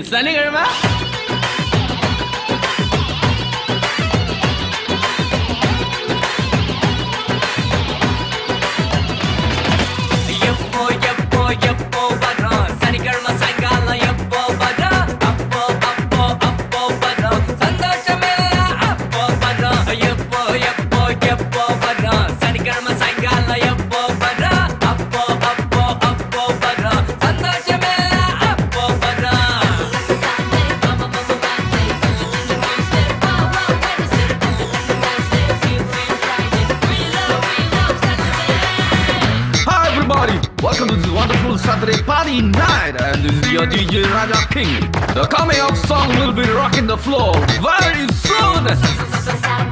சனிக்கிழமை எப்போ எப்போ எப்போ வரும் சனிக்கிழமை சாயங்காலம் எப்போ வரும் அப்போ அப்போ அப்போ வரும் சந்தோஷமே அப்போ வரும் எப்போ எப்போ எப்போ வரும் சனிக்கிழமை சாயங்காலம் எப்போ வரும் அப்போ அப்போ அப்போ வரும் சந்தோஷமே அப்போ வரும் Hi everybody, welcome to this wonderful Saturday party night and this is your DJ Raja King. The coming up song will be rocking the floor very soon.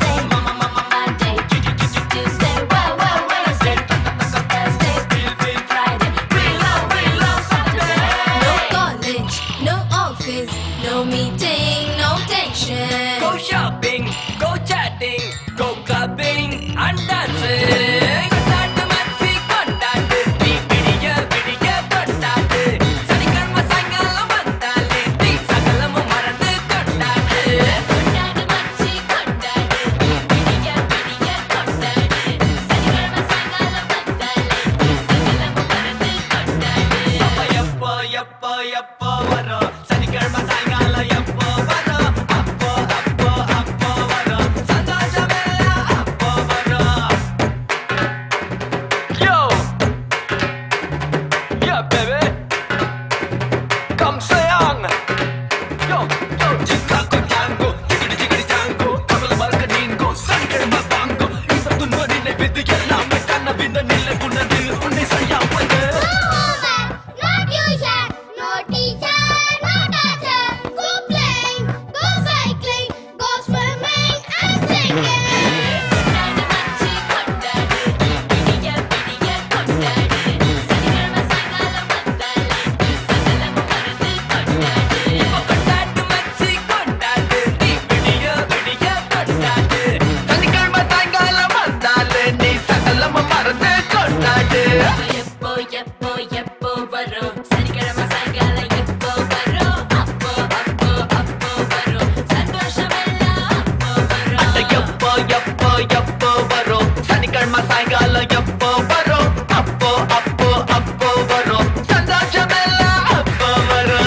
No college, no office, no meeting, no tension. Go shopping, go chatting, go clubbing and dancing. கொண்டாட்டு மச்சி கொண்டாட்டு, நீ விடிய விடிய கொண்டாட்டு. சனிக்கிழமை சாயங்காலம் வந்தாலே, நீ சகலமும் மறந்து கொண்டாட்டு. அப்ப எப்போ எப்போ எப்போ வரும் சனிக்கிழமை சாயங்காலம் எப்போ வரும் அப்போ அப்போ அப்போ வரும் சந்தோஷமே அப்போ வரும் Yo! Yeah, baby! Come say on! Yo, yo, ஜிங்காங்கோ ஜாங்கோ ஜிகிடி ஜிகிடி ஜாங்கோ கவல மறக்க நீங்கோ சனிக்கிழமை வாங்கோ இந்த துன்ப நினைவிது எல்லாமே கனவின நிலை உணர்ந்து உன்னை செய்யா வந்து No tuition, no teacher, no teacher. Go playing, go cycling, go swimming and singing. கொண்டாட்டு மச்சி கொண்டாட்டு நீ விடிய விடிய கொண்டாட்டு சனிக்கிழமை சாயங்காலம் வந்தாலே நீ சகலம மறந்து கொண்டாட்டு எப்போ எப்போ எப்போ வரும் சனிக்கிழமை சாயங்காலம் எப்போ வரும் அப்போ அப்போ அப்போ வரும் சந்தோஷமெல்லாம் அப்போ வரும் அட எப்போ எப்போ எப்போ வரும் சனிக்கிழமை சாயங்காலம் எப்போ வரும் அப்போ அப்போ அப்போ வரும் சந்தோஷமெல்லாம் அப்போ வரும்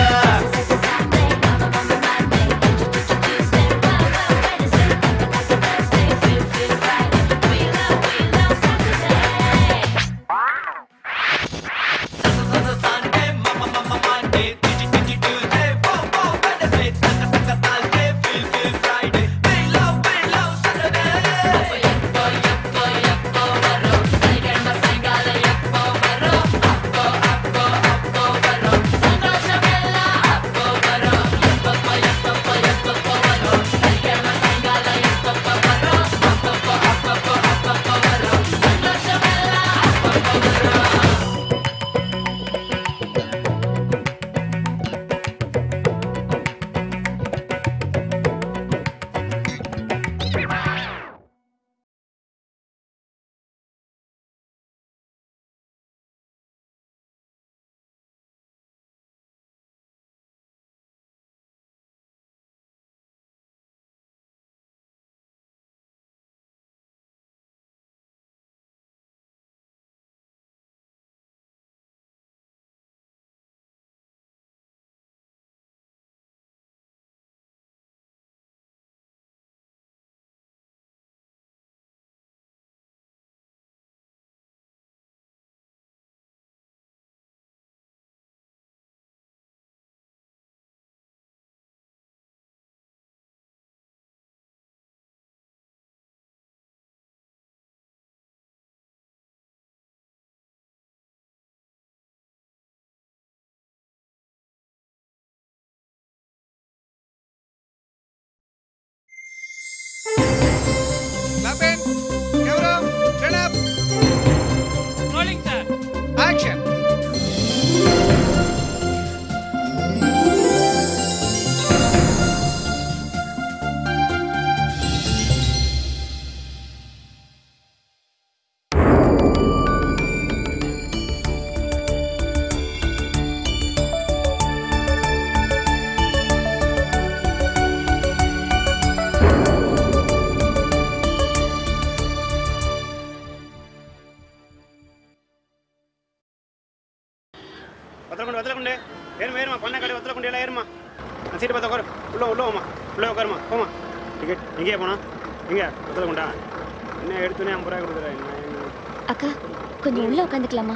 வத்தல கொண்டு வத்தல கொண்டு ஏறுமா ஏறுமா பண்ண கடை வத்தல கொண்டு எல்லாம் ஏறுமா நான் சீட்டு பார்த்து உட்காரு உள்ள உள்ள வாமா உள்ள உட்காருமா போமா டிக்கெட் எங்கேயா போனா எங்க வத்தல கொண்டா என்ன எடுத்துனே ஐம்பது ரூபாய் கொடுக்குறேன் என்ன என்ன அக்கா கொஞ்சம் உள்ள உட்காந்துக்கலாமா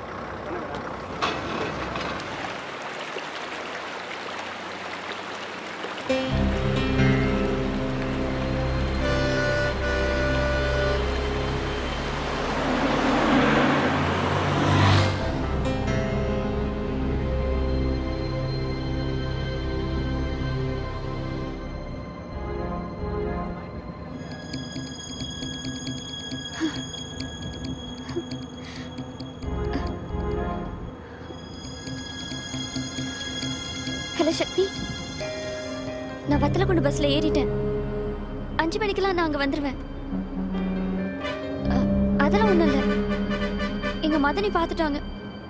ஹலோ சக்தி நான் வத்தலக்குண்டு பஸ்ல ஏறிட்டேன் அஞ்சு மணிக்கெல்லாம் நான் அங்க வந்துருவேன் அ, அதெல்லாம் ஒண்ணும் இல்ல எங்க மதனி பார்த்துட்டாங்க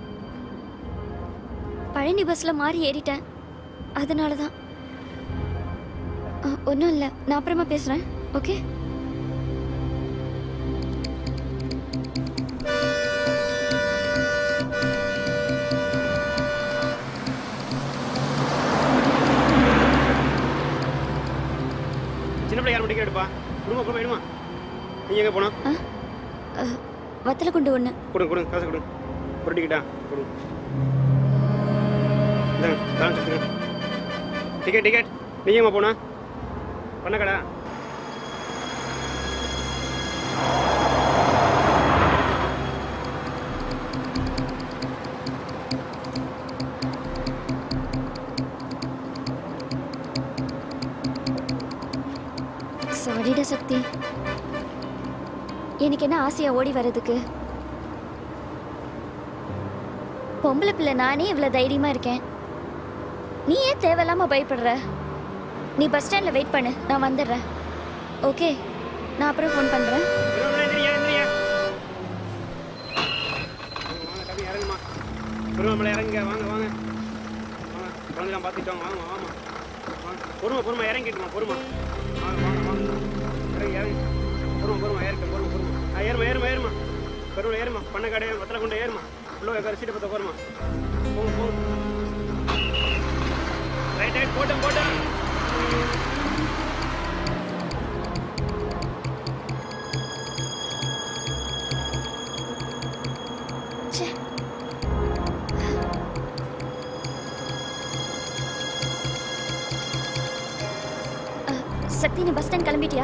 பழனி பஸ்ல மாறி ஏறிட்டேன் அதனால தான் ஒன்றும் இல்லை நான் அப்புறமா பேசுறேன் ஓகே சின்ன பிள்ளை யாரும் டிக்கெட் எடுப்பா குடும்பம் குடும்பம் எடுமா நீங்க எங்க போனோம் வத்தலக்குண்டு ஒன்று கொடுங்க கொடுங்க காசு கொடுங்க ஒரு டிக்கெட்டா கொடுங்க இந்தாங்க பேலன்ஸ் எடுத்துங்க டிக்கெட் டிக்கெட் நீங்க எங்க போனா பண்ண கடை சாரிடா சக்தி எனக்கு என்ன ஆசையா ஓடி வர்றதுக்கு பொம்பளை பிள்ளை நானே இவ்வளோ தைரியமா இருக்கேன் நீ ஏன் தேவையில்லாம பயப்படுற நீ பஸ் ஸ்டாண்ட்ல வெயிட் பண்ணு நான் வந்துடுறேன் ஓகே நான் அப்புறம் ஃபோன் பண்றேன் எந்திரியா எந்திரியா வாங்க கம்மி இறங்குமா பெருமாமலை இறங்குங்க வாங்க வாங்க வாங்க குழந்தைலாம் பார்த்துட்டோம் வாங்க வாங்க வாங்க பொறுமை பொறுமை இறங்கிட்டுமா பொறுமை வாங்க வாங்க வாங்க இறங்கி இறங்கி பொறுமை பொறுமை ஏறிக்க பொறுமை பொறுமை ஆ ஏறுமா ஏறுமா ஏறுமா பெருமாள் ஏறுமா பண்ண கடை வத்தலை கொண்டு ஏறுமா உள்ள உட்கார சீட்டை பார்த்து போருமா போங்க போங்க ரைட் ரைட் போட்டோம் போட்டோம் ச்சே அ, சக்தி நீ பஸ் ஸ்டாண்ட் கிளம்பிட்டியா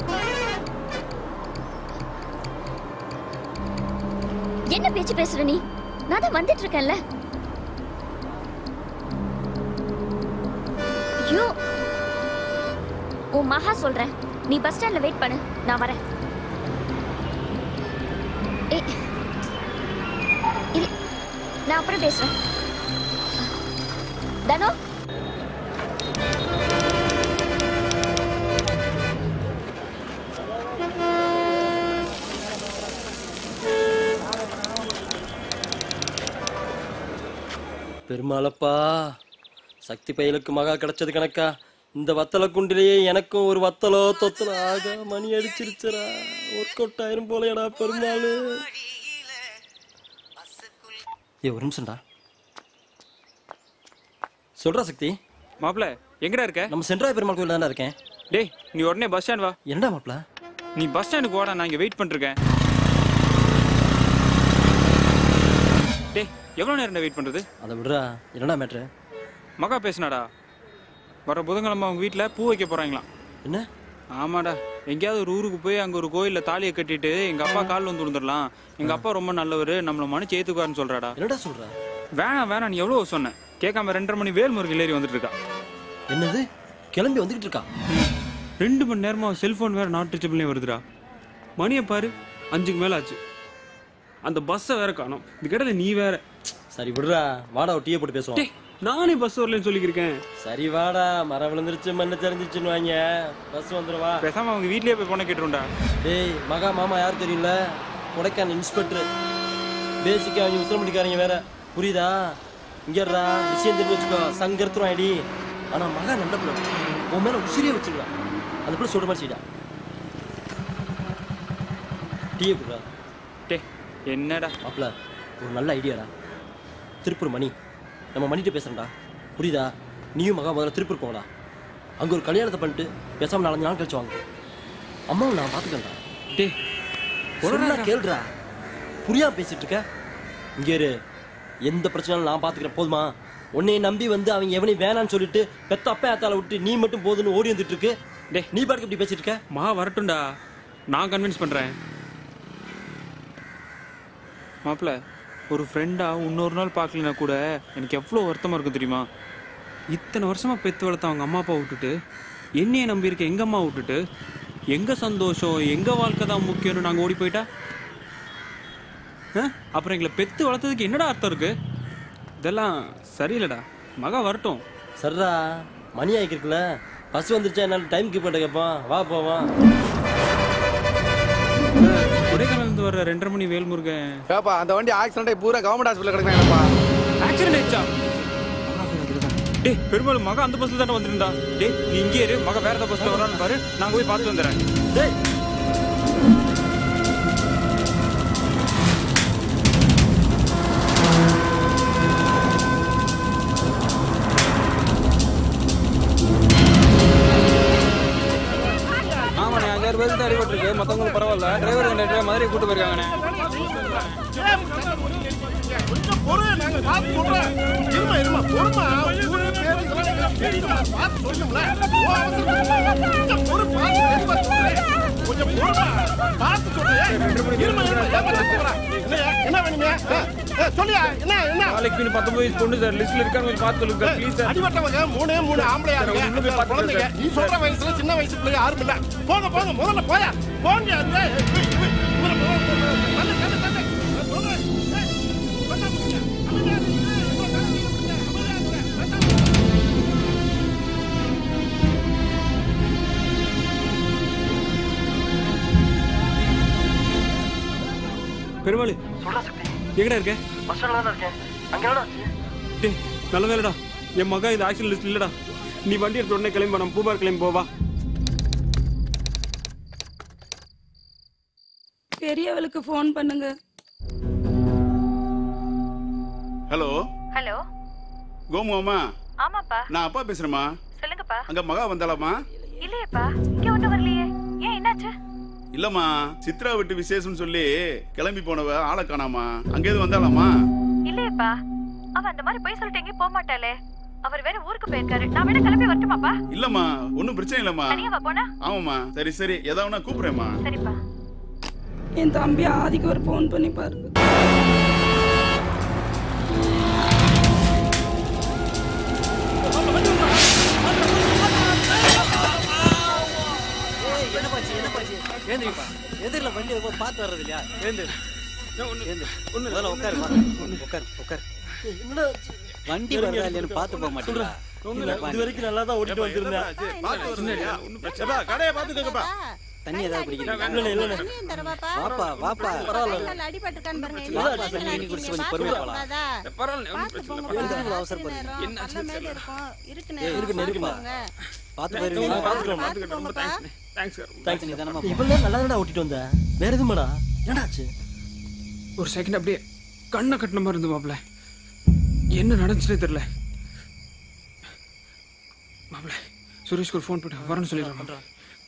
என்ன பேச்சு பேசுற நீ நான் தான் வந்துட்டு இருக்கேன்ல ஐயோ உன் மகா சொல்றேன் நீ பஸ் ஸ்டாண்ட்ல வெயிட் பண்ணு நான் வரேன் ஏய் இல்ல நான் அப்புறம் பேசுறேன் தனோ பெருமாளப்பா சக்தி பயலுக்கு மகா கிடைச்சது கணக்கா இந்த வத்தல குண்டிலேயே எனக்கும் ஒரு வத்தலோ தொத்தலோ ஆகா மணி அடிச்சிருச்சுடா ஒர்க் அவுட் ஆயிரும் போலயடா பெருமாள் ஏ ஒரு நிமிஷம்டா சொல்றா சக்தி மாப்ள எங்கடா இருக்க நம்ம சென்ட்ராய் பெருமாள் கோயில் தானே இருக்கேன் டேய் நீ உடனே பஸ் ஸ்டாண்ட் வா என்னடா மாப்ள நீ பஸ் ஸ்டாண்டுக்கு வாடா நான் இங்க வெயிட் பண்ணிருக்கேன் டேய் எவ்வளவு நேரம் வெயிட் பண்றது அதை விடுறா என்னடா மேட்ரு மகா பேசுனாடா வர புதன்கிழமை அவங்க வீட்டில் பூ வைக்க போறாங்களாம் என்ன ஆமாடா எங்கேயாவது ஒரு ஊருக்கு போய் அங்க ஒரு கோயில்ல தாலியை கட்டிட்டு எங்க அப்பா கால் வந்து விழுந்துடலாம் எங்க அப்பா ரொம்ப நல்லவர் நம்மள மனுச்சு ஏத்துக்குவாருன்னு சொல்றாடா என்னடா சொல்ற வேணாம் வேணாம் நீ எவ்வளவு சொன்ன கேட்காம ரெண்டரை மணி வேல்முருகன் ஏறி வந்துட்டு இருக்கா என்னது கிளம்பி வந்துகிட்டு இருக்கா ரெண்டு மணி நேரமா செல்போன் வேற நாட் ரீச்சபிள்னே வருதுடா மணியை பாரு அஞ்சுக்கு மேல ஆச்சு அந்த பஸ்ஸை வேற காணோம் இதுக்கிடையில நீ வேற சரி விடுறா வாடா ஒரு டீயை போட்டு பேசுவோம் டேய் நானே பஸ் வரலன்னு சொல்லியிருக்கேன் சரி வாடா மரம் விழுந்துருச்சு மண்ணு தெரிஞ்சிச்சுன்னு வாங்க பஸ் வந்துருவா பேசாம அவங்க வீட்லயே போய் பொண்ணை கேட்டுருண்டா டேய் மகா மாமா யார் தெரியல கொடைக்கானல் இன்ஸ்பெக்டர் பேசிக்கா அவங்க உத்தரமணிக்காரங்க வேற புரியுதா இங்கடா விஷயம் தெரிஞ்சு வச்சுக்கோ சங்கருத்துரும் ஐடி ஆனா மகா நல்ல பிள்ளை உன் மேல உசிரியே வச்சிருக்கான் அந்த பிள்ளை சொல்ற மாதிரி செய்டா டீயை குடுறா டே என்னடா மாப்பிள ஒரு நல்ல ஐடியாடா திருப்பூர் மணி நம்ம மணிட்டு பேசுறேன்டா புரியுதா நீயும் மகா முதல்ல திருப்பூர் போங்கடா அங்கே ஒரு கல்யாணத்தை பண்ணிட்டு பேசாம நாலஞ்சு நாள் கழிச்சு வாங்க அம்மாவை நான் பார்த்துக்கேன்டா டேய் சொன்னா கேளுடா புரியாம பேசிட்டு இருக்க இங்கே இரு எந்த பிரச்சனையும் நான் பார்த்துக்கிறேன் போதுமா உன்னைய நம்பி வந்து அவங்க எவனையும் வேணான்னு சொல்லிட்டு பெத்த அப்பா ஏத்தால விட்டு நீ மட்டும் போதுன்னு ஓடி வந்துட்டு இருக்கு டேய். நீ பாட்டுக்கு இப்படி பேசிட்டு இருக்க மா வரட்டும்டா நான் கன்வின்ஸ் பண்றேன் மாப்பிள்ள ஒரு ஃப்ரெண்டா இன்னொரு நாள் பார்க்கலனா கூட எனக்கு எவ்வளோ வருத்தமா இருக்கும் தெரியுமா இத்தனை வருஷமா பெத்து வளர்த்த அவங்க அம்மா அப்பா விட்டுட்டு என்னைய நம்பியிருக்க எங்க அம்மா விட்டுட்டு எங்க சந்தோஷம் எங்க வாழ்க்கை தான் முக்கியம்னு நாங்க ஓடி போயிட்டா ஆ? அப்புறம் எங்களை பெத்து வளர்த்ததுக்கு என்னடா அர்த்தம் இருக்கு இதெல்லாம் சரியில்லடா மகா வரட்டும் சரிடா மணி ஆகிருக்குல்ல பஸ் வந்துருச்சா என்னால் டைம் கீப் பண்ண கேட்பான் வா போவான் கொடைக்கானல் வர்ற ரெண்டரை மணி வேல்முருகன் ஏப்பா அந்த வண்டி ஆக்சிடென்ட் ஆகி பூரா கவர்மெண்ட் ஹாஸ்பிட்டல் கிடக்குறாங்கப்பா ஆக்சிடென்ட் ஆயிடுச்சா டேய் பெருமாள் மக அந்த பஸ்ல தானே வந்திருந்தா டேய் நீ இங்கே இரு மக வேற ஏதாவது பஸ்ல வரான்னு பாரு நான் போய் பார்த்து வந்துடுறேன் டேய் ஆமாண்ணே அஞ்சாறு பேருக்கு அடிபட்டிருக்கு மற்றவங்களுக்கு பரவாயில்ல டிரைவர் கண்டக்டர் மதுரை கூட்டு போயிருக்காங்கண்ணே என்ன வேணுங்க சொல்லியா என்ன என்ன நாளைக்கு இன்னும் பத்தொன்பது வயசு பொண்ணு சார் லிஸ்ட்ல இருக்காங்க கொஞ்சம் பார்த்து சொல்லுங்க சார் ப்ளீஸ் சார் அடிபட்டவங்க மூணே மூணு ஆம்பளையா உள்ள போய் இருக்க பார்த்துட்டு குழந்தைங்க இருக்கேன். நீ சொல்ற வயசுல சின்ன வயசு பிள்ளை யாரும் இல்ல போங்க போங்க முதல்ல போயா போங்க அந்த இவ- இவ- இவரை போ- போ- போ- தள்ளு, தள்ளு, தள்ளு. நான் சொல்றேன். ஏய், பண்ணா முடியல. அமைதியா இரு. ஏய், இவ்வளவு நேரம் நீங்க முடியல. அமைதியா இருங்க. பண்ணா முடியல. பெருமாள் எங்கடா இருக்க பஸ் ஸ்டாண்ட்ல தான் இருக்கேன் அங்கே என்னடா டேய் நல்ல வேலைடா என் மகன் இது ஆக்சிடென்ட் லிஸ்ட் இல்லடா நீ வண்டி எடுத்த உடனே கிளம்பி நம்ம பூபார் கிளம்பி போவா பெரியவளுக்கு ஃபோன் பண்ணுங்க ஹலோ ஹலோ கோமு அம்மா ஆமாப்பா நான் அப்பா பேசுறேம்மா சொல்லுங்கப்பா அங்க மகா வந்தாலாமா இல்லையேப்பா இங்க ஒண்ணும் வரலையே ஏன் என்னாச்சு இல்லம்மா சித்ரா வீட்டு விசேஷம்னு சொல்லி கிளம்பி போனவ ஆளை காணாமா அங்க எதுவும் வந்தாலாமா இல்லையேப்பா அவ அந்த மாதிரி போய் சொல்லிட்டு எங்கேயும் போக மாட்டாளே அவர் வேற ஊருக்கு போயிருக்காரு நான் வேணா கிளம்பி வரட்டுமாப்பா இல்லம்மா ஒன்றும் பிரச்சனை இல்லம்மா தனியாவா போனா ஆமாம்மா சரி சரி ஏதாவது கூப்பிடுறேம்மா சரிப்பா என் தம்பி ஆதிக்கு ஒரு ஃபோன் பண்ணி பாரு என்ன பாச்சு என்ன பாச்சு ஏந்திரிப்பா எதிரில் வண்டி எதுவும் பார்த்து வர்றது இல்லையா ஏந்து ஏந்து முதல்ல உட்காரு வா. உட்காரு உட்காரு என்னடா வண்டி வருதா இல்லையான்னு பார்த்து போக மாட்டீங்களா இது வரைக்கும் நல்லா தான் ஓட்டிட்டு வந்திருந்தேன் கடையை பார்த்து கேட்கப்பா தண்ணி ஏதாவது குடிக்கிறீங்களா இல்லைண்ணே இல்லைண்ணே வாப்பா வாப்பா பரவாயில்ல அடிபட்டிருக்கான்னு பாருங்க வாப்பா, தண்ணி கிண்ணி குடிச்சு கொஞ்சம் பொறுமையா போலாம். பார்த்து இவ்வளவு அவசரப்படுறீங்க? நல்ல மேல இருக்கும் இருக்குண்ணே ஏய், இருக்குண்ணே, இருக்குமா. போங்க. பார்த்து பார்த்து போயிருவீங்களா போங்க, பார்த்துக்கலாம், பார்த்து போங்கப்பா. தேங்க்ஸ் சார் தேங்க்ஸ் நீ தானம்மா இவ்வளோ நேரம் நல்லா தானடா ஓட்டிட்டு வந்த வேற எதுமாடா என்னடாச்சு ஒரு செகண்ட் அப்படியே கண்ணை கட்டின மாதிரி இருந்து மாப்பிள்ள என்ன நடந்துச்சுனே தெரியல மாப்பிள்ள சுரேஷ்க்கு ஒரு ஃபோன் பண்ணி வரேன்னு சொல்லிடுறேன் மாப்பிள்ள.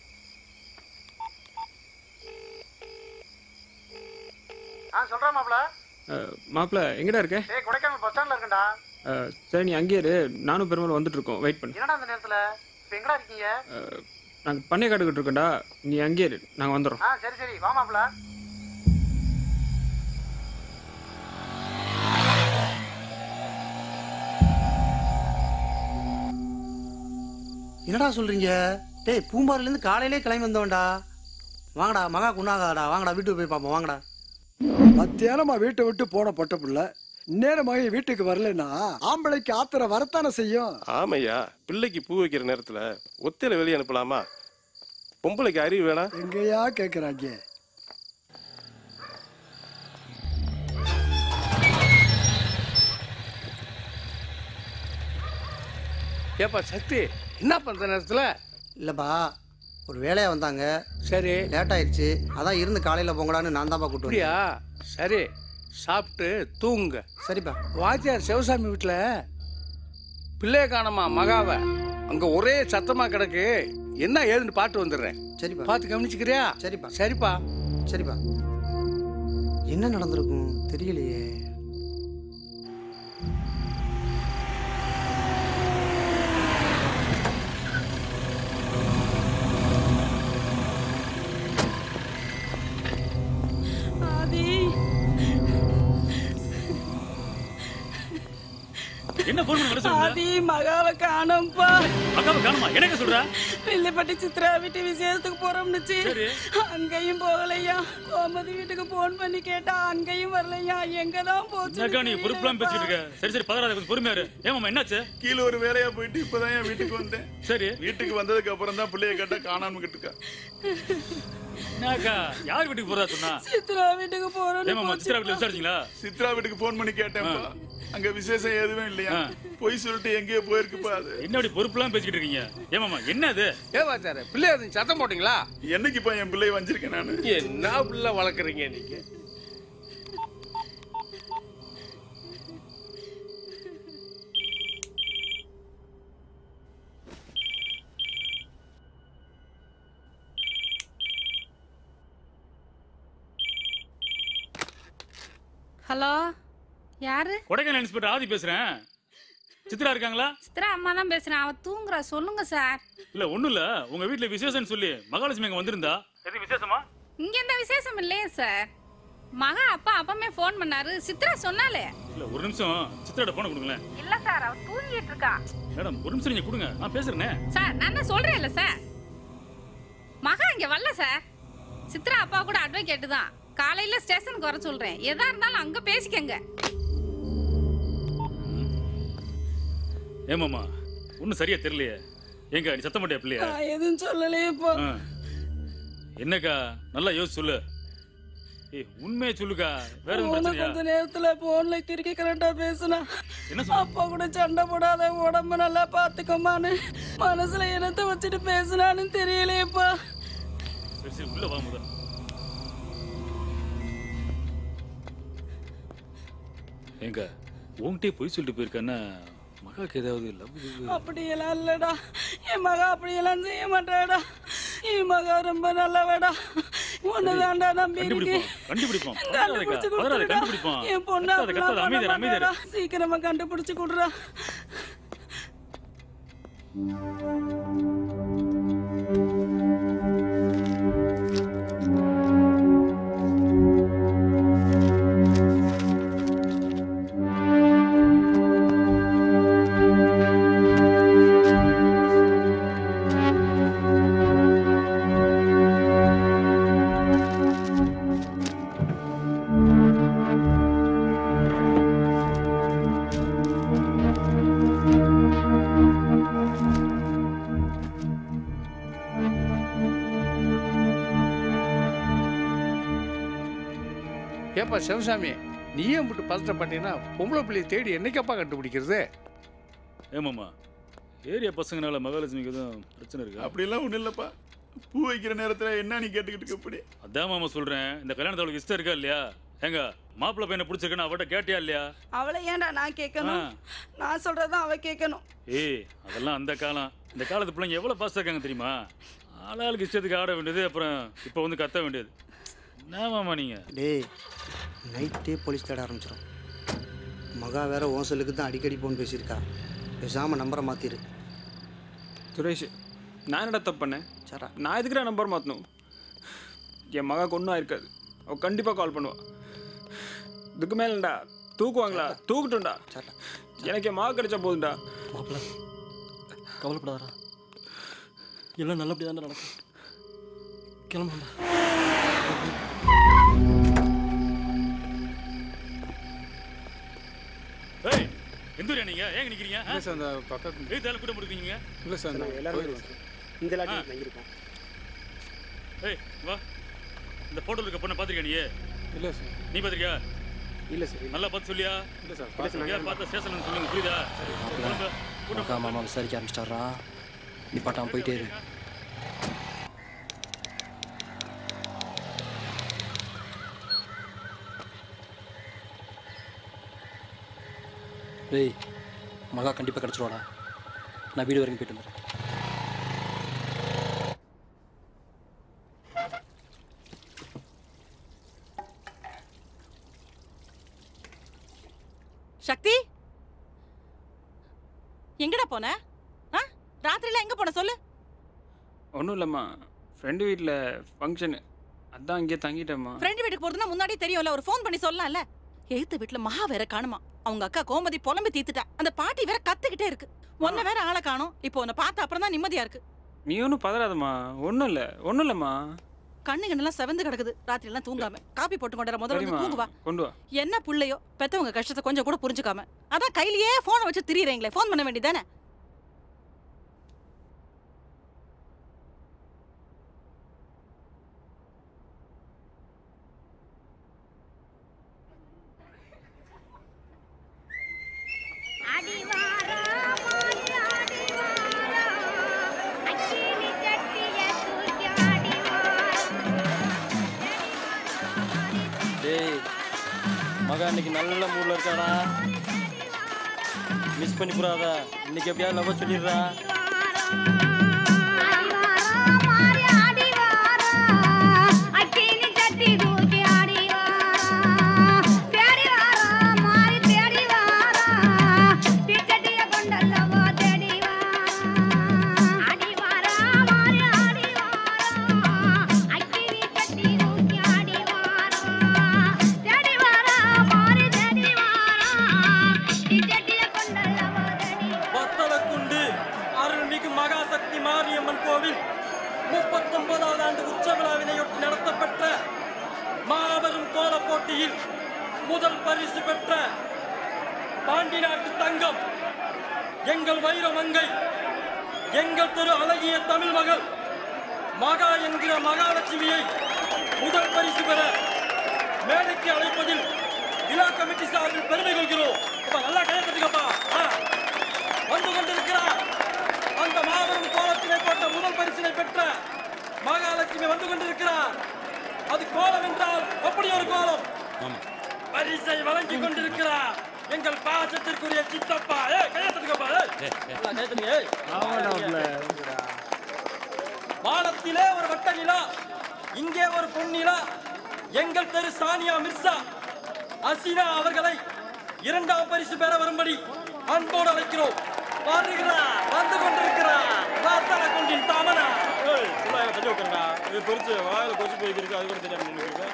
ஆ சொல்றேன் மாப்ள அஹ், மாப்பிள்ள எங்கடா இருக்க ஏய் கொடைக்கானல் பஸ் ஸ்டாண்ட்ல இருக்கேன்டா அஹ், சரி நீ அங்கேயே இரு நானும் பெருமாள் வந்துட்டு இருக்கோம் வெயிட் பண்ணு என்னடா அந்த நேரத்துல இப்ப எங்கடா இருக்கீங்க அஹ், நாங்கள் பண்ணை காட்டுக்கிட்டு இருக்கோம்டா நீ அங்கேயே இரு நாங்கள் வந்துடுறோம் ஆ சரி சரி வா மாப்ள என்னடா சொல்றீங்க டேய் பூம்பாரில இருந்து காலையிலே கிளம்பி வந்தவன்டா வாங்கடா மகா குணாகாடா வாங்கடா வீட்டுக்கு போய் பார்ப்போம் வாங்கடா மத்தியானமா வீட்டை விட்டு போன பொட்ட புள்ள நேரமாக வீட்டுக்கு வரலன்னா ஆம்பளைக்கு ஆத்திரம் வரத்தானே செய்யும் ஆமையா பிள்ளைக்கு பூ வைக்கிற நேரத்துல ஒத்தையில வெளியே அனுப்பலாமா பொம்பளைக்கு அறிவு வேணா எங்கேயா கேக்குறாங்க ஏப்பா சக்தி என்ன பண்ற நேரத்துல இல்லப்பா ஒரு வேலையா வந்தாங்க சரி லேட் ஆயிடுச்சு அதான் இருந்து காலையில போங்கடான்னு நான் தான்ப்பா கூட்டு அப்படியா சரி சாப்பிட்டு தூங்குங்க சரிப்பா வாத்தியார் சிவசாமி வீட்டுல பிள்ளைய காணமா மகாவ அங்க ஒரே சத்தமா கிடக்கு என்ன ஏதுன்னு பாட்டு வந்துடுறேன் சரிப்பா பார்த்து கவனிச்சுக்கிறியா சரிப்பா சரிப்பா சரிப்பா என்ன நடந்திருக்கும் தெரியலையே ஆதி என்ன போன் பண்ணி வர சொல்லுங்க ஆதி மகாவை காணோம்ப்பா அக்காவை காணுமா எனக்கு சொல்ற வில்லிப்பட்டி சித்ரா வீட்டு விசேஷத்துக்கு போறோம்னுச்சு சரி. அங்கேயும் போகலையா கோமதி வீட்டுக்கு போன் பண்ணி கேட்டா அங்கேயும் வரலையா எங்கதான் போச்சு என்னக்கா நீ பொறுப்புலாம் பேசிட்டு இருக்க சரி சரி பதறாத கொஞ்சம் பொறுமையா இரு ஏமாமா என்னாச்சு கீழே ஒரு வேலையா போயிட்டு இப்பதான் என் வீட்டுக்கு வந்தேன் சரி வீட்டுக்கு வந்ததுக்கு அப்புறம் தான் பிள்ளைய கேட்டா காணாம கிட்டுக்கா என்னக்கா யார் வீட்டுக்கு போறதா சொன்னா சித்ரா வீட்டுக்கு போறோம்னு ஏமாமா சித்ரா வீட்டுல விசாரிச்சீங்களா சித்ரா வீட்டுக்கு போன் பண்ணி கேட்டேன் அங்க விசேஷம் எதுவும் இல்லையா பொய் சொல்லிட்டு எங்கேயோ போயிருக்குப்பா அது என்ன அப்படி பொறுப்புலாம் பேசிக்கிட்டு இருக்கீங்க ஏமாமா என்ன அது ஏவாச்சார பிள்ளைய அது சத்தம் போட்டீங்களா என்னைக்குப்பா என் பிள்ளைய வஞ்சிருக்கேன் நானு என்ன பிள்ளை வளர்க்குறீங்க நீங்க ஹலோ யாரு கொடைக்கானல் இன்ஸ்பெக்டர் ஆதி பேசுறேன் சித்ரா இருக்காங்களா சித்ரா அம்மா தான் பேசுறேன் அவ தூங்குறா சொல்லுங்க சார் இல்ல ஒண்ணும் இல்ல உங்க வீட்ல விசேஷம்னு சொல்லி மகாலட்சுமி அங்க வந்திருந்தா எது விசேஷமா இங்க எந்த விசேஷம் இல்லையே சார் மகா அப்பா அப்பமே ஃபோன் பண்ணாரு சித்ரா சொன்னாலே இல்ல ஒரு நிமிஷம் சித்ராட போன கொடுங்களேன் இல்ல சார் அவ தூங்கிட்டு இருக்கா மேடம் ஒரு நிமிஷம் நீங்க கொடுங்க நான் பேசுறேனே சார் நான் தான் சொல்றேன்ல சார் மகா இங்க வரல சார் சித்ரா அப்பா கூட அட்வொகேட் தான் காலையில ஸ்டேஷனுக்கு வர சொல்றேன் எதா இருந்தாலும் அங்க பேசிக்கங்க ஏமாமா ஒன்னும் சரியா தெரியலையே ஏங்க நீ சத்தம் மாட்டியா பிள்ளையா நான் எதுவும் சொல்லலையேப்பா ஆ. என்னக்கா நல்லா யோசிச்சு சொல்லு ஏய் உண்மையை சொல்லுக்கா வேற எதுவும் போன பிரச்சனையா கொஞ்ச நேரத்துல போன்ல கிறுக்கி கரெக்டா பேசுனா என்ன அப்பா கூட சண்டை போடாத உடம்ப நல்லா பாத்துக்கோமான்னு மனசுல என்னத்த வச்சுட்டு பேசுனான்னு தெரியலையேப்பா சரி சரி உள்ள வா முதல் ஏங்க உன்கிட்டயே பொய் சொல்லிட்டு போயிருக்கான்னா மகாக்கு ஏதாவது லவ் அப்படியெல்லாம் இல்லடா என் மகா அப்படியெல்லாம் செய்ய மாட்டாடா என் மகா ரொம்ப நல்லவடா உன்னதாண்டா நம்பி இருக்கேன் கண்டுபிடிப்போம் கண்டுபிடிப்போம் கண்டுபிடிச்சு பதறாத கொடுத்துருடா கண்டுபிடிப்போம் என் பொண்ணு கத்தாத கத்தாத அப்படிலாம் அமைதியா பண்ண அமைதியா மாட்டாடா. சீக்கிரமா கண்டுபிடிச்சு கொடுறா ஏப்பா சிவசாமி நீயே மட்டும் பதட்டப்பட்டீங்கன்னா பொம்பளை பிள்ளையை தேடி என்னைக்கப்பா கண்டுபிடிக்கிறது ஏமாமா ஏரியா பசங்கனால மகாலட்சுமிக்கு எதுவும் பிரச்சனை இருக்கா அப்படிலாம் ஒண்ணும் இல்லப்பா பூ வைக்கிற நேரத்துல என்ன நீ கேட்டுக்கிட்டு இருக்க அப்படி அதான் மாமா சொல்றேன் இந்த கல்யாணத்துல அவளுக்கு இஷ்டம் இருக்கா இல்லையா ஏங்க மாப்பிள்ளை பையனை பிடிச்சிருக்கேன்னு அவட்ட கேட்டியா இல்லையா அவளை ஏன்டா நான் கேட்கணும் ஆ. நான் சொல்றதான் அவ கேட்கணும் ஏய் அதெல்லாம் அந்த காலம் இந்த காலத்து பிள்ளைங்க எவ்வளவு பாஸ்டா இருக்காங்க தெரியுமா ஆளாளுக்கு இஷ்டத்துக்கு ஆட வேண்டியது அப்புறம் இப்போ வந்து கத்த வேண்டியது என்ன மாமா நீங்க டேய் நைட்டே போலீஸ் தேட ஆரம்பிச்சிடும் மகா வேற உன் செல்லுக்கு தான் அடிக்கடி ஃபோன் பேசியிருக்கா பேசாமல் நம்பரை மாற்றிரு சுரேஷ் நான் என்னடா தப்பு பண்ணேன் நான் எதுக்குடா நம்பர் மாற்றணும் என் மகா ஒன்றும் ஆயிருக்காது அவள் கண்டிப்பாக கால் பண்ணுவா இதுக்கு மேலடா தூக்குவாங்களா தூக்கட்டும்டா எனக்கு என் மகா கிடைச்சா போதும்டா மாப்பிள்ள கவலைப்படாதடா எல்லாம் நல்லபடியாக தான் நடக்கும் கிளம்புடா ஏய் எந்தூரியா நீங்க ஏங்க நிக்கிறீங்க இல்லை சார் அந்த பக்கத்து ஏய் தால கூட முடிக்கிறீங்க இல்லை சார் நாங்க எல்லாரும் இருக்கோம். இந்த லாட்டி தங்கியிருக்கோம் ஏய் வா இந்த போட்டோல இருக்க பொண்ணை பாத்திருக்கியா நீ இல்லை சார் நீ பாத்திருக்கியா இல்ல சார் நல்லா பார்த்து சொல்லியா இல்லை சார் இல்ல சார், யார் பார்த்தா ஸ்டேஷன்ல சொல்லுங்க புரியுதா கிளம்பு. அக்கா மாமா விசாரிக்க ஆரம்பிச்சிட்டாரா நீ பாட்டான் போயிட்டே இரு டேய் மகா கண்டிப்பாக கிடச்சிருவாடா நான் வீடு வரைக்கும் போயிட்டு வந்துடுறேன் சக்தி எங்கடா போன ஆ ராத்திரில எங்க போன சொல்லு ஒன்றும் இல்லைம்மா ஃப்ரெண்டு வீட்டில் ஃபங்க்ஷனு அதான் இங்கே தங்கிட்டேம்மா ஃப்ரெண்ட் வீட்டுக்கு போறதுன்னா முன்னாடி தெரியும்ல ஒரு ஃபோன் பண்ணி சொல்லலாம்ல எழுத்து வீட்டுல மகா வேற காணுமா அவங்க அக்கா கோமதி புலம்பி தீத்துட்டா அந்த பாட்டி வேற கத்துக்கிட்டே இருக்கு உன்னை வேற ஆளை காணும் இப்போ உன்னை பார்த்த அப்புறம் தான் நிம்மதியா இருக்கு நீ ஒன்றும் பதறாதம்மா ஒன்றும் இல்லை ஒன்றும் இல்லைம்மா கண்ணு கண்ணெல்லாம் செவந்து கிடக்குது ராத்திரி எல்லாம் தூங்காம காப்பி போட்டு கொண்டு வர முதல்ல வந்து சரிம்மா தூங்குவா கொண்டு வா என்ன புள்ளையோ பெத்தவங்க கஷ்டத்தை கொஞ்சம் கூட புரிஞ்சுக்காம அதான் கையிலேயே போனை வச்சு திரியறீங்களே ஃபோன் பண்ண வேண்டியதானே டேய் மகா இன்னைக்கு நல்ல மூட்ல இருக்காடா மிஸ் பண்ணி போறாத இன்னைக்கு எப்படியாவது லவ் சொல்லிடுறா வத்தலக்குண்டு அருள்மிகு மகாசக்தி மாரியம்மன் கோவில் முப்பத்தொன்பதாவது ஆண்டு உற்சவ விழாவினையொட்டி நடத்தப்பட்ட மாபெரும் கோல போட்டியில் முதல் பரிசு பெற்ற பாண்டி நாட்டு தங்கம் எங்கள் வைர மங்கை எங்கள் திரு அழகிய தமிழ் மகள் மகா என்கிற மகாலட்சுமியை முதல் பரிசு பெற மேடைக்கு அழைப்பதில் விழா கமிட்டி சார்பில் பெருமை கொள்கிறோம் அப்பா, நல்லா கையெழுத்துக்கப்பா வந்து கொண்டிருக்கிறார் அந்த மாபெரும் கோலத்தினை போட்ட முதல் பரிசினை பெற்ற மகாலட்சுமி வந்து கொண்டிருக்கிறார் அது கோலம் என்றால் அப்படி ஒரு கோலம் பரிசை வழங்கி கொண்டிருக்கிறார் எங்கள் பாசத்திற்குரிய சித்தப்பா ஏய் கையெழுத்துக்கப்பா ஏய் நல்லா கையெழுத்துங்க, ஏய். வானத்திலே ஒரு வட்ட நிலா இங்கே ஒரு பொன்னிலா எங்கள் தெரு சானியா மிர்சா அசினா அவர்களை இரண்டாம் பரிசு பெற வரும்படி அன்போடு அழைக்கிறோம் வருகிறார் வந்து கொண்டிருக்கிறார் வார்த்தலை கொண்டின் தாமனா ஏய் ஃபுல்லாக தள்ளி உட்காருடா இது பெருசு வாயில கொசு போய்க்கு அது கூட தெரியாம நின்னுட்டு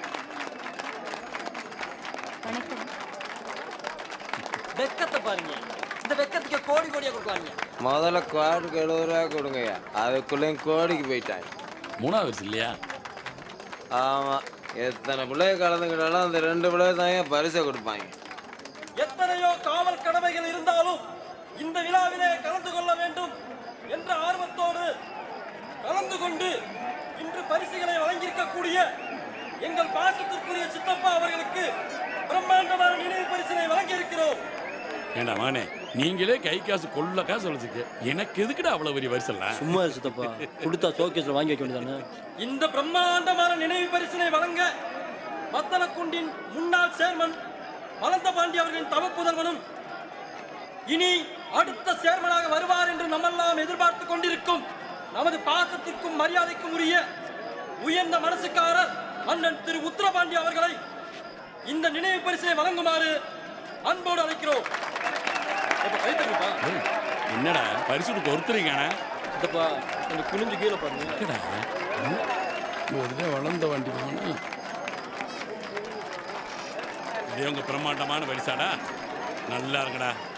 வெக்கத்தை பாருங்க இந்த வெக்கத்துக்கு கோடி கோடியா கொடுக்கலாங்க முதல்ல குவாட்டுக்கு எழுபது ரூபா கொடுங்கய்யா அதுக்குள்ளேயும் கோடிக்கு போயிட்டாங்க மூணாவது இல்லையா ஆமா எத்தனை பிள்ளைய கலந்துக்கிட்டாலும் அந்த ரெண்டு பிள்ளைய தான் பரிசை கொடுப்பாங்க எத்தனையோ காவல் கடமைகள் இருந்தாலும் இந்த விழாவிலே கலந்து கொள்ள வேண்டும் என்ற ஆர்வத்தோடு கலந்து கொண்டு இன்று பரிசுகளை வழங்கியிருக்கக்கூடிய எங்கள் பாசத்திற்குரிய சித்தப்பா அவர்களுக்கு பிரம்மாண்டமான நினைவு பரிசினை வழங்கியிருக்கிறோம் ஏண்டா மகனே நீங்களே கை காசு கொள்ள காசு வச்சுக்க எனக்கு எதுக்குடா அவ்வளவு பெரிய வரிசல்லாம் சும்மா சித்தப்பா கொடுத்தா ஷோகேஸ்ல வாங்கி வைக்க வேண்டியதானே இந்த பிரம்மாண்டமான நினைவு பரிசினை வழங்க மத்தனக்குண்டின் முன்னாள் சேர்மன் வளர்ந்த பாண்டி அவர்களின் தவப்புதல்வனும் இனி அடுத்த சேர்மனாக வருவார் என்று நம்மெல்லாம் எதிர்பார்த்து கொண்டிருக்கும் நமது பாசத்திற்கும் மரியாதைக்கும் உரிய உயர்ந்த மனசுக்காரர் அண்ணன் திரு உத்தரபாண்டி அவர்களை இந்த நினைவு பரிசை வழங்குமாறு அன்போடு அழைக்கிறோம் அப்ப கை தட்டுப்பா. என்னடா பரிசுக்கு ஒருத்தரிக்கான சித்தப்பா கொஞ்சம் குனிஞ்சு கீழே பாருங்க ஒரு வளர்ந்த வண்டி இது உங்க பிரம்மாண்டமான பரிசாடா நல்லா இருக்குடா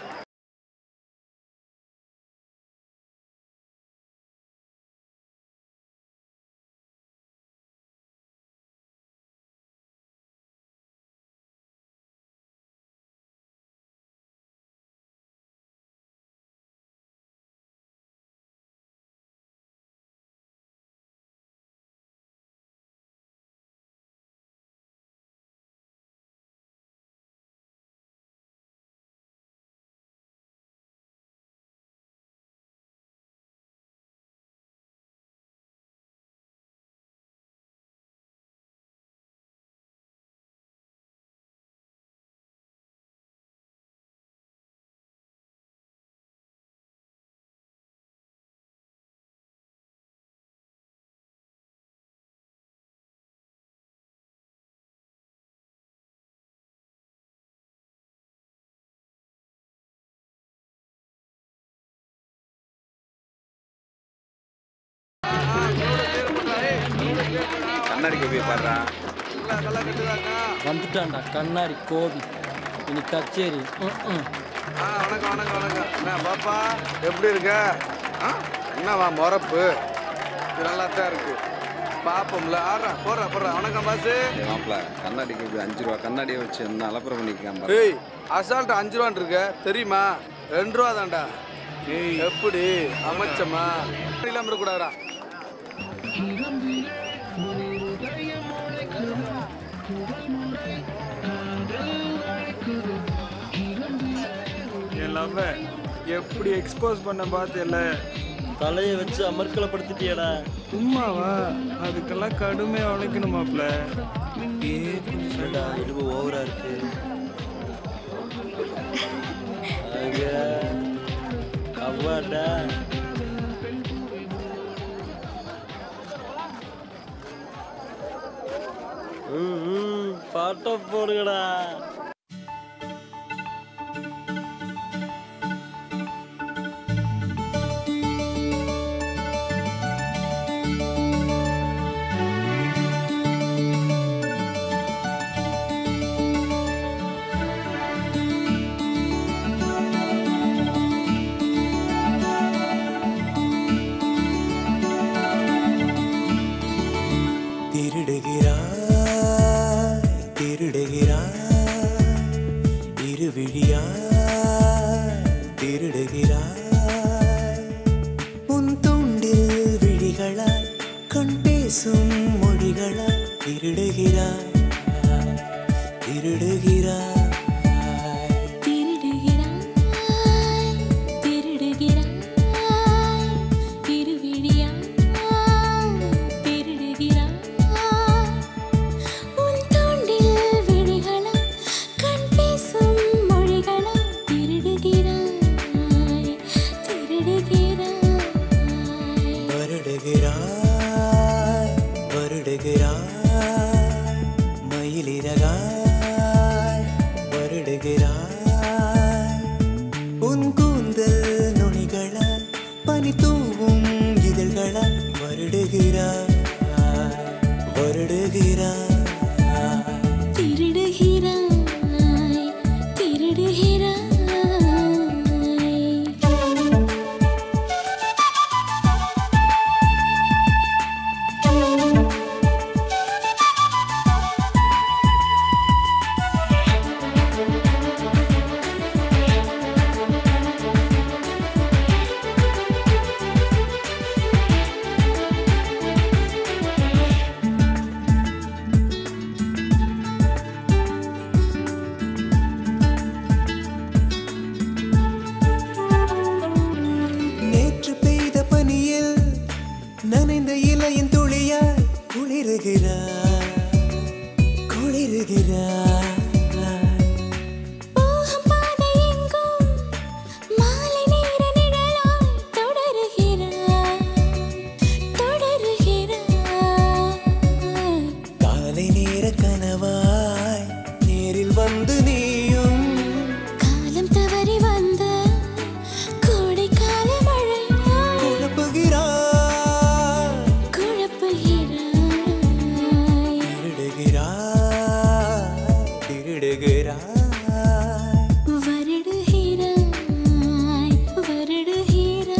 கண்ணாடி கோபியை பாடுறா வந்துட்டான்டா கண்ணாடி கோபி இனி கச்சேரி ம், ம். ஆ வணக்கம் வணக்கம் வணக்கம் என்ன பாப்பா எப்படி இருக்க ஆ என்னவா முறப்பு இது நல்லா தான் இருக்கு பாப்போம்ல ஆடுறா போடுறா போடுறா வணக்கம் பாசு மாப்பிள கண்ணாடி கோபி அஞ்சு ரூபா கண்ணாடியை வச்சு என்ன அலப்பறம் பண்ணிக்கலாம் ஏய் அசால்ட் அஞ்சு ரூபான் இருக்க தெரியுமா ரெண்டு ரூபா தான்டா எப்படி அமைச்சமா இல்லாம இருக்கக்கூடாதா என் லவ் எப்படி எக்ஸ்போஸ் பண்ண பார்த்தேல தலையை வச்சு அமர்க்கலப்படுத்திட்டியடா சும்மாவா அதுக்கெல்லாம் கடுமையா உழைக்கணுமாப்ல ஏடா இடுப்பு ஓவரா இருக்கு ஆக, அவ்வாடா ம், ம், பாட்டை போடுங்கடா திருடுகிறாய் திருடுகிறாய் இருவிழியாய் திருடுகிறாய் உன் தூண்டில் விழிகளாய் கண் பேசும் மொழிகளாய் திருடுகிறாய் திருடுகிறாய் வருடுகிறாய் வருடுகிறாய் மயிலிறகாய் வருடுகிறாய் உன் கூந்தல் நுனிகளால் பனி தூவும் இதழ்களால் வருடுகிறாய் வருடுகிறாய் நேற்று பெய்த பனியில் நனைந்த இலையின் துளியாய் குளிருகிறாய் குளிருகிறாய் காலை நேர கனவாய் நேரில் வந்து நீயும் காலம் தவறி வந்த கோடைக்கால மழை குழப்புகிறாய் குழப்புகிறாய் திருடுகிறாய் திருடுகிறாய் வருடுகிறாய் வருடுகிறாய்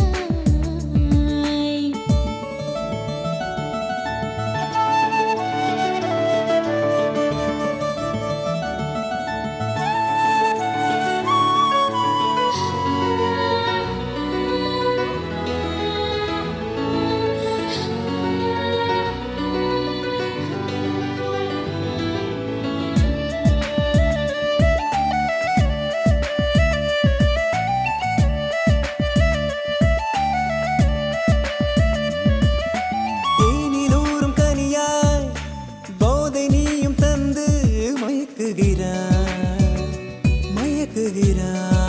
தேனிலூரும் கனியாய் போதை நீயும் தந்து மயக்குகிறாய் மயக்குகிறாய்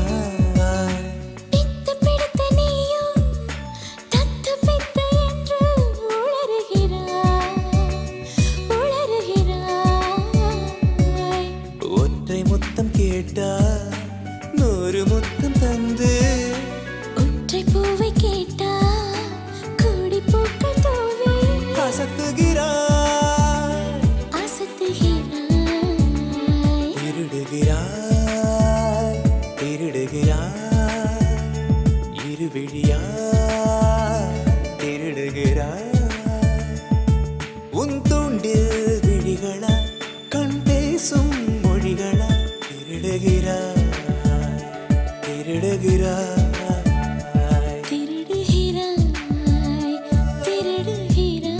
பித்து பிடித்த நீயும் தத்து பித்து என்று உளறுகிறாய் உளறுகிறாய் ஒற்றை முத்தம் கேட்டால் நூறு முத்தம் தந்து ஒற்றை பூவை கேட்டா கோடி பூக்கள் தூவி அசத்துகிறாய் திருடுகிறாய் திருடுகிறாய் இருவிழியாய் திருடுகிறாய் உன் தூண்டில் விழிகளா கண் பேசும் மொழிகளா திருடுகிறாய் திருடுகிறாய் திருடுகிறாய் திருடுகிறாய்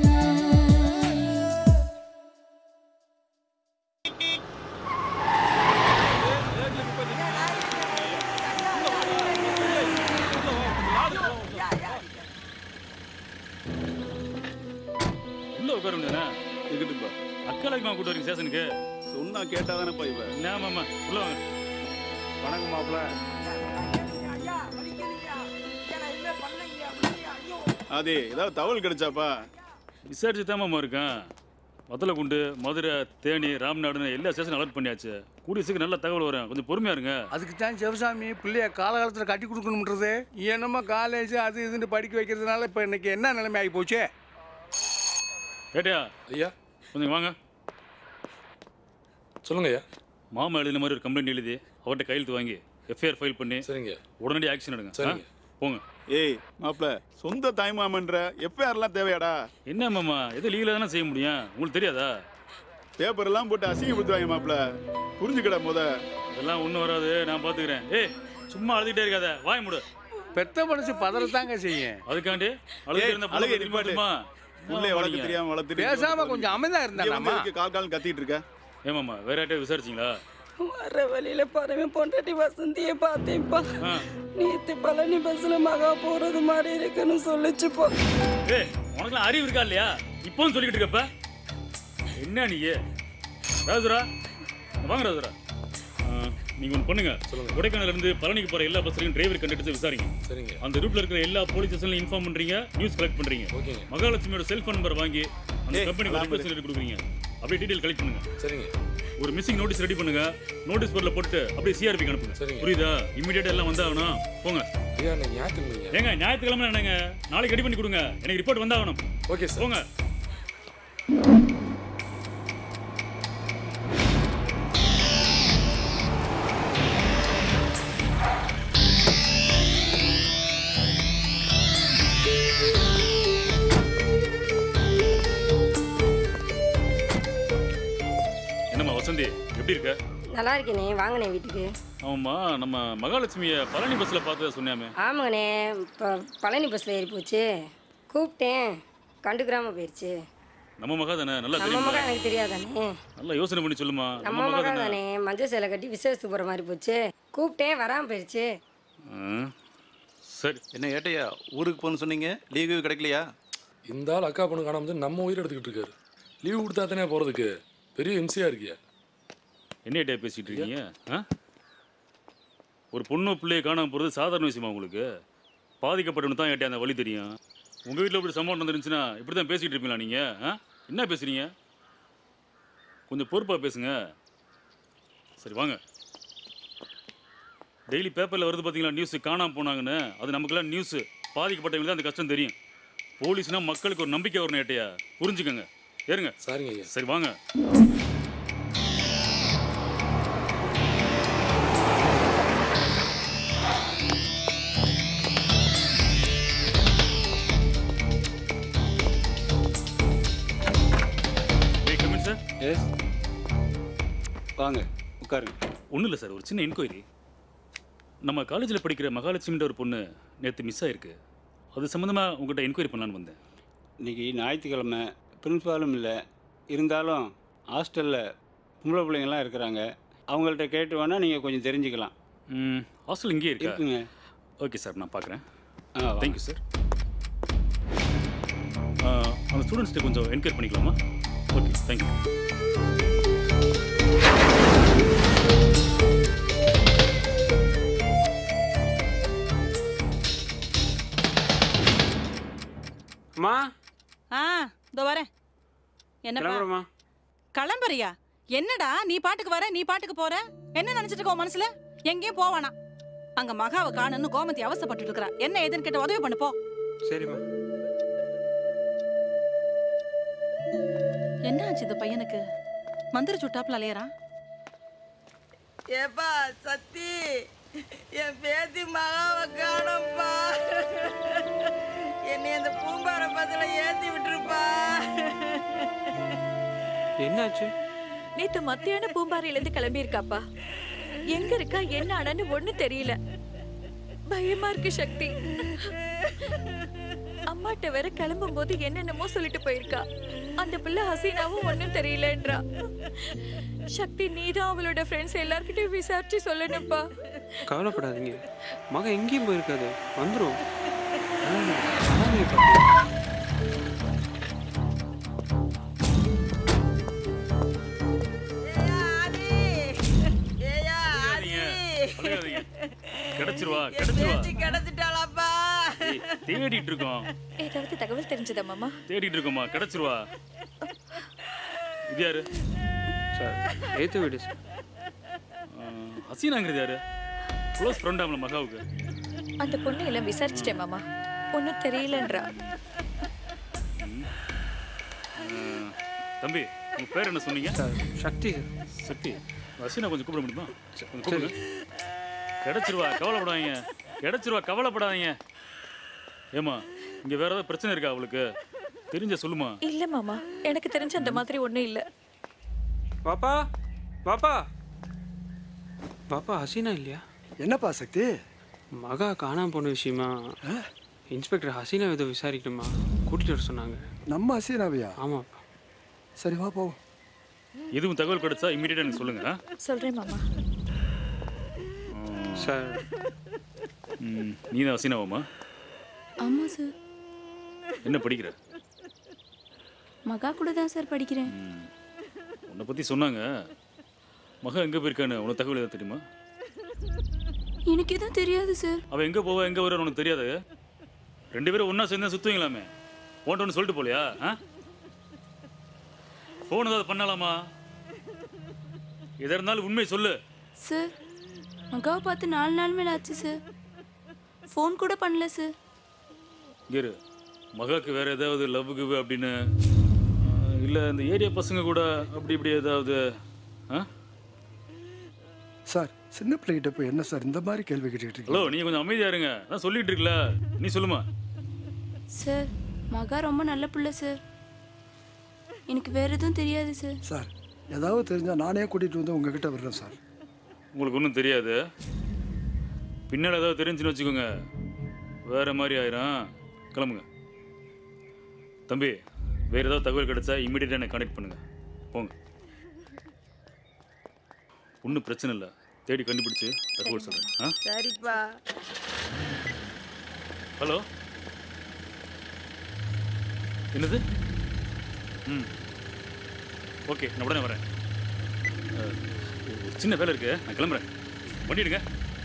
உள்ள உட்கார முடியாதா இருக்கட்டும்பா அக்காலைக்குமா கூட்டு வரீங்க ஸ்டேஷனுக்கு சொன்னா கேட்டாதானப்பா இவ ஆமாம்மா உள்ள வாங்க வணக்கம் மாப்பிள்ள அதே ஏதாவது தகவல் கிடைச்சாப்பா விசாரிச்சு தான் மாமா இருக்கேன் வத்தலக்குண்டு மதுரை தேனி ராம்நாடுன்னு எல்லா ஸ்டேஷன் அலர்ட் பண்ணியாச்சு கூடிய சீக்கிரம் நல்ல தகவல் வரும் கொஞ்சம் பொறுமையா இருங்க அதுக்கு தான் சிவசாமி பிள்ளைய காலகாலத்தில் கட்டி கொடுக்கணும்ன்றது என்னமோ காலேஜ் அது இதுன்னு படிக்க வைக்கிறதுனால இப்போ இன்னைக்கு என்ன நிலைமை ஆகி போச்சு கேட்டியா ஐயா கொஞ்சம் வாங்க சொல்லுங்க ஐயா மாமா எழுதின மாதிரி ஒரு கம்ப்ளைண்ட் எழுதி அவர்கிட்ட கையெழுத்து வாங்கி எஃப்ஐஆர் ஃபைல் பண்ணி சரிங்க உடனடி ஆக்ஷன் எடுங்க சரிங்க. ஆ? போங்க ஏய் மாப்ள சொந்த தாய்மாமன்ற எஃப்ஐஆர்லாம் தேவையாடா என்ன மாமா எது லீகலாக தானே செய்ய முடியும் உங்களுக்கு தெரியாதா பேப்பர் எல்லாம் போட்டு அசிங்கப்படுத்துவாங்க மாப்ள புரிஞ்சுக்கடா முத இதெல்லாம் ஒன்றும் வராது நான் பார்த்துக்கிறேன் ஏய் சும்மா அழுதுகிட்டே இருக்காத வாய் மூடு பெத்த மனசு பதறத்தாங்க செய்யும் அதுக்காண்டி அழுது இருந்த அழுகை பொண்ணு நிப்பாட்டு. தெரியுமா புள்ளைய வளர்க்க தெரியாம வளர்த்துட்டு பேசாம கொஞ்சம் அமைதியா இருந்தாலாமா? கால் கால் கத்திட்டு இருக்க ஏமாம்மா வேற யார்ட்டையும் விசாரிச்சிங்களா வர வழியில பறவை பொண்டாட்டி வசந்தியை பார்த்தேன்ப்பா ஆ. நேத்து பழனி பஸ்ல மகா போறது மாதிரி இருக்குன்னு சொல்லிச்சுப்பா ஏய் உனக்குலாம் அறிவு இருக்கா இல்லையா இப்போவும் சொல்லிக்கிட்டு இருக்கப்ப என்ன நீ ராஜுரா வாங்க ராஜுரா ஆ, நீங்க ஒன்று பண்ணுங்க கொடைக்கானல்ல இருந்து பழனிக்கு போற எல்லா பஸ்லையும் டிரைவர் கண்டுபிடிச்சு விசாரிங்க சரிங்க அந்த ரூட்ல இருக்கிற எல்லா போலீஸ் ஸ்டேஷன்லையும் இன்ஃபார்ம் பண்றீங்க நியூஸ் கலெக்ட் பண்றீங்க ஓகேங்க. மகாலட்சுமியோட செல்போன் நம்பர் வாங்கி அந்த ஏய், கம்பெனிக்கு அலாம் ரிக்வெஸ்ட் லெட்டர் கொடுக்குறீங்க அப்படியே டீடைல் கலெக்ட் பண்ணுங்க சரிங்க ஒரு மிஸ்ஸிங் நோட்டீஸ் ரெடி பண்ணுங்க நோட்டீஸ் போர்டில் போட்டு அப்படியே சிஆர்பிக்கு அனுப்புங்க சரிங்க. புரியுதா இமீடியட்டா எல்லாம் வந்தாகணும் போங்க ஐயா நான் ஞாயிற்றுங்க ஏங்க ஞாயிற்றுக்கிழமை என்னங்க நாளைக்கு ரெடி பண்ணி கொடுங்க எனக்கு ரிப்போர்ட் வந்தாகணும் ஓகே சார் போங்க என்னம்மா வசந்தி எப்படி இருக்க நல்லா இருக்கேனே வாங்கண்ணே வீட்டுக்கு ஆமாம்மா நம்ம மகாலட்சுமியை பழனி பஸ்ஸில் பார்த்ததா சொன்னாமே ஆமாங்கண்ணே இப்போ பழனி பஸ்ஸில் ஏறி போச்சு கூப்பிட்டேன் கண்டுக்கிறாம போயிடுச்சு நம்ம மகா தானே நல்லா நம்ம தெரியுமா மகன் எனக்கு தெரியாதானே நல்லா யோசனை பண்ணி சொல்லுமா நம்ம மகா மகன் தானே தானே மஞ்சள் சேலை கட்டி விசேஷத்துக்கு போகிற மாதிரி போச்சு கூப்பிட்டேன் வராமல் போயிடுச்சு ம், சரி என்ன ஏட்டையா ஊருக்கு போகணும்னு சொன்னீங்க லீவு கிடைக்கலையா இந்த ஆள் அக்கா பொண்ணு காணாம வந்து நம்ம உயிர் எடுத்துக்கிட்டு இருக்காரு லீவ் கொடுத்தா தானே போறதுக்கு பெரிய இம்சையா இருக்கியா என்ன டே பேசிட்டு இருக்கீங்க ஆ ஒரு பொண்ணு பிள்ளையை காணாம போகிறது சாதாரண விஷயமா உங்களுக்கு பாதிக்கப்பட்டவனு தான் ஏட்டே அந்த வழி தெரியும் உங்கள் வீட்டில் இப்படி சம்பவம் நடந்துருந்துச்சுன்னா இப்படி தான் பேசிகிட்டு இருப்பீங்களா நீங்கள் ஆ என்ன பேசுறீங்க கொஞ்சம் பொறுப்பாக பேசுங்க சரி வாங்க டெய்லி பேப்பரில் வருது பார்த்தீங்களா நியூஸ் காணாம போனாங்கன்னு அது நமக்கெல்லாம் நியூஸ் பாதிக்கப்பட்டவங்களுக்கு தான் அந்த கஷ்டம் தெரியும் போலீஸ்னா மக்களுக்கு ஒரு நம்பிக்கை வரணும் ஏட்டையா புரிஞ்சுக்கங்க ஏறுங்க சரிங்க ஐயா சரி வாங்க சார் எஸ் வாங்க உட்காருங்க ஒன்றும் இல்லை சார் ஒரு சின்ன என்கொயரி நம்ம காலேஜில் படிக்கிற மகாலட்சுமின்ற ஒரு பொண்ணு நேற்று மிஸ் ஆயிருக்கு அது சம்மந்தமாக உங்கள்கிட்ட என்கொயரி பண்ணலான்னு வந்தேன் இன்னைக்கு ஞாயிற்றுக்கிழமை பிரின்ஸ்பாலும் இல்லை இருந்தாலும் ஹாஸ்டலில் பொம்பளை பிள்ளைங்கள்லாம் இருக்கிறாங்க அவங்கள்ட்ட கேட்டு வேணால் நீங்கள் கொஞ்சம் தெரிஞ்சுக்கலாம் ம் ஹாஸ்டல் இங்கேயே இருக்கா இருக்குங்க ஓகே சார் நான் பார்க்குறேன் ஆ, வாங்க. தேங்க்யூ சார் அந்த ஸ்டூடெண்ட்ஸ்கிட்ட கொஞ்சம் என்கொயரி பண்ணிக்கலாமா ஓகே தேங்க்யூ அம்மா ஆ இதோ வரேன் என்னப்பா கிளம்புறோம்மா கிளம்புறியா என்னடா நீ பாட்டுக்கு வர நீ பாட்டுக்கு போற என்ன நினைச்சிட்டு இருக்க உன் மனசுல எங்கேயும் போவானா அங்க மகாவை காணுன்னு கோமதி அவசப்பட்டு இருக்கா என்ன ஏதுன்னு கேட்டு உதவி பண்ணு போ சரிம்மா என்ன ஆச்சு இந்த பையனுக்கு மந்திர சுட்டாப்புல அலையறான் ஏப்பா சத்தி என் பேத்தி மகாவை காணோம்ப்பா என்னை அந்த பூம்பார பஸ்ல ஏத்தி விட்டுருப்பா என்னாச்சு நேத்து மத்தியான பூம்பாறையில இருந்து கிளம்பி இருக்காப்பா எங்க இருக்கா என்ன ஆனான்னு ஒண்ணு தெரியல பயமா இருக்கு சக்தி அம்மாட்ட வேற கிளம்பும் போது என்னென்னமோ சொல்லிட்டு போயிருக்கா அந்த பிள்ளை ஹசீனாவும் ஒண்ணும் தெரியலன்றா சக்தி நீதான் அவளோட ஃப்ரெண்ட்ஸ் எல்லார்கிட்டயும் விசாரிச்சு சொல்லணும்ப்பா கவலைப்படாதீங்க மகன் எங்கேயும் போயிருக்காது வந்துடும் அழுகாதீங்க. கிடைச்சிருவா கிடைச்சிருவா பேத்தி கிடைச்சிட்டாளாப்பா ஏய், தேடிட்டு இருக்கோம் ஏதாவது தகவல் தெரிஞ்சதா மாமா தேடிட்டு இருக்கோம்மா கிடைச்சிருவா இது யாரு சார் ஏத்து வீடு சார் ஆஹ், ஹசீனாங்கிறது யாரு க்ளோஸ் ஃப்ரெண்டாம்ல மகாவுக்கு அந்த பொண்ணு எல்லாம் விசாரிச்சிட்டேன் மாமா ஒன்னும் தெரியலன்றா ஆஹ், தம்பி உங்க பேர் என்ன சொன்னீங்க சக்தி சக்தி ஹசீனா கொஞ்சம் கூப்பிட முடியுமா கொஞ்சம் கூப்பிடுங்க கிடைச்சிருவா கவலைப்படாதீங்க கிடைச்சிருவா கவலைப்படாதீங்க ஏமா இங்க வேற ஏதாவது பிரச்சனை இருக்கா அவளுக்கு தெரிஞ்ச சொல்லுமா இல்ல மாமா எனக்கு தெரிஞ்ச அந்த மாதிரி ஒண்ணும் இல்ல பாப்பா பாப்பா பாப்பா ஹசீனா இல்லையா என்னப்பா சக்தி மகா காணாம போன விஷயமா இன்ஸ்பெக்டர் ஹசீனா ஏதோ விசாரிக்கணுமா கூட்டிட்டு வர சொன்னாங்க நம்ம அசீனாவியா ஆமா சரி வா போவோம் எதுவும் தகவல் கிடைச்சா இமீடியட்டா எனக்கு சொல்லுங்க ஆ? சொல்றேன் மாமா சார் ம், நீ தான் ஹசீனாவாமா ஆமா சார் என்ன படிக்கிற மகா கூட தான் சார் படிக்கிறேன் உன்னை பத்தி சொன்னாங்க மகா எங்க போயிருக்கான்னு உனக்கு தகவல் ஏதாவது தெரியுமா எனக்கு எதுவும் தெரியாது சார் அவ எங்க போவா எங்க வர உனக்கு தெரியாது ரெண்டு பேரும் ஒண்ணா சேர்ந்து சுத்துவீங்களாமே உன்ட்ட ஒன்று சொல்லிட்டு போலையா ஆ ஃபோன் ஏதாவது பண்ணலாமா எதா இருந்தாலும் உண்மை சொல்லு சார் மகாவை பார்த்து நாலு நாள் மேலே ஆச்சு சார் ஃபோன் கூட பண்ணல சார் இரு மகாக்கு வேற ஏதாவது லவ் கிவ் அப்படின்னு ஆ, இல்ல இந்த ஏரியா பசங்க கூட அப்படி இப்படி ஏதாவது ஆ சார் சின்ன பிள்ளைகிட்ட போய் என்ன சார் இந்த மாதிரி கேள்வி கேட்டுக்கிட்டு இருக்கீங்க ஹலோ நீங்க கொஞ்சம் அமைதியா இருங்க நான் சொல்லிட்டு இருக்கல நீ சொல்லுமா சார் மகா ரொம்ப நல்ல பிள்ளை சார் எனக்கு வேற எதுவும் தெரியாது சார் சார் ஏதாவது தெரிஞ்சால் நானே கூட்டிகிட்டு வந்து உங்ககிட்ட வர்றேன் சார் உங்களுக்கு ஒன்றும் தெரியாது பின்னால் ஏதாவது தெரிஞ்சுன்னு வச்சுக்கோங்க வேற மாதிரி ஆயிரும் கிளம்புங்க தம்பி வேற ஏதாவது தகவல் கிடைச்சா இமீடியட்டாக எனக்கு கான்டாக்ட் பண்ணுங்க போங்க ஒன்றும் பிரச்சனை இல்லை தேடி கண்டுபிடிச்சு தகவல் சொல்கிறேன் ஆ சரிப்பா ஹலோ என்னது ம் ஓகே நான் உடனே வரேன் அஹ், ஒரு சின்ன வேலை இருக்கு நான் கிளம்புறேன் வண்டி எடுங்க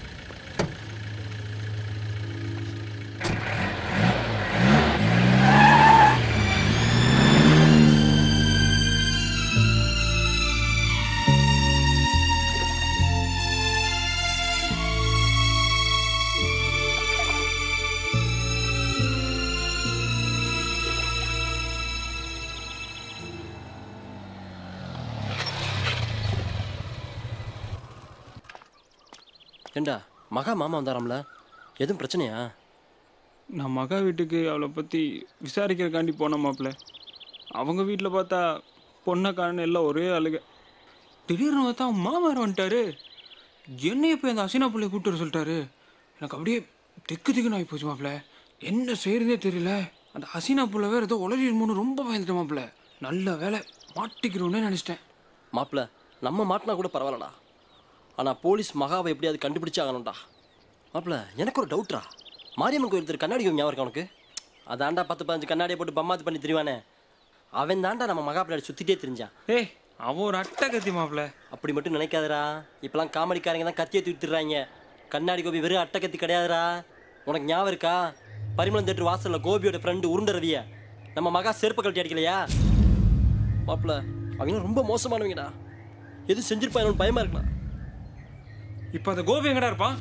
ஏண்டா மகா மாமா வந்தாராம்ல எதுவும் பிரச்சனையா நான் மகா வீட்டுக்கு அவளை பற்றி விசாரிக்கிறக்காண்டி போன மாப்பிள்ள அவங்க வீட்டில் பார்த்தா பொண்ணை காணு எல்லாம் ஒரே அழுக திடீர்னு பார்த்தா அவன் மாமா வேற வந்துட்டாரு என்னைய போய் அந்த அசினா பிள்ளைய கூப்பிட்டு வர சொல்லிட்டாரு எனக்கு அப்படியே திக்கு திக்குன்னு ஆகி போச்சு மாப்பிள்ள என்ன செய்யறதே தெரியல அந்த ஹசீனா புள்ள வேற ஏதோ உளறிடுமோன்னு ரொம்ப பயந்துட்டேன் மாப்பிள்ள நல்ல வேலை மாட்டிக்கிறோன்னே நினச்சிட்டேன் மாப்பிள்ள நம்ம மாட்டினா கூட பரவாயில்லடா ஆனால் போலீஸ் மகாவை எப்படியாவது கண்டுபிடிச்சு ஆகணும்டா மாப்பிள்ள எனக்கு ஒரு டவுட்ரா மாரியம்மன் கோயில் திரு கண்ணாடி ஞாபகம் இருக்கா உனக்கு அதாண்டா பத்து பதினஞ்சு கண்ணாடியை போட்டு பம்மாத்து பண்ணி திரிவானே அவன் தாண்டா நம்ம மகா பின்னாடி சுற்றிட்டே தெரிஞ்சான் ஏய் அவன் ஒரு அட்டை கத்தி மாப்பிள்ள அப்படி மட்டும் நினைக்காதடா இப்பெல்லாம் காமெடிக்காரங்க தான் கத்தியை தூக்கிடுறாங்க கண்ணாடி கோபி வெறும் அட்டை கத்தி கிடையாதுடா உனக்கு ஞாபகம் இருக்கா பரிமளம் தேட்டர் வாசல்ல கோபியோட ஃப்ரெண்டு உருண்ட ரவிய நம்ம மகா செருப்பு கழட்டி அடிக்கலையா மாப்பிள்ள அவங்க ரொம்ப மோசமானவங்கடா எது செஞ்சிருப்பாங்க பயமா இருக்கலாம் இப்போ அந்த கோபி எங்கடா இருப்பான்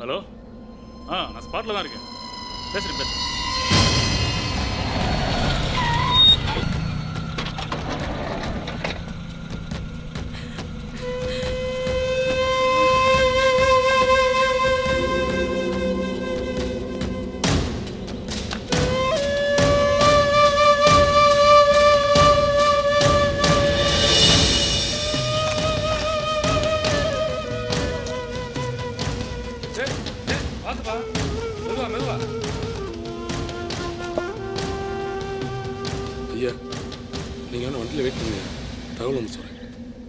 ஹலோ ஆ நான் ஸ்பாட்டில் தான் இருக்கேன் பேசுகிறேன் பேசுகிறேன் ஏய், ஏய், பாத்துப்பா மெதுவா மெதுவா ஐயா நீங்க வேணும் வண்டியில் வெயிட் பண்ணுங்க தகவல் வந்து சொல்றேன்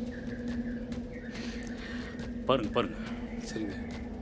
பாருங்க பாருங்க சரிங்க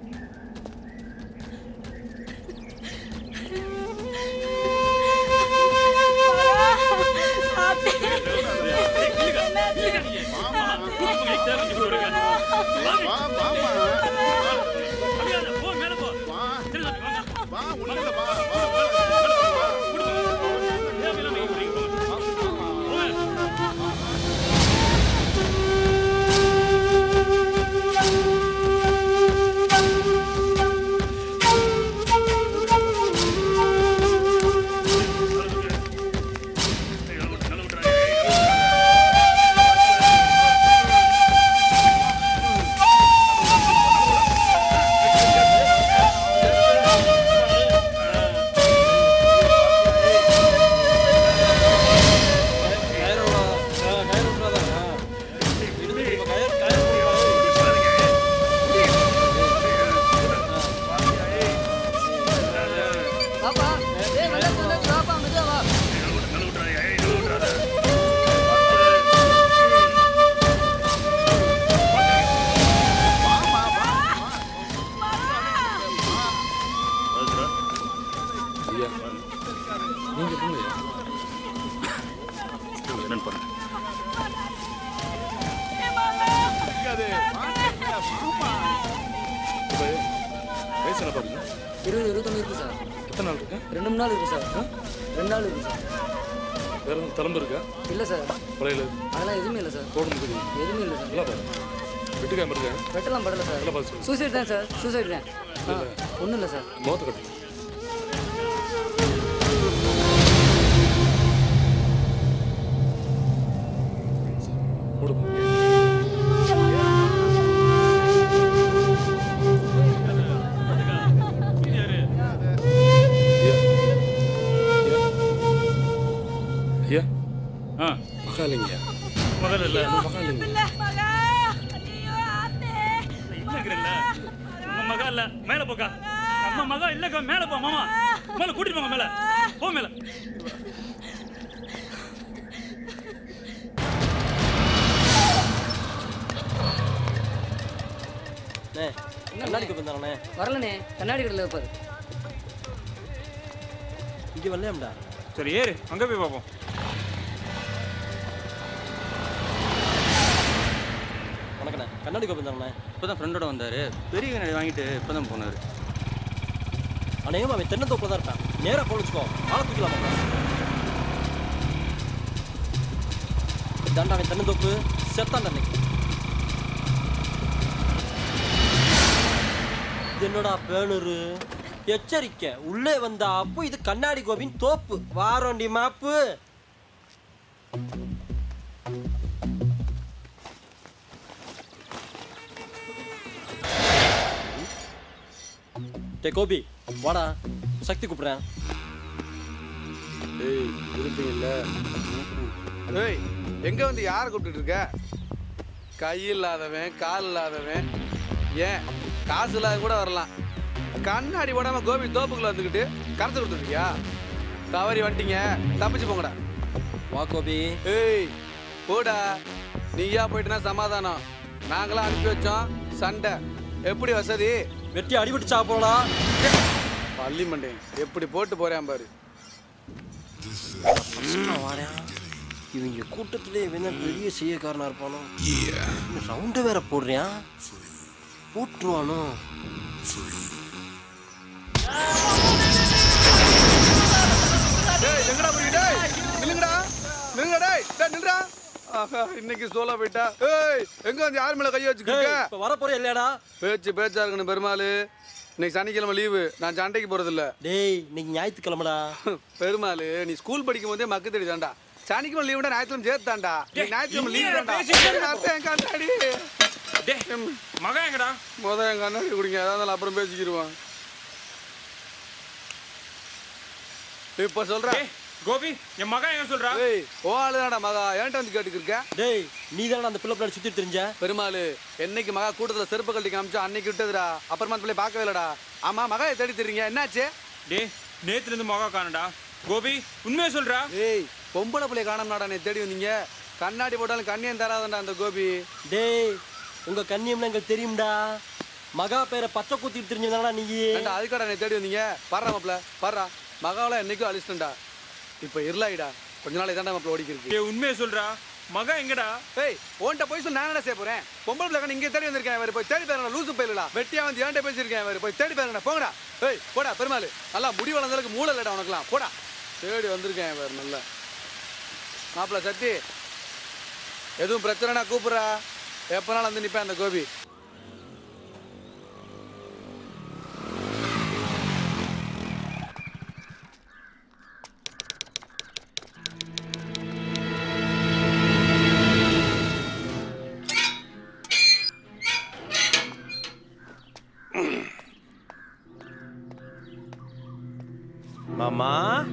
பாப்பா ஏய் நல்லா சொன்னா பாப்பா மெதுவா வா ஐயா நீங்க போங்க என்னன்னு பாருங்க வயசு என்ன பாருங்க இருபது இருபத்தொன்று இருக்கு சார் எத்தனை நாள் இருக்கு ரெண்டு மூணு நாள் இருக்கு சார் ரெண்டு நாள் இருக்கு சார் வேற எதுவும் தளம்பு இருக்கா இல்லை சார் பழையில அதெல்லாம் எதுவுமே இல்லை சார் தோட்டம் இருக்குது எதுவுமே இல்லை சார் நல்லா பாரு வெட்டுக்காம இருக்கா வெட்டலாம் படல சார் நல்லா பார்த்து சொல்லு சூசைட் தான் சார் சூசைட் தான் இல்ல. ஒன்றும் இல்லை சார் முகத்தை கட்டு ஐயா ஆ மகாலிங்கய்யா முதல்ல இல்லை மகாலிங்க இல்லைங்கிறல்ல நம்ம மகா இல்ல மேல போக்கா நம்ம மகா இல்லக்கா மேல போ மாமா மேல கூட்டிட்டு போங்க மேல போ மேல அண்ணே கண்ணாடிக்கு வந்தாங்கண்ணே வரலண்ணே கண்ணாடி கடையில் வைப்பாரு இங்கே வரலையாம்டா சரி ஏறு அங்கே போய் பார்ப்போம் வணக்கண்ணே கண்ணாடி கோப்பம் தாங்கண்ணே இப்போ தான் ஃப்ரெண்டோட வந்தார் பெரிய கண்ணாடி வாங்கிட்டு இப்போ தான் போனார் அநேகமாக அவன் தென்னந்தோப்பில் தான் இருக்கான் நேராக போன வச்சுக்கோ ஆளை தூக்கலாமா தாண்டா அவன் தென்னந்தோப்பு செத்தான் அன்னைக்கு இது என்னடா பேனரு எச்சரிக்கை உள்ளே வந்த அப்போ இது கண்ணாடி கோபின் தோப்பு வாரோண்டி மாப்பு டே கோபி வாடா சக்தி கூப்பிடுறேன் ஏய் இருப்பீங்கல்ல ஏய் எங்க வந்து யாரை கூப்பிட்டுட்டு இருக்க கை இல்லாதவன் கால் இல்லாதவன் ஏன் காசு இல்லாத கூட வரலாம் கண்ணாடி போடாம கோபி தோப்புக்குள்ள வந்துக்கிட்டு கரைச்சு கொடுத்துருக்கியா தவறி வந்துட்டீங்க தப்பிச்சு போங்கடா வா கோபி ஏய் போடா நீயா போயிட்டுனா சமாதானம் நாங்களாம் அனுப்பி வச்சோம் சண்டை எப்படி வசதி வெட்டி அடிபட்டு சாப்பிடா பள்ளி மண்டே எப்படி போட்டு போறேன் பாரு வாடா இவங்க கூட்டத்திலே வேணா பெரிய செய்யக்காரனா இருப்பானோ ரவுண்டு வேற போடுறியா போட்டுருவானோ டேய் எங்கடா போறீங்க டேய் நில்லுங்கடா நில்லுங்க டேய் டேய் நில்றா ஆஹா இன்னைக்கு சோலா போயிட்டா ஏய் எங்க வந்து யார் மேல கை வச்சுக்கிருக்க இப்ப வர போறியா இல்லையாடா பேச்சு பேச்சா இருக்கணும் பெருமாள் இன்னைக்கு சனிக்கிழமை லீவு நான் சண்டைக்கு போறதில்ல டேய் இன்னைக்கு ஞாயிற்றுக்கிழமைடா பெருமாள் நீ ஸ்கூல் படிக்கும் போதே மக்கு தேடி தாண்டா சனிக்கிழமை லீவுடா ஞாயிற்றுக்கிழமை சேர்த்தாண்டா நீ ஞாயிற்றுக்கிழமை லீவு என்னடா தாண்டா பேசிட்டு இருக்க? அத்தை என் கண்ணாடி மகன் எங்கடா முத என் கண்ணாடி குடிங்க அதான் இருந்தாலும் அப்புறம் பேசிக்கிருவான் இப்ப சொல்றேன் கோபி என் மகன் எங்க சொல்றா ஏய் ஓ ஆளுதான்டா மகா ஏன்ட்ட வந்து கேட்டுக்கிருக்க டேய் நீ தானே அந்த பிள்ளை பிள்ளை சுத்தி தெரிஞ்ச பெருமாள் என்னைக்கு மகா கூட்டத்துல செருப்பு கழட்டி காமிச்சா அன்னைக்கு விட்டதுடா அப்புறமா அந்த பிள்ளை பார்க்கவே இல்லடா ஆமா மகாயை தேடி தெரியுங்க என்னாச்சு டேய் நேத்துல இருந்து மகா காணடா கோபி உண்மையை சொல்றா ஏய் பொம்பளை பிள்ளை காணோம்னாடா நீ தேடி வந்தீங்க கண்ணாடி போட்டாலும் கண்ணியம் தராதண்டா அந்த கோபி டேய் உங்க கண்ணியம்லாம் எங்களுக்கு தெரியும்டா மகா பேரை பச்சை குத்திட்டு தெரிஞ்சதாடா நீ ஏண்டா அதுக்காடா நீ தேடி வந்தீங்க பாடுறா மாப்ள பாடுறா மகாவெல்லாம் என்னைக்கும் அழிச்சிட்டா இப்போ இருளாயிடா கொஞ்ச நாள் இதாண்டா மாப்ள ஓடிக்கிருக்கு டேய் உண்மையை சொல்றா மகா எங்கடா ஏய் உன்கிட்ட போய் சொல்லி நான் என்ன செய்ய போறேன் பொம்பளை பிள்ளை இங்கே தேடி வந்திருக்கேன் வேறு போய் தேடி பாருங்க லூசு போயிடலா வெட்டியா வந்து ஏன்ட்ட பேசியிருக்கேன் வேறு போய் தேடி பாருங்க போங்கடா ஏய் போடா பெருமாள் நல்லா முடி வளர்ந்ததுக்கு மூளை இல்லடா உனக்குலாம் போடா தேடி வந்திருக்கேன் வேறு நல்லா மாப்பிள்ள சத்தி எதுவும் பிரச்சனைனா கூப்பிட்றா எப்போனாலும் வந்து நிற்பேன் அந்த கோபி மாமா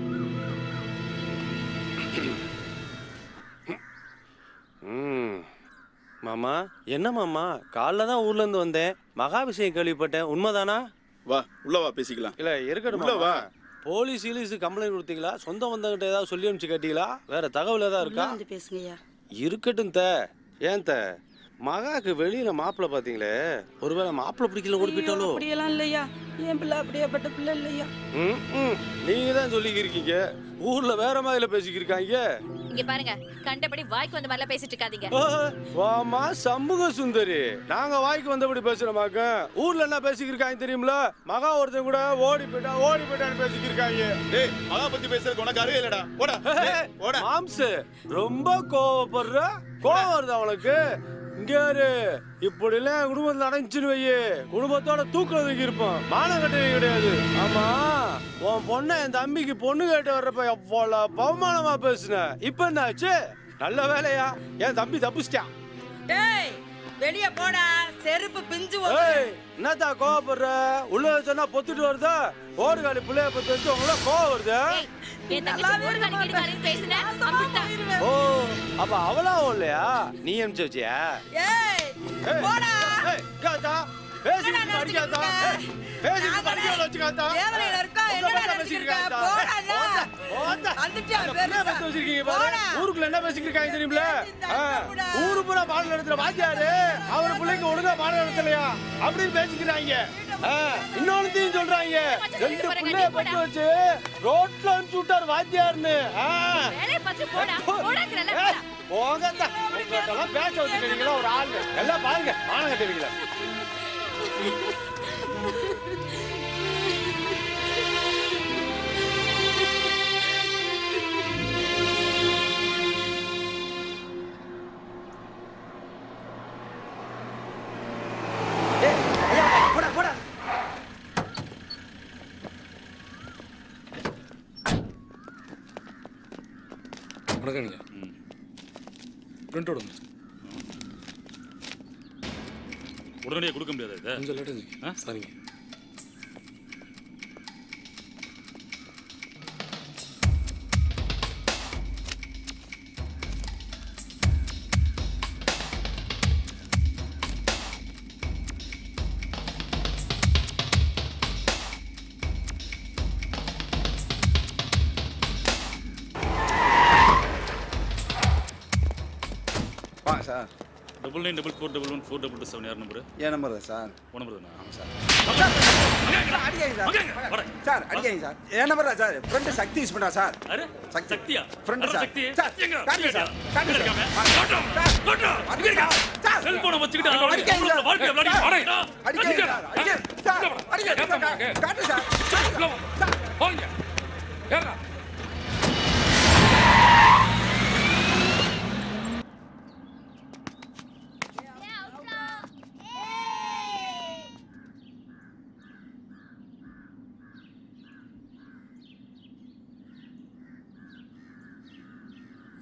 ம் மாமா என்ன மாமா காலைல தான் ஊர்ல இருந்து வந்தேன் மகாபிஷேகம் கேள்விப்பட்டேன் உண்மைதானா வா உள்ள வா பேசிக்கலாம் இல்ல இருக்கட்டும் உள்ள மாமா. வா. போலீஸ் கீலீஸ் கம்ப்ளைண்ட் கொடுத்தீங்களா சொந்த வந்தவங்கிட்ட ஏதாவது சொல்லி அனுப்பிச்சு கேட்டீங்களா வேற தகவல் ஏதாவது இருக்கா வந்து பேசுங்கய்யா இருக்கட்டும் த ஏன் த மகாக்கு வெளியில மாப்பிள்ளை பாத்தீங்களே ஒருவேளை மாப்பிள்ளை பிடிக்கல ஓடி போயிட்டாலோ அப்படியெல்லாம் இல்லையா என் பிள்ளை அப்படியேப்பட்ட பிள்ளை இல்லையா ம், ம். நீங்க தான் சொல்லிக்கிருக்கீங்க ஊர்ல வேற மாதிரில பேசிக்கிருக்காங்க இங்க பாருங்க கண்டபடி வாய்க்கு வந்த மாதிரிலாம் பேசிட்டு இருக்காதீங்க வாமா சண்முக சுந்தரி நாங்க வாய்க்கு வந்தபடி பேசுறோமாக்க ஊர்ல என்ன பேசிக்கிருக்காங்க தெரியுமில மகா ஒருத்தன் கூட ஓடி போயிட்டா ஓடி போயிட்டான்னு பேசிக்கிருக்காங்க டேய் மகா பத்தி பேசுறதுக்கு உனக்கு அறிவு இல்லடா போடா டேய், போடா மாம்சு ரொம்ப கோவப்படுற கோவம் வருது அவனுக்கு இங்க இரு இப்படி எல்லாம் என் குடும்பத்துல அடைஞ்சுன்னு வையே குடும்பத்தோட தூக்கம் தூக்கி இருப்பான் மானம் கட்டவே கிடையாது ஆமா உன் பொண்ணை என் தம்பிக்கு பொண்ணு கேட்டு வர்றப்ப எவ்வளவு பவமானமா பேசுன இப்ப என்ன ஆச்சு நல்ல வேலையா என் தம்பி தப்பிச்சிட்டான் டேய் வெளிய போடா செருப்பு பிஞ்சு ஏய் என்னத்தா கோவப்படுற உள்ள சொன்னா பொத்துட்டு வருதா ஓடுகாலி பிள்ளைய பத்தி வச்சு உங்கள கோவம் வருது என் தங்கச்சி ஒரு காலி கேட்டு பேசுன அம்பிட்டா ஓ அப்ப அவளாவும் இல்லையா நீ அனுப்பிச்சு வச்சியா ஏய் போடா ஏய் காத்தா பேசிட்டு படிக்காதா பேசிட்டு படிக்காத வச்சுக்காதா தேவரையில இருக்கா என்ன நினைச்சிருக்க போடா வந்துட்டியா என்ன பேசி வச்சிருக்கீங்க பாரு ஊருக்குள்ள என்ன பேசிக்கிட்டு இருக்காங்க தெரியுமில ஆ, ஊரு பூரா பாடம் நடத்துற வாத்தியாரு அவர் பிள்ளைக்கு ஒழுங்கா பாடம் நடத்தலையா அப்படின்னு பேசிக்கிறாங்க ஆ, இன்னொன்னுத்தையும் சொல்றாங்க ரெண்டு பிள்ளைய பத்தி வச்சு ரோட்ல அனுப்பிச்சு விட்டாரு வாத்தியாருன்னு ஆ. வேலையை பார்த்து போடா போடாங்கிறல ஏய், போங்க அத்தா. உங்கள்கிட்டலாம் பேச வச்சுக்கிறீங்களா ஒரு ஆள் எல்லாம் பாருங்க மானம் கட்டுவீங்களா போடா போடா வணக்கம் ஐயா பிரிண்ட் அவுட் வந்து உடனடியாக கொடுக்க முடியாது இதை கொஞ்சம் லேட் ஆச்சு சரிங்க வாங்க sir double nine double four double one four double two seven யார் நம்பர் என் நம்பர் தான் சார் உன் நம்பர் தானே ஆமாம் சார் அடிக்காங்க சார் சார் அடிக்காங்க சார் என் நம்பர் தான் சார் ஃப்ரெண்டு சக்தி யூஸ் பண்ணா சார் அரே சக்தி சக்தியா ஃப்ரெண்டு அரே, சார் சக்தி சார் எங்க காட்டுங்க சார் காட்டுங்க இருக்காம? சார் அடிக்காங்க சார் செல்போனை வச்சுக்கிட்டு சார், அவன் அடிக்காங்க சார். வாழ்க்கையை விளையாடி சார், வாடா. அடிக்காங்க சார் அடிக்காங்க சார் அடிக்காங்க சார் காட்டு சார் சார் போங்க ஏறா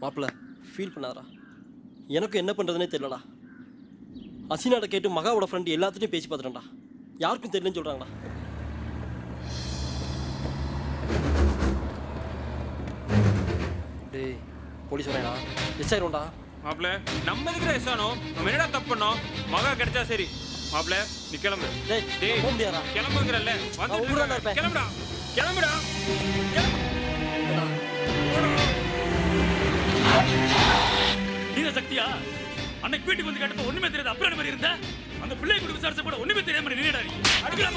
மாப்பிள்ள ஃபீல் பண்ணாதடா எனக்கும் என்ன பண்ணுறதுனே தெரியலடா அசினாட கேட்டு மகாவோட ஃப்ரெண்டு எல்லாத்துட்டையும் பேசி பார்த்துட்டேன்டா யாருக்கும் தெரியலன்னு சொல்கிறாங்கடா டேய் போலீஸ் வரேடா எஸ் ஆயிரும்டா மாப்பிள நம்ம எதுக்குற எஸ் ஆனோம் நம்ம என்னடா தப்பு பண்ணோம் மகா கிடைச்சா சரி மாப்பிள நீ கிளம்பு டேய் டேய் போக முடியாதா கிளம்புங்கிறல்ல நான் வந்து ஊர்ல இருப்பேன். கிளம்புடா கிளம்புடா நீங்க சக்தியா அன்னைக்கு வீட்டுக்கு வந்து கேட்டப்ப ஒண்ணுமே தெரியாது அப்புறம் என்ன மாதிரி இருந்த அந்த பிள்ளை கூட விசாரிச்ச கூட ஒண்ணுமே தெரியாம நின்னுடா நீ அடிக்கலாம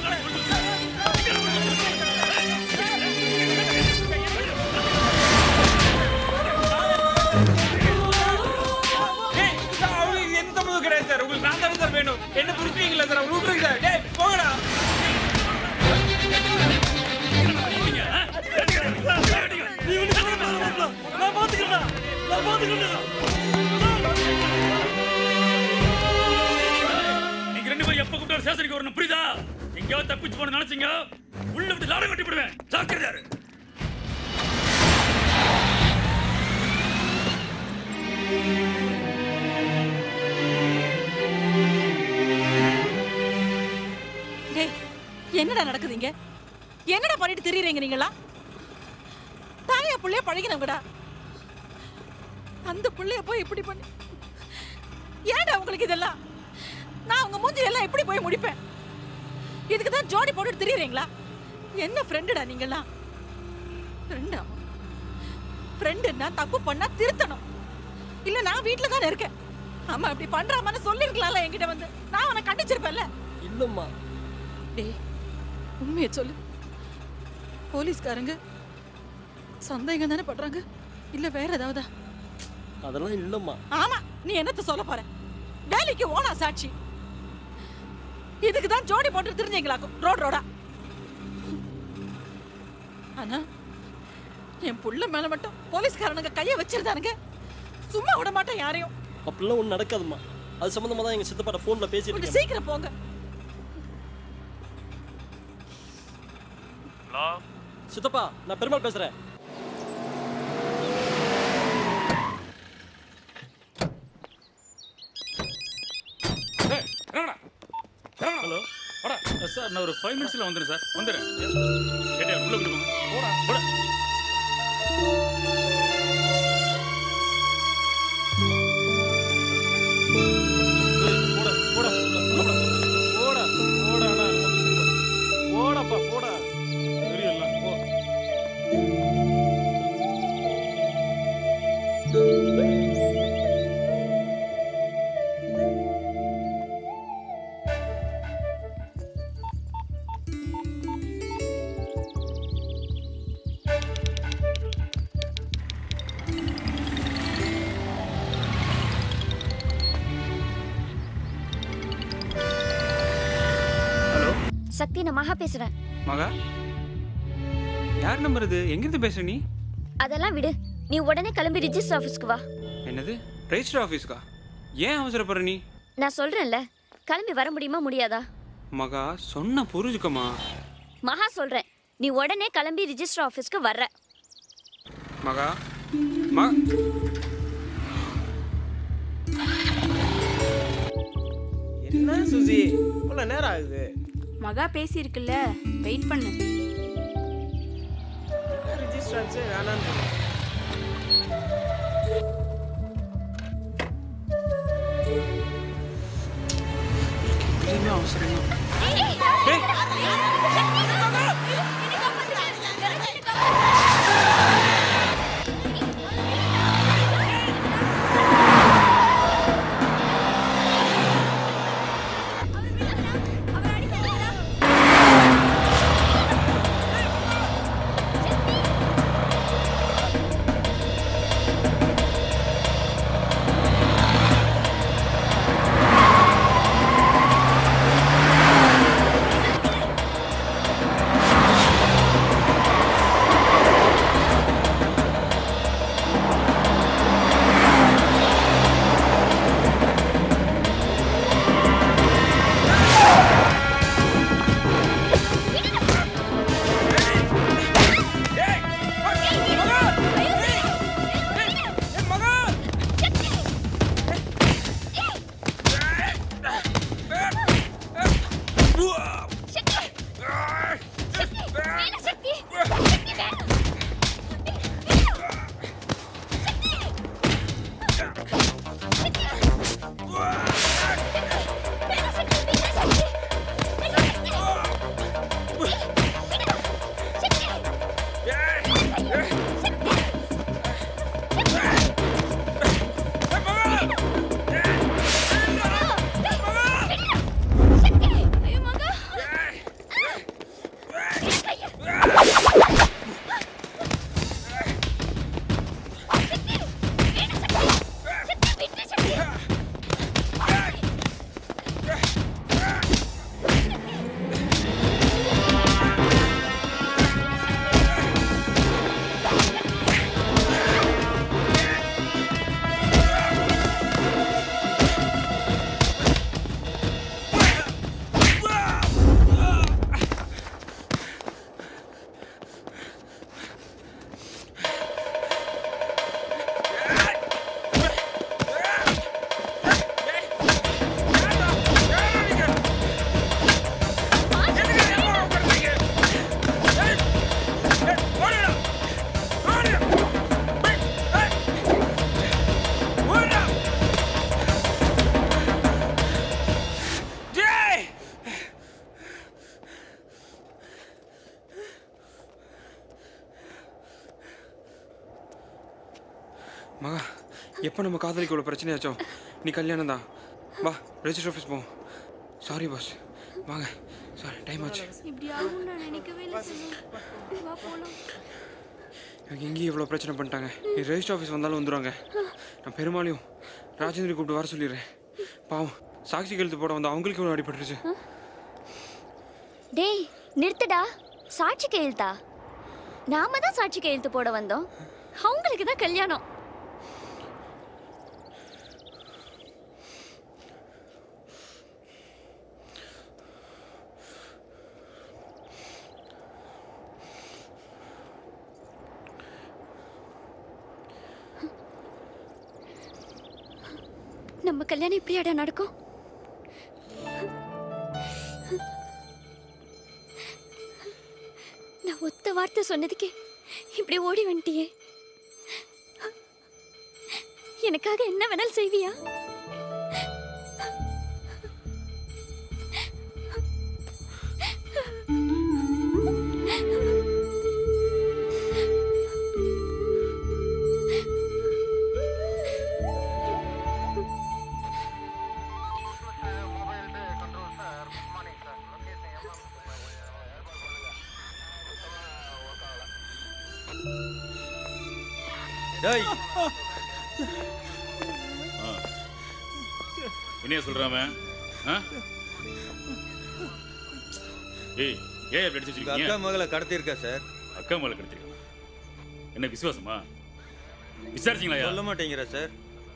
டேய் சார் அவங்களுக்கு எந்த சம்மந்தம் கிடையாது சார் உங்களுக்கு நான் தானே சார் வேணும் என்ன புரிஞ்சுங்களா சார் அவங்க விட்டுருங்க சார் டேய் போங்கடா நான் பார்த்துக்கிறேன்டா நான் பார்த்துக்கிறேன்டா நீங்க ரெண்டு பேரும் எப்ப கூப்பிட்டு ஸ்டேஷனுக்கு வரணும் புரியுதா எங்கேயாவது தப்பிச்சு போன நினைச்சீங்க உள்ள விட்டு லாடம் கட்டி விடுவேன் ஜாக்கிரதையா இரு. டேய் என்னடா நடக்குதுங்க என்னடா பண்ணிட்டு திரியறீங்க நீங்களா தாயா புள்ளைய பழகினவங்கடா அந்த புள்ளைய போய் இப்படி பண்ணி ஏன்டா உங்களுக்கு இதெல்லாம் நான் உங்க மூஞ்சி எல்லாம் எப்படி போய் முடிப்பேன் இதுக்கு தான் ஜோடி போட்டுட்டு திரியறீங்களா என்ன ஃப்ரெண்டுடா நீங்களாம் ஃப்ரெண்டா ஃப்ரெண்டுன்னா தப்பு பண்ணா திருத்தணும் இல்ல நான் வீட்ல தானே இருக்கேன் ஆமா இப்படி பண்றாமன்னு சொல்லிருக்கலாம்ல என்கிட்ட வந்து நான் அவனை கண்டிச்சிருப்பேன்ல இல்லைம்மா டேய் உண்மையை சொல்லு போலீஸ்காரங்க சந்தேகம் தானே பண்றாங்க இல்ல வேற ஏதாவதா அதெல்லாம் இல்லைம்மா ஆமா நீ என்னத்த சொல்ல போற வேலைக்கு ஓனா சாட்சி இதுக்கு தான் ஜோடி போட்டு தெரிஞ்சீங்களாக்கும் ரோட் ரோடா ஆனா என் புள்ள மேல மட்டும் போலீஸ்காரனுங்க கைய வச்சிருந்தானுங்க சும்மா விட மாட்டேன் யாரையும் அப்படிலாம் ஒன்றும் நடக்காதும்மா அது சம்மந்தமாக தான் எங்கள் சித்தப்பாட்ட ஃபோனில் பேசிட்டு கொஞ்சம் இருக்கேன் சீக்கிரம் போங்க சித்தப்பா நான் பெருமாள் பேசுகிறேன் ஹலோ சார் நான் ஒரு ஃபைவ் மினிட்ஸ்ல வந்துடுறேன் சார் வந்துடுறேன் கேட்டேன் உள்ள கூட்டு போங்க போடா போடா போடா போடா போடா போடா போடா அண்ணா, போடாப்பா போடா தெரியல போ சக்தி நான் மகா பேசுறேன் மகா யார் நம்பர் இது எங்கிருந்து பேசுற நீ அதெல்லாம் விடு நீ உடனே கிளம்பி ரிஜிஸ்டர் ஆஃபீஸ்க்கு வா என்னது ரெஜிஸ்டர் ஆஃபீஸ்க்கா ஏன் அவசரப்படுற நீ நான் சொல்றேன்ல கிளம்பி வர முடியுமா முடியாதா மகா சொன்ன புரிஞ்சுக்கமா மகா சொல்றேன் நீ உடனே கிளம்பி ரிஜிஸ்டர் ஆஃபீஸ்க்கு வர்ற மகா ம என்ன சுசி இவ்வளோ நேரம் ஆகுது மகா பேசியிருக்குல்ல வெயிட் பண்ணு ரிஜிஸ்டர் ஆச்சு வேணான்னு சொன்னேன். எதுவுமே அவசரம் ஆ மகா எப்போ நம்ம காதலிக்கு இவ்வளோ பிரச்சனையாச்சோம் நீ கல்யாணம் தான் வா ரெஜிஸ்டர் ஆஃபீஸ் போவோம் சாரி பாஸ் வாங்க சாரி டைம் ஆச்சு இப்படி ஆகும் நான் நினைக்கவே இல்லை செல்வம் வா போலாம் எனக்கு இங்கேயும் இவ்வளோ பிரச்சனை பண்ணிட்டாங்க நீ ரெஜிஸ்டர் ஆஃபீஸ் வந்தாலும் வந்துடுவாங்க நான் பெருமாளையும் ராஜேந்திரி கூப்பிட்டு வர சொல்லிடுறேன் பாவம் சாட்சி கழுத்து போட வந்து அவங்களுக்கு இவ்வளோ அடிபட்டுருச்சு டேய் நிறுத்துடா சாட்சி கையெழுத்தா நாம தான் சாட்சி கையெழுத்து போட வந்தோம் அவங்களுக்கு தான் கல்யாணம் நம்ம கல்யாணம் இப்படியாடா நடக்கும் நான் ஒத்த வார்த்தை சொன்னதுக்கே இப்படி ஓடி வந்துட்டியே எனக்காக என்ன வேணாலும் செய்வியா டேய் ஆ. என்னைய சொல்றான் அவன்? ஆ ஏய் ஏன் அப்படி அடிச்சு உங்க வச்சிருக்கீங்க அக்கா மகளை கடத்தியிருக்கா சார் அக்கா மகளை கடத்திருக்கா என்ன விசுவாசமா விசாரிச்சீங்களா சொல்ல மாட்டேங்கிற சார்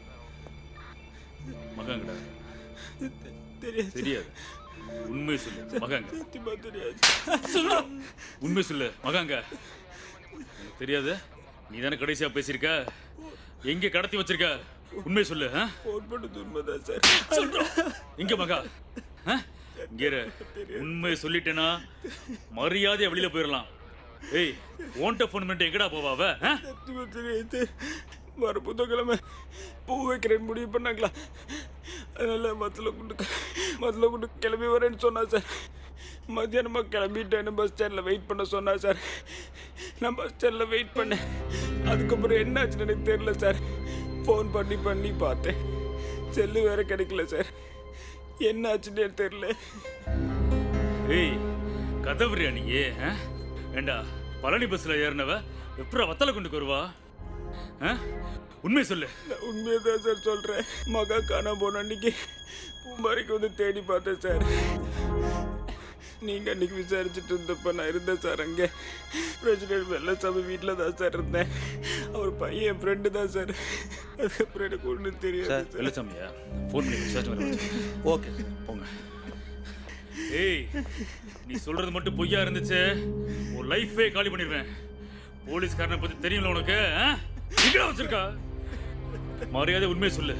மகாங்கடா தெரியாது தெரியாது உண்மை சொல்லு மகாங்க சத்தியமா தெரியாது உண்மை சொல்லு மகாங்க உனக்கு தெரியாது நீ தானே கடைசியா பேசியிருக்க எங்க கடத்தி வச்சிருக்க உண்மை சொல்லு ஆ? ஃபோன் பண்ணது உண்மைதான் சார் எங்க மகா ஆ? இங்க இரு. உண்மை சொல்லிட்டேனா மரியாதையா வெளியில போயிடலாம் ஏய் ஓன்ட்ட ஃபோன் பண்ணிட்டு எங்கடா போவா அவ ஆ? சத்தியமா தெரியாது வர புதன்கிழமை பூ வைக்கிறேன்னு முடிவு பண்ணாங்களா அதனால மத்தில் கொண்டு மத்தில் கொண்டு கிளம்பி வரேன்னு சொன்னா சார் மத்தியானமா கிளம்பிட்டேன்னு பஸ் ஸ்டாண்டில் வெயிட் பண்ண சொன்னா சார் நான் பஸ் ஸ்டாண்டில் வெயிட் பண்ணேன் அதுக்கப்புறம் என்ன ஆச்சுன்னு எனக்கு தெரியல சார் ஃபோன் பண்ணி பண்ணி பார்த்தேன் செல்லு வேற கிடைக்கல சார் என்ன ஆச்சுன்னு எனக்கு தெரியல ஏய் கதவுறியா நீ ஆ? ஏண்டா பழனி பஸ்ல ஏறினவ எப்படா வத்தலை கொண்டு வருவா ஆ? உண்மை சொல்லு நான் உண்மையை தான் சார் சொல்கிறேன் மகா காணாம போன அன்னைக்கு பூம்பாரிக்கு வந்து தேடி பார்த்தேன் சார் நீங்கள் அன்னைக்கு விசாரிச்சுட்டு இருந்தப்ப நான் இருந்தேன் சார் அங்கே பிரசிடென்ட் வெள்ளசாமி வீட்டில் தான் சார் இருந்தேன் அவர் பையன் என் ஃப்ரெண்டு தான் சார் அதுக்கப்புறம் எனக்கு ஒன்றும் தெரியாது சார் வெள்ளச்சாமியா ஃபோன் பண்ணி விசாரிச்சு ஓகே போங்க ஏய் நீ சொல்றது மட்டும் பொய்யா இருந்துச்சு உன் லைஃபே காலி பண்ணிடுவேன் போலீஸ்காரனை பத்தி தெரியும்ல உனக்கு ஆ? எங்கடா வச்சிருக்கா மரியாதை உண்மையை சொல்லு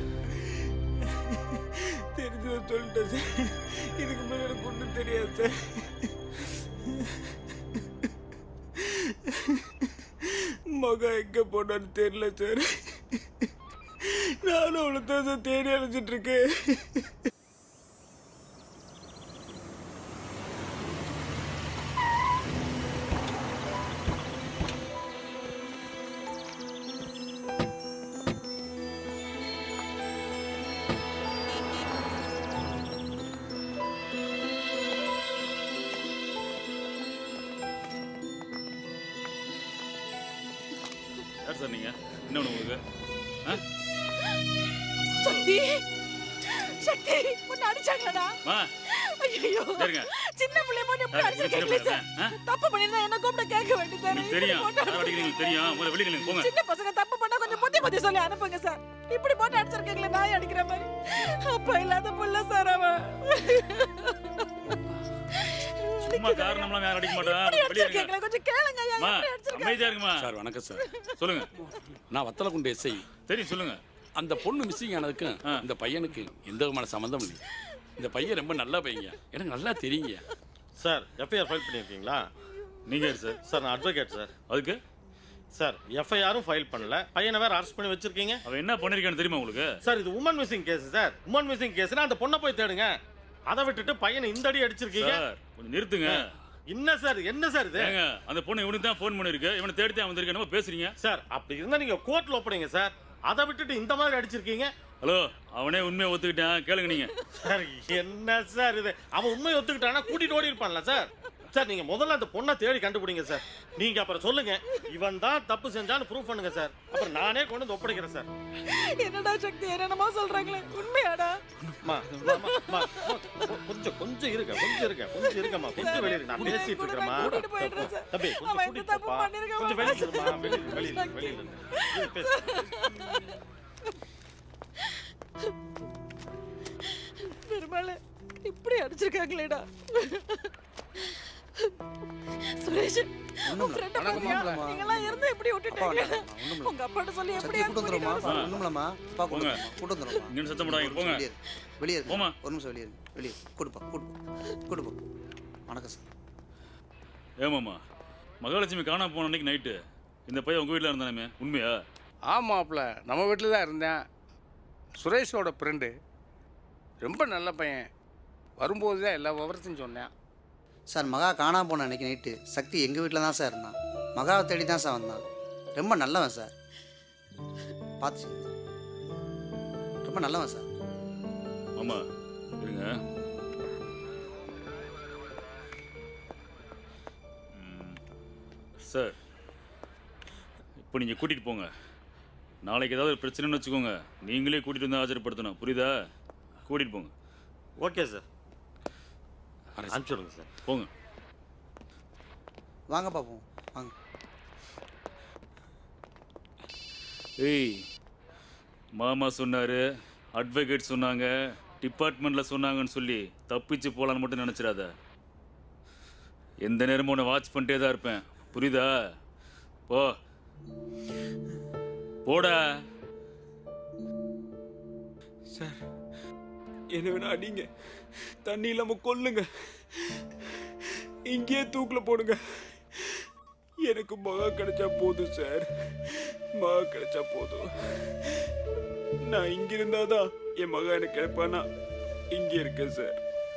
தெரிஞ்சதை சொல்லிட்டேன் சார் இதுக்கு மேலே எனக்கு ஒன்றும் தெரியாது சார் மகா எங்கே போனான்னு தெரியல சார் நானும் அவளை தான் சார் தேடி அழைச்சிட்டு இருக்கேன் யார் சார் நீங்க என்ன வேணும் உங்களுக்கு ஆ? சக்தி சக்தி உன்னை அடிச்சாங்களடா மா ஐயோ சரிங்க. சின்ன பிள்ளை போட்டு எப்படி யார் சின்ன அடிச்சிருக்கீங்களே பிள்ளை? சார் ஆ? தப்பு பண்ணிருந்தா என்ன கூப்பிட்டு கேட்க வேண்டியதானே உங்களுக்கு தெரியும் யார் அடிக்கிறீங்க தெரியும் முதல்ல வெளியே நில்லுங்க, போங்க சின்ன பசங்க தப்பு பண்ணா கொஞ்சம் புத்தி புத்தி சொல்லி அனுப்புங்க சார் இப்படி போட்டு அடிச்சிருக்கீங்களே நாய் அடிக்கிற மாதிரி அப்பா இல்லாத புள்ள சார் அவன் சும்மா காரணம்லாம் யாரும் அடிக்க மாட்டா இப்படி வெளியே இருங்க அடிச்சிருக்கீங்களே கொஞ்சம் கேளுங்க ஐயா மா எப்படி அடிச்சிருக்கீங்க அமைதியா இருக்குமா சார் வணக்கம் சார் சொல்லுங்க நான் வத்தலக்குண்டு எஸ்ஐ தெரியும் சொல்லுங்க அந்த பொண்ணு மிஸ்ஸிங் ஆனதுக்கும் இந்த பையனுக்கு எந்த விதமான சம்மந்தம் இல்லை இந்த பையன் ரொம்ப நல்ல பையங்க எனக்கு நல்லா தெரியுங்க சார் எஃப்ஐஆர் ஃபைல் பண்ணியிருக்கீங்களா நீங்க யார் சார் சார் நான் அட்வொகேட் சார் அதுக்கு சார் எஃப்ஐஆரும் ஃபைல் பண்ணல பையனை வேற அரெஸ்ட் பண்ணி வச்சிருக்கீங்க அவன் என்ன பண்ணிருக்கான்னு தெரியுமா உங்களுக்கு சார் இது woman missing case sir woman missing கேஸ்னா அந்த பொண்ணை போய் தேடுங்க அதை விட்டுட்டு பையனை இந்த அடி அடிச்சிருக்கீங்க சார் கொஞ்சம் நிறுத்துங்க என்ன சார் என்ன சார் இது ஏங்க அந்த பொண்ணு இவனுக்கு தான் ஃபோன் பண்ணிருக்கு இவனை தேடி தான் வந்திருக்க நம்ம பேசுறீங்க சார் அப்படி இருந்தா நீங்க கோர்ட்ல ஒப்படைங்க சார் அதை விட்டுட்டு இந்த மாதிரி அடிச்சிருக்கீங்க ஹலோ அவனே உண்மையை ஒத்துக்கிட்டான் கேளுங்க நீங்க சார் என்ன சார் இது அவன் உண்மையை ஒத்துக்கிட்டானா கூட்டிட்டு ஓடி இருப்பான்ல சார் சார் நீங்க முதல்ல அந்த பொண்ணை தேடி கண்டுபிடிங்க சார் நீங்க அப்புறம் சொல்லுங்க இவன் தான் தப்பு செஞ்சான்னு ப்ரூவ் பண்ணுங்க சார் அப்புறம் நானே கொண்டு வந்து ஒப்படைக்கிறேன் சார் என்னடா சக்தி என்னென்னமோ சொல்றாங்களே உண்மையாடா அம்மா, அம்மா, அம்மா, அம்மா, கொ- கொஞ்சம் கொஞ்சம் இருக்க கொஞ்சம் இருக்க கொஞ்சம் இருக்கம்மா கொஞ்சம் வெளியே இரு. நான் பேசிட்டு இருக்கிறேம்மா கூட்டிட்டு போயிடுறேன் சார். தம்பி கொஞ்சம் அவன் எந்த கூட்டிட்டு தப்பும் போப்பா. பண்ணிருக்க கொஞ்சம் வெளியே மாட்டான். இருமா வெளியே வெளியே வெளியே இரு. பேசு. பெருமாள் இப்படி அடிச்சிருக்காங்களேடா சுரேஷ் உன் friend அ வணக்கம் பாத்தியா? மாப்பிள்ளை. நீங்கெல்லாம் இருந்து எப்படி விட்டுட்டீங்க அப்பா, ஒண்ணும் உங்க அப்பாட்ட சொல்லி சக்தி எப்படியாவது கூட்டு வந்துருமா கூட்டிட்டு வர ஒண்ணுமில்லம்மா அப்பா கூட்டு போங்க. வந்துருமா? கூட்டு வந்துருமா இங்கன்னு சத்தம் போடாதீங்க, போங்க. வெளியே இரு. வெளியே இரு. போம்மா. ஒரு நிமிஷம் வெளியே இரு. வெளியே இரு. கூட்டுப்பா கூட்டுப்பா கூட்டுப்பா வணக்கம் சார் ஏமாம்மா மகாலட்சுமி காணாம போன அன்னைக்கு நைட்டு இந்த பையன் உங்க வீட்டில் இருந்தானே உண்மையா ஆமாப்ல நம்ம வீட்டில் தான் இருந்தேன் சுரேஷோட ஃப்ரெண்டு ரொம்ப நல்ல பையன் வரும்போது தான் எல்லா விவரத்தையும் சொன்னேன் சார் மகா காணாம போன அன்னைக்கு நைட்டு சக்தி எங்கள் வீட்டில் தான் சார் இருந்தான் மகாவை தேடி தான் சார் வந்தான் ரொம்ப நல்லவன் சார் பார்த்து செய்யுங்க. ரொம்ப நல்லவன் சார் ஆமா இருங்க ம், சார் இப்போ நீங்கள் கூட்டிகிட்டு போங்க நாளைக்கு ஏதாவது ஒரு பிரச்சனைன்னு வச்சுக்கோங்க நீங்களே கூட்டிகிட்டு வந்து ஆஜர்படுத்தணும் புரியுதா கூட்டிகிட்டு போங்க ஓகே சார் அனுப்பிச்சுடுங்க சார் போங்க வாங்க பார்ப்போம் வாங்க ஏய் மாமா சொன்னாரு அட்வொகேட் சொன்னாங்க டிபார்ட்மெண்ட்ல சொன்னாங்கன்னு சொல்லி தப்பிச்சு போலான்னு மட்டும் நினைச்சிடாத எந்த நேரமும் உன்னை வாட்ச் பண்ணிட்டே தான் இருப்பேன் புரியுதா போ போடா சார் என்ன வேணா அடிங்க தண்ணி இல்லாம கொல்லுங்க இங்கேயே தூக்கில் போடுங்க எனக்கு மகா கிடைச்சா போதும் சார் மகா கிடைச்சா போதும் நான் இங்க இருந்தாதான் என் மகா எனக்கு கிடைப்பானா இங்க இருக்கேன் சார்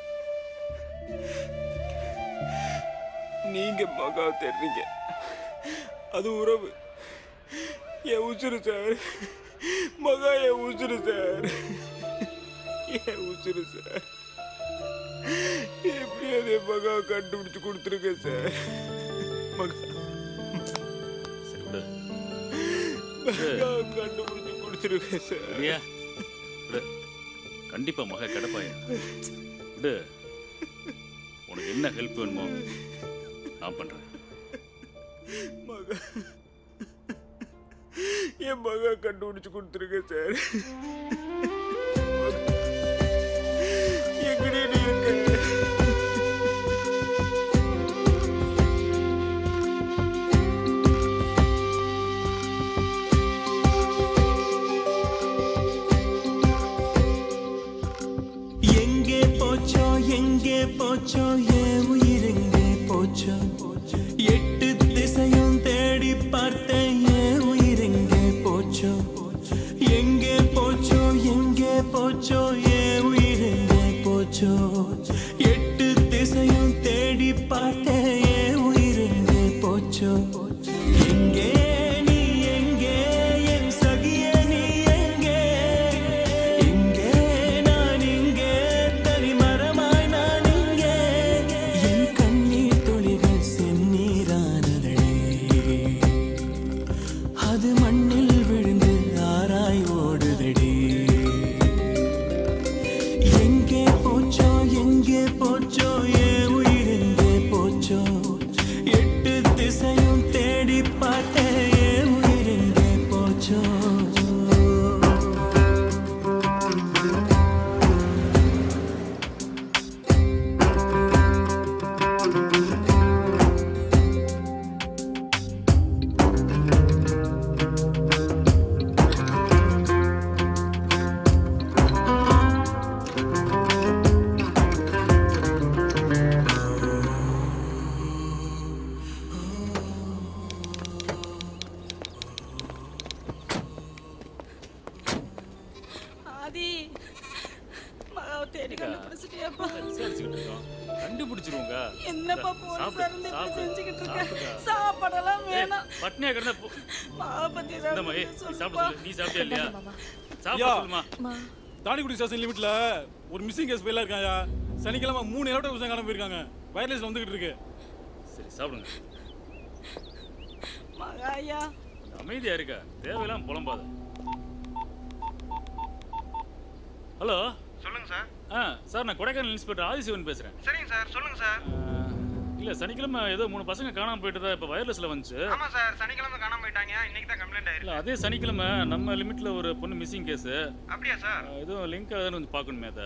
நீங்க மகா தேடுறீங்க அது உறவு என் உசுறு சார் மகா என் உசுறு சார் என் உசுறு சார் எப்படியாவது என் மகா கண்டுபிடிச்சு கொடுத்துருங்க சார் மகா சரி விடு மகா கண்டுபிடிச்சு கொடுத்துருங்க சார் இல்லையா விடு கண்டிப்பா மக கிடப்பாய விடு உனக்கு என்ன ஹெல்ப் வேணுமோ நான் பண்றேன் மகா என் மகா கண்டுபிடிச்சு கொடுத்துருங்க சார் எங்கடி நீ இருக்க எங்கே போச்சோ எங்கே போச்சோ என் உயிர் எங்கே போச்சோ எட்டு திசையும் தேடி பார்த்தேன் என் உயிர் எங்கே போச்சோ எங்கே போச்சோ எங்கே போச்சோ என் உயிர் எங்கே போச்சோ எட்டு திசையும் தேடி பார்த்தேன் என் உயிர் எங்கே போச்சோ எங்கே நீ எங்கே என் சகிய நீ எங்கே எங்கே நான் இங்கே தனி மரமாய் நான் இங்கே என் கண்ணீர் துளிகள் செந்நீரானதே அது மண்ணில் விழுந்து ஆராய் ஓடுதடி எங்கே போச்சோ எங்கே போச்சோ என் உயிர் எங்கே போச்சோ எட்டு திசையும் தேடி பார்த்தேன் என் உயிர் எங்கே போச்சோ ஆதி மகாவை மகாவை தேடி கண்டுபிடிச்சிட்டியாப்பா விசாரிச்சுக்கிட்டு இருக்கோம் கண்டுபிடிச்சிருவோங்க என்னப்பா போலீஸா இருந்து இப்படி செஞ்சுக்கிட்டு இருக்க சாப்பாடெல்லாம் வேணாம் பட்னியா கிடந்தா போ- மாவை பத்தி ஏதாவது இந்தாம்மா, ஏய், நீ சொல்லுப்பா. சாப்பிட சொல்லு. நீ சாப்பிட்டியா இல்லையா சாப்பிட ஐயா, சொல்லுமா தாடிக்குடி ஸ்டேஷன் லிமிட்ல ஒரு மிஸ்ஸிங் கேஸ் ஃபெயிலாக இருக்காயா சனிக்கிழமை மூணு எலக்ட்ரிக் விஷயம் காணாம போயிருக்காங்க வயர்லெஸ்ல வந்துகிட்டு இருக்கு சரி சாப்பிடுங்க மகா ஐயா கொஞ்சம் அமைதியா இருக்க தேவையில்லாம புலம்பாத ஹலோ சொல்லுங்க சார் ஆ சார் நான் கொடைக்கானல் இன்ஸ்பெக்டர் ஆதிசிவன் பேசுறேன் சரிங்க சார் சொல்லுங்க சார் இல்ல சனிக்கிழமை ஏதோ மூணு பசங்க காணாம போயிட்டு தான் இப்போ வயர்லெஸ்ல வந்துச்சு ஆமா சார் சனிக்கிழமை காணாம போயிட்டாங்க இன்னைக்கு தான் கம்ப்ளைண்ட் ஆயிருக்கு இல்ல அதே சனிக்கிழமை நம்ம லிமிட்ல ஒரு பொண்ணு மிஸ்ஸிங் கேஸ் அப்படியா சார் எதுவும் லிங்க் ஆகுதுன்னு வந்து பார்க்கணுமே அதை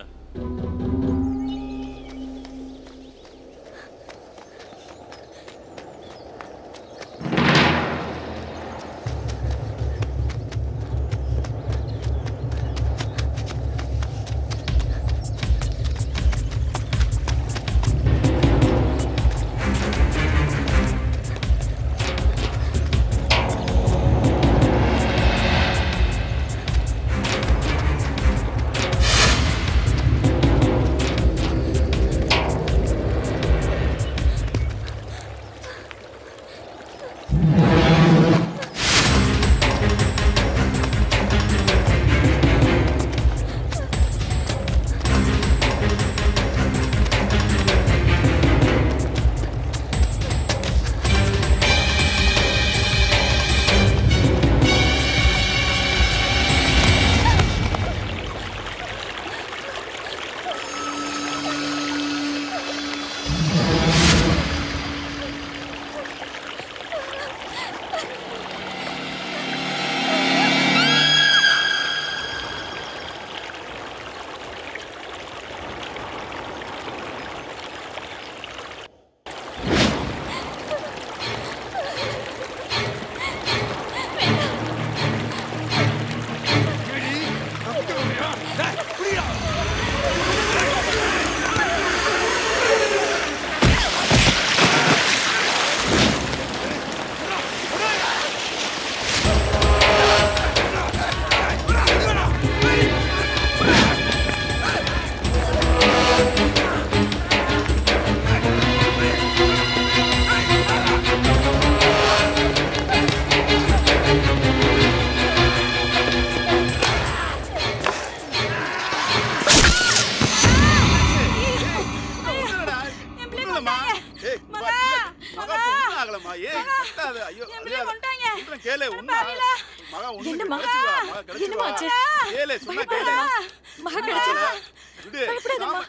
ஏய், வா, இல்ல, மகா, இப்ப ஒண்ணும் ஆகலம்மா. ஏய், கத்தாத. ஐயோ, அழுகாத. சொல்றேன் கேளு, ஒண்ணும் ஆகல. மகா, ஒண்ணும் என்ன இல்ல, மகா? கிடைச்சு வா, மகா, கிடைச்சு என்னம்மா வா. ஆச்சு? கேளு, சொன்னா கேளு. பயப்படாத. மகா கிடைச்சு வா. விடு. பயப்படாதம்மா.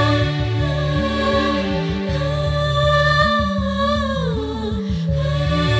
ஆ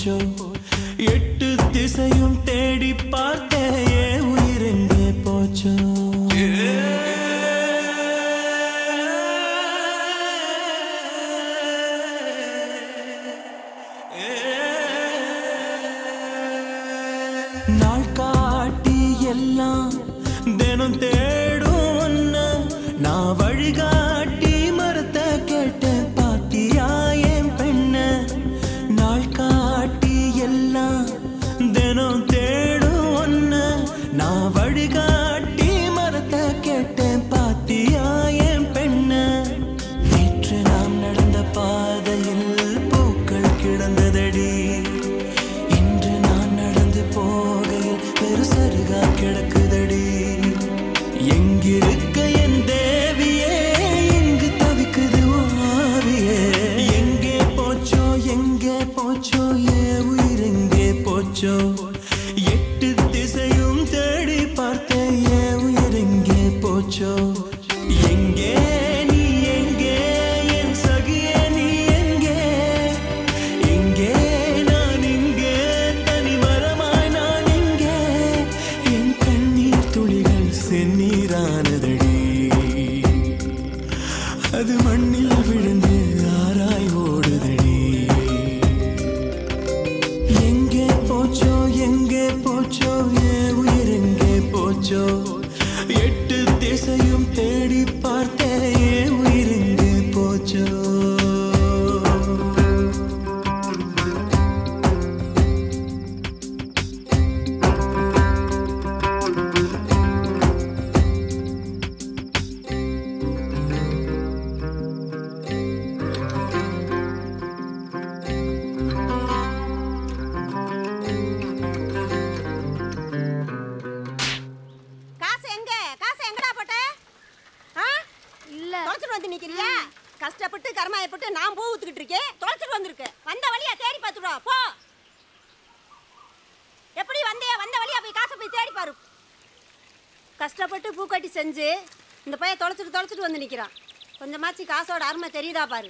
போச்சோ எட்டு திசையும் தேடி பார்த்தேன் என் உயிர் எங்கே போச்சோ நாள் காட்டி எல்லாம் தினம் தேடும் ஒன்ன நான் வழிகாட்டி மரத்தை கேட்டேன் பாத்தியா என் பெண்ண நாள் காட்டி எல்லாம் தினம் தேடும் ஒன்ன நான் வழிகாட்டி மரத்தை கேட்டேன் பாத்தியா என் பெண்ண நேற்று நாம் நடந்த பாதையில் பூக்கள் கிடந்ததடி இன்று நான் நடந்து போகையில் வெறு சருகா கிடக்குதடி எங்கிருக்க என் தேவியே எங்கு தவிக்குது உன் ஆவியே எங்கே போச்சோ எங்கே போச்சோ ஏ உயிர் எங்கே போச்சோ எட்டு திசையும் தேடி பார்த்தேன் ஏ உயிர் எங்கே போச்சோ எங்கே நீ எங்கே என் சகியே நீ எங்கே எங்கே நான் இங்கே தனி மரமாய் நான் இங்கே என் கண்ணீர் துளிகள் செந்நீரானதடி அது மண்ணில் விழுந்து ஆராய் ஓடுதடி எங்கே போச்சோ எங்கே போச்சோ ஏ உயிர் எங்கே போச்சோ எட்டு திசையும் தேடி பார்த்தேன் ஏ உயிர் எங்கே போச்சோ காசு எங்க காசு எங்கடா போட்ட ஆ இல்ல தொலைச்சிட்டு வந்து நிக்கிறியா கஷ்டப்பட்டு கர்மாயப்பட்டு நான் பூ ஊத்துக்கிட்டு இருக்கேன் தொலைச்சிட்டு வந்திருக்கு வந்த வழியா தேடி பார்த்துடுவா போ எப்படி வந்தியா வந்த வழியா போய் காசை போய் தேடி பாரு கஷ்டப்பட்டு பூக்கட்டி செஞ்சு இந்த பையன் தொலைச்சிட்டு தொலைச்சிட்டு வந்து நிக்கிறான் கொஞ்சமாச்சு காசோட அருமை தெரியுதா பாரு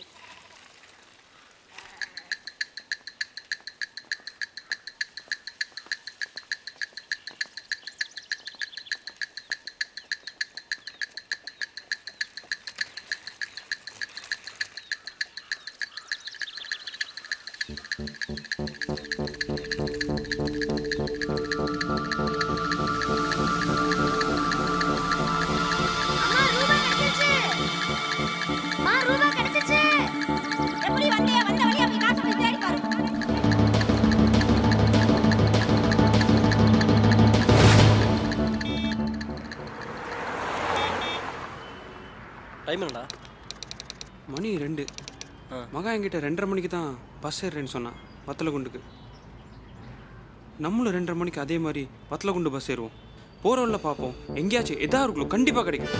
மா ரூபா கிடைச்சிச்சு எப்படி வந்தியா வந்த வழியா போய் காசை போய் தேடி பாரு டைம் என்னடா மணி ரெண்டு மகா என்கிட்ட ரெண்டரை மணிக்கு தான் பஸ் ஏறுறேன்னு சொன்னான் வத்தலகுண்டுக்கு நம்மளும் ரெண்டரை மணிக்கு அதே மாதிரி வத்தலகுண்டு பஸ் ஏறுவோம் போகிற வழில பார்ப்போம் எங்கேயாச்சும் எதா இருக்கும் கண்டிப்பாக கிடைக்கும்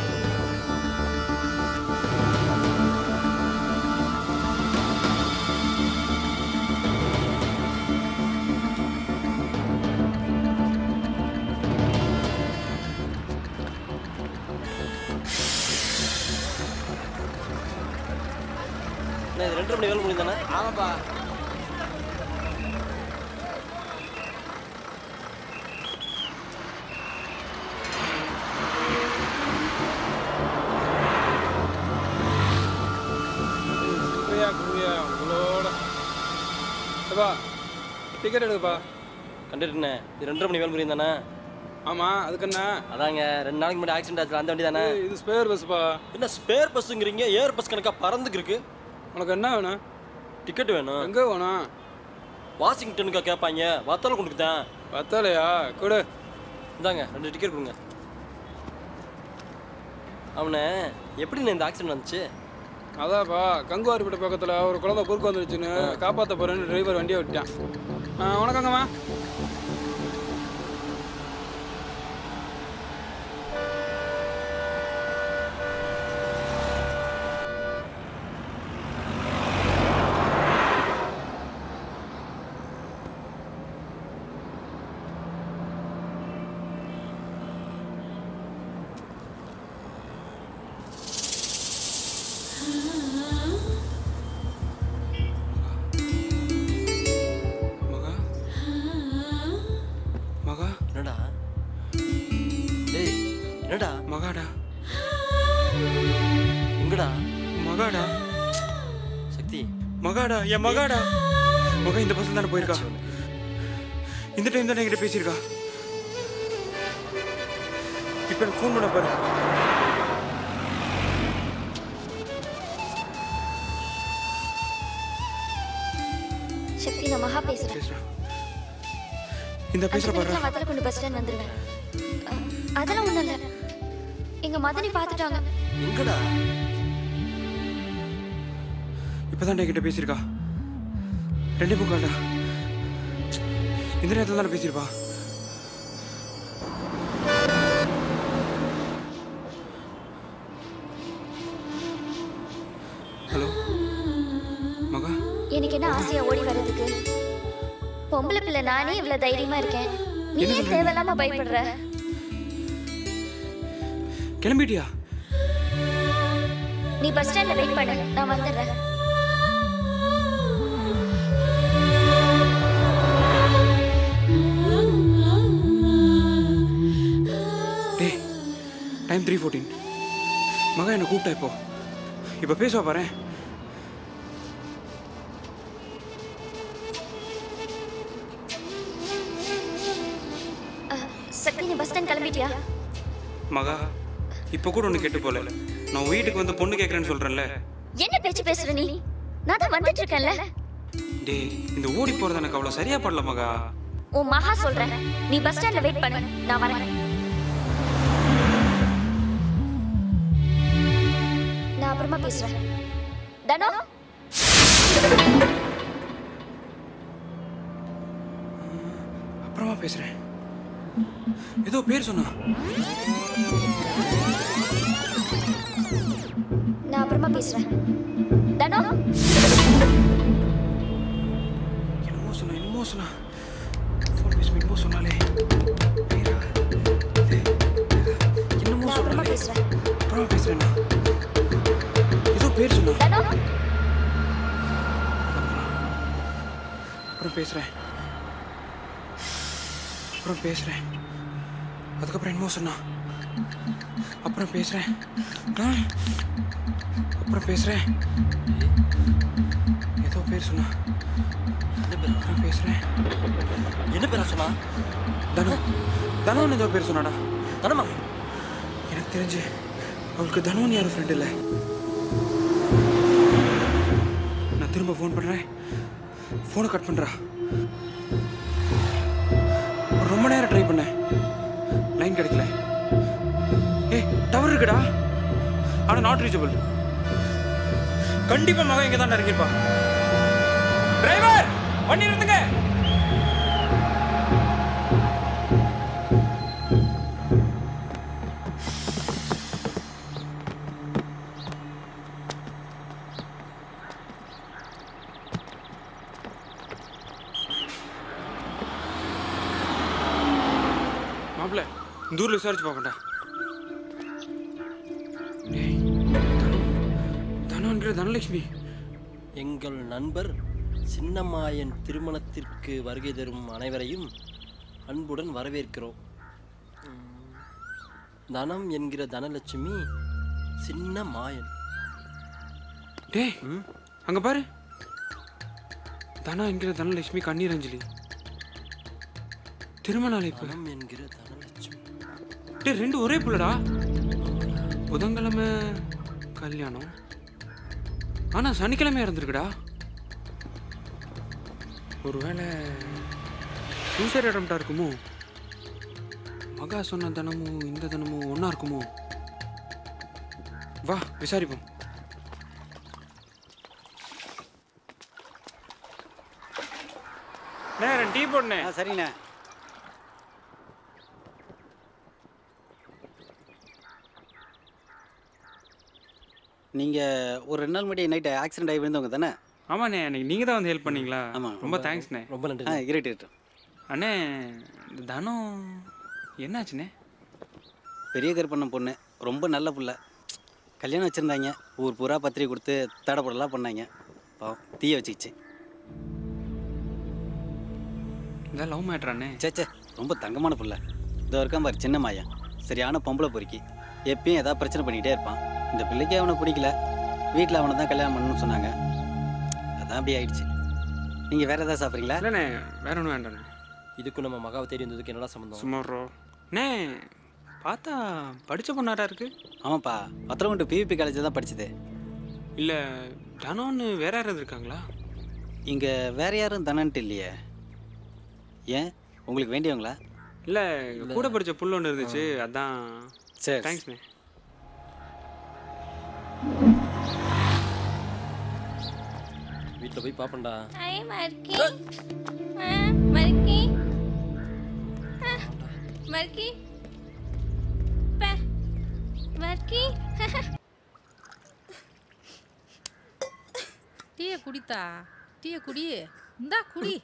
அண்ணா, இது ரெண்டரை மணி வேலை முடிந்தானே ஆமாப்பா சில்லறையா குருவியா உங்களோட ஏப்பா டிக்கெட் எடுப்பா கண்டுட்டுண்ணே இது ரெண்டரை மணி வேலை முடிந்தானே ஆமா அதுக்கு என்ன அதாங்க ரெண்டு நாளைக்கு முன்னாடி ஆக்சிடென்ட் ஆச்சு அந்த வண்டி தானே இது ஸ்பேர் பஸ்ப்பா என்ன ஸ்பேர் பஸ்ஸுங்கிறீங்க ஏர் பஸ் கணக்கா பறந்துக்கு இருக்கு உனக்கு என்ன வேணும் டிக்கெட் வேணும் எங்க வேணும் வாஷிங்டனுக்கா கேட்பாங்க வத்தலை கொடுக்குதேன் வத்தலையா கொடு இந்தாங்க ரெண்டு டிக்கெட் கொடுங்க அவனே எப்படிண்ணே இந்த ஆக்சிடென்ட் வந்துச்சு அதான்ப்பா கங்குவாரிப்பட்ட பக்கத்தில் ஒரு குழந்தை குறுக்கு வந்துருச்சுன்னு காப்பாற்ற போறேன்னு டிரைவர் வண்டியை விட்டான் ஆ, வணக்கங்கம்மா மகா மகாடா சக்தி மகாடா என் மகாடா மகா இந்த பஸ்ல தானே போயிருக்கா இந்த டைம் தானே என்கிட்ட பேசியிருக்கா இப்போ எனக்கு ஃபோன் பண்ண பாரு சக்தி நான் மகா பேசுறேன் பேசுறேன் இந்த பேசுற அஞ்சு பாரு நிமிஷத்துல வத்தல கொண்டு பஸ் ஸ்டாண்ட் வந்துருவேன் அஹ், அதெல்லாம் ஒண்ணும் இல்ல எங்க மதனி பாத்துட்டாங்க எங்கடா இப்பதான் என்கிட்ட பேசியிருக்கா ரெண்டே முக்கால்டா இந்த நேரத்தில் தானே பேசியிருப்பா ஹலோ மகா எனக்கு என்ன ஆசையா ஓடி வர்றதுக்கு பொம்பளை பிள்ளை நானே இவ்வளவு தைரியமா இருக்கேன் நீ என்ன ஏன் சொல்றீங்க? தேவையில்லாம பயப்படுற கிளம்பிட்டியா நீ பஸ் ஸ்டாண்ட்ல வெயிட் பண்ணு நான் வந்துடுறேன் டேய் டைம் த்ரீ ஃபோர்டீன் மகா என்னை கூப்பிட்டா இப்போ இப்போ பேசுவா பாரு அஹ், சக்தி நீ பஸ் ஸ்டாண்ட் கிளம்பிட்டியா மகா இப்போ கூட ஒன்று கெட்டு போல நான் வீட்டுக்கு வந்து பொண்ணு கேட்குறேன்னு சொல்கிறேன்ல என்ன பேச்சு பேசுற நீ நான் தான் வந்துட்டு இருக்கேன்ல டேய் இந்த ஓடி போகிறது எனக்கு அவ்வளோ சரியா படல மகா உன் மகா சொல்றேன் நீ பஸ் ஸ்டாண்ட்ல வெயிட் பண்ணு நான் வரேன் நான் அப்புறமா பேசுறேன் தனோ அப்புறமா பேசுகிறேன் ஏதோ பேர் சொன்னா நான் அப்புறமா பேசுறேன் தனோ என்னமோ சொன்னா என்னமோ சொன்னா ஃபோன் பேசும் என்னமோ சொன்னாலே பேரா? என்னமோ நான் அப்புறமா சொன்னாலே பேசுறேன் அப்புறமா பேசுறேன்னா ஏதோ பேர் சொன்னா தனோ அப்புறம் பேசுறேன் அப்புறம் பேசுறேன் அதுக்கப்புறம் என்னமோ சொன்னா அப்புறம் பேசுறேன் ஆ? அப்புறம் பேசுறேன் ஏதோ பேர் சொன்னா அப்புறம் பேசுறேன் என்ன பேரா சொன்னா தனு தனுன்னு ஏதோ பேர் சொன்னாடா தனமா எனக்கு தெரிஞ்சு அவளுக்கு தனுன்னு யாரும் ஃப்ரெண்ட் இல்லை நான் திரும்ப ஃபோன் பண்றேன் ஃபோனை கட் பண்றா ரொம்ப நேரம் ட்ரை பண்ணேன் லைன் கிடைக்கல ஏய் டவர் இருக்குடா ஆனா நாட் ரீச்சபிள் கண்டிப்பா மகன் இங்க தான் இறங்கிருப்பா டிரைவர் வண்டி நிறுத்துங்க மாப்பிள்ள இந்த ஊர்ல விசாரிச்சு பார்க்கண்டா தனோன்ற தனலட்சுமி எங்கள் நண்பர் சின்னம்மாயன் திருமணத்திற்கு வருகை தரும் அனைவரையும் அன்புடன் வரவேற்கிறோம் உம், தனம் என்கிற தனலட்சுமி சின்ன மாயன் டேய் அங்க பாரு தனா என்கிற தனலட்சுமி கண்ணீர் அஞ்சலி திருமண அழைப்பு தனம் என்கிற தனலட்சுமி டேய் ரெண்டு ஒரே புள்ளடா புதன்கிழமை கல்யாணம் ஆனா சனிக்கிழமை இருந்திருக்குடா ஒருவேளை சூசைட் அட்டம்ப்டா இருக்குமோ மகா சொன்ன தனமும் இந்த தனமும் ஒண்ணா இருக்குமோ வா விசாரிப்போம் டீ போடனே சரிண்ணே நீங்கள் ஒரு ரெண்டு நாள் முன்னாடி நைட்டு ஆக்சிடென்ட் ஆகி விழுந்தவங்க தானே ஆமாண்ணே அன்னைக்கு நீங்கள் தான் வந்து ஹெல்ப் பண்ணீங்களா ஆமாம் ரொம்ப தேங்க்ஸ்ண்ணே ரொம்ப நன்றி ஆ இருட்டு இருட்டு அண்ணே இந்த தனம் என்னாச்சுண்ணே பெரிய கருப்பண்ணன் பொண்ணு ரொம்ப நல்ல புள்ள கல்யாணம் வச்சுருந்தாங்க ஊர் பூரா பத்திரிக்கை கொடுத்து தடப்படலாம் பண்ணாங்க பாவம் தீய வச்சுக்கிச்சு இதான் லவ் மேட்ராண்ணே சேச்சே ரொம்ப தங்கமான புள்ள இதோ இருக்கான் பாரு சின்ன மாயா சரியான பொம்பளை பொறுக்கி எப்பயும் ஏதாவது பிரச்சனை பண்ணிக்கிட்டே இருப்பான் இந்த பிள்ளைக்கு அவனை பிடிக்கல வீட்டில் அவனை தான் கல்யாணம் பண்ணணும்னு சொன்னாங்க அதான் அப்படி ஆயிடுச்சு நீங்கள் வேற ஏதாவது சாப்பிட்றீங்களா இல்லைண்ணே வேற ஒன்றும் வேண்டாண்ணே இதுக்கும் நம்ம மகாவை தேடி வந்ததுக்கு என்னடா சம்மந்தம் சும்மா ப்ரோ அண்ணே பார்த்தா படித்த பொண்ணாரா இருக்கு ஆமாப்பா பத்திரகுண்டு பிவிபி காலேஜ் தான் படிச்சது இல்லை தனோன்னு வேற யாராவது இருக்காங்களா இங்கே வேற யாரும் தனன்ட்டு இல்லையே ஏன் உங்களுக்கு வேண்டியவங்களா இல்லை கூட படித்த புல் ஒன்று இருந்துச்சு அதான் சரி தேங்க்ஸ்ண்ணே வீட்டில் போய் பார்ப்பேன்டா ஐ மர்க்கி ஆ, மர்க்கி ஆ, மர்க்கி பே மர்க்கி டீயை குடித்தா டீயை குடி இந்தா குடி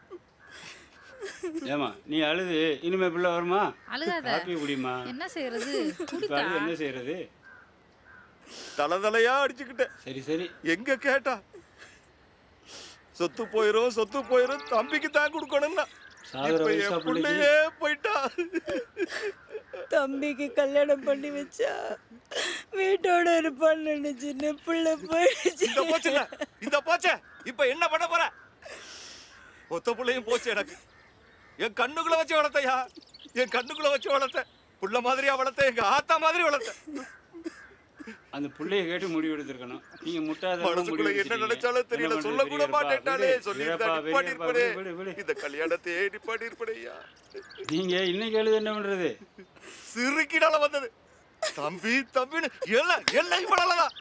ஏமா நீ அழுது இனிமே பிள்ளை வருமா அழுகாத. காப்பி குடிமா என்ன செய்யறது இப்ப குடித்தா அழுது என்ன செய்யறது தலை தலையா அடிச்சுக்கிட்டேன் சரி சரி எங்க கேட்டா சொத்து போயிரும் சொத்து போயிரும் தம்பிக்கு தான் கொடுக்கணும்னா சாகுற இப்ப வயசா என் பிள்ளைக்கு? பிள்ளையே போயிட்டா தம்பிக்கு கல்யாணம் பண்ணி வச்சா வீட்டோட இருப்பான்னு நினைச்சு பிள்ளை போயிடுச்சு இந்த போச்சுல இந்த போச்சே இப்ப என்ன பண்ண போற ஒத்த பிள்ளையும் போச்சு எனக்கு என் கண்ணுக்குள்ள வச்சு வளர்த்தையா என் கண்ணுக்குள்ள வச்சு வளர்த்த புள்ள மாதிரியா வளர்த்த எங்க ஆத்தா மாதிரி வளர்த்த அந்த புள்ளைய கேட்டு முடிவு எடுத்திருக்கணும் நீங்க முட்டாத மனசுக்குள்ள என்ன நினைச்சாலும் தெரியல சொல்ல கூட மாட்டேன்டாலே சொல்லி நிப்பாட்டி இருப்பனே இந்த கல்யாணத்தை நிப்பாட்டி இருப்பனையா நீங்க இன்னைக்கு எழுது என்ன பண்றது சிறுக்கிடால வந்தது தம்பி தம்பின்னு எல்லாம் எல்லாம் இவ்வளவுதான்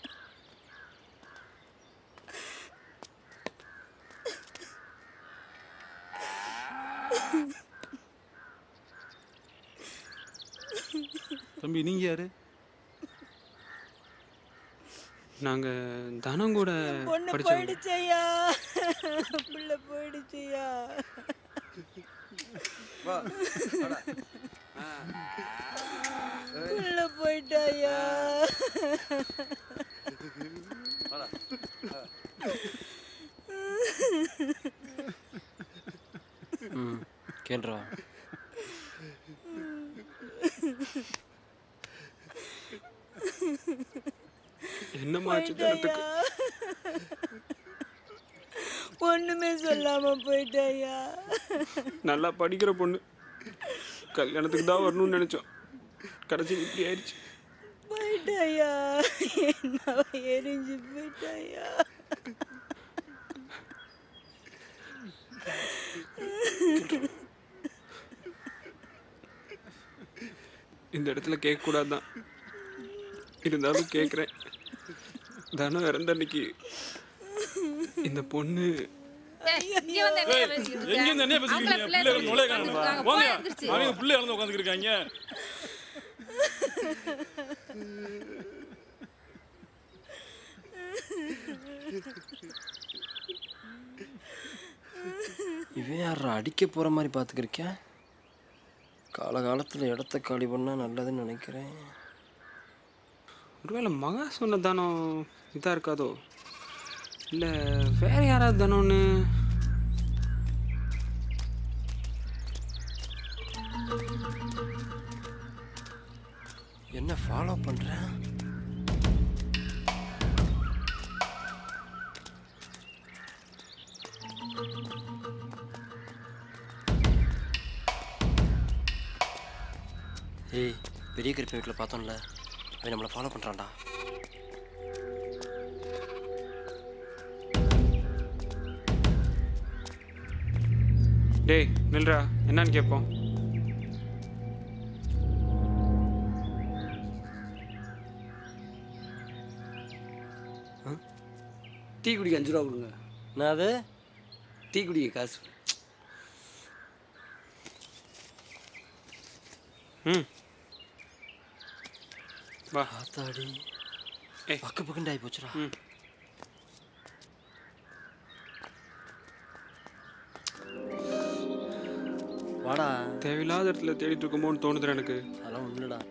தம்பி நீங்க யாரு நாங்கள் தனம் கூட பொண்ணு படித்தவங்க போயிடுச்சையா பிள்ளை போயிடுச்சையா பிள்ளை போயிட்டாயா ம் கேள்றா என்னம்மா ஆச்சு தனத்துக்கு ஒண்ணுமே சொல்லாம போயிட்டாயா நல்லா படிக்கிற பொண்ணு கல்யாணத்துக்கு தான் வரணும்னு நினச்சோம் கடைசி இப்படி ஆயிடுச்சு போயிட்டாயா என்னவ எரிஞ்சு போயிட்டாயா இந்த இடத்துல கேட்கக்கூடாது தான் இருந்தாலும் கேட்குறேன் தனம் இறந்த அன்னைக்கு இந்த பொண்ணு ஏய், இங்க வந்து என்ன பேசிக்கிட்டு இருக்க? எங்க இருந்து என்ன பேசிக்கிறீங்க அவங்கள பிள்ளைகள் பிள்ளை நுழைய உட்கார்ந்துருக்காங்க. காணோம் போய் வாங்க எந்திரிச்சு. அவங்க பிள்ளை இழந்து உட்காந்துட்டு இருக்காங்க இவன் யாரா அடிக்க போகிற மாதிரி பார்த்துக்கிருக்கேன் காலகாலத்தில் இடத்த காலி பண்ணால் நல்லதுன்னு நினைக்கிறேன் ஒருவேளை மகா சொன்ன தானம் இதாக இருக்காதோ இல்லை வேற யாராவது தானோன்னு என்ன ஃபாலோ பண்ணுறேன் ஏய் பெரிய கருப்பு வீட்டில் பார்த்தோம்ல அவன் நம்மளை ஃபாலோ பண்ணுறான்டா டேய் நில்றா என்னன்னு கேட்போம் டீ குடிக்க அஞ்சு ரூபா கொடுங்க நான் அது டீ குடிக்க காசு ம் வா ஆத்தாடி ஏய் பக்கு பக்குண்டு ஆகி போச்சுடா ம் வாடா தேவையில்லாத இடத்துல தேடிட்டு இருக்குமோன்னு தோணுதுடா எனக்கு அதெல்லாம் ஒன்றுடா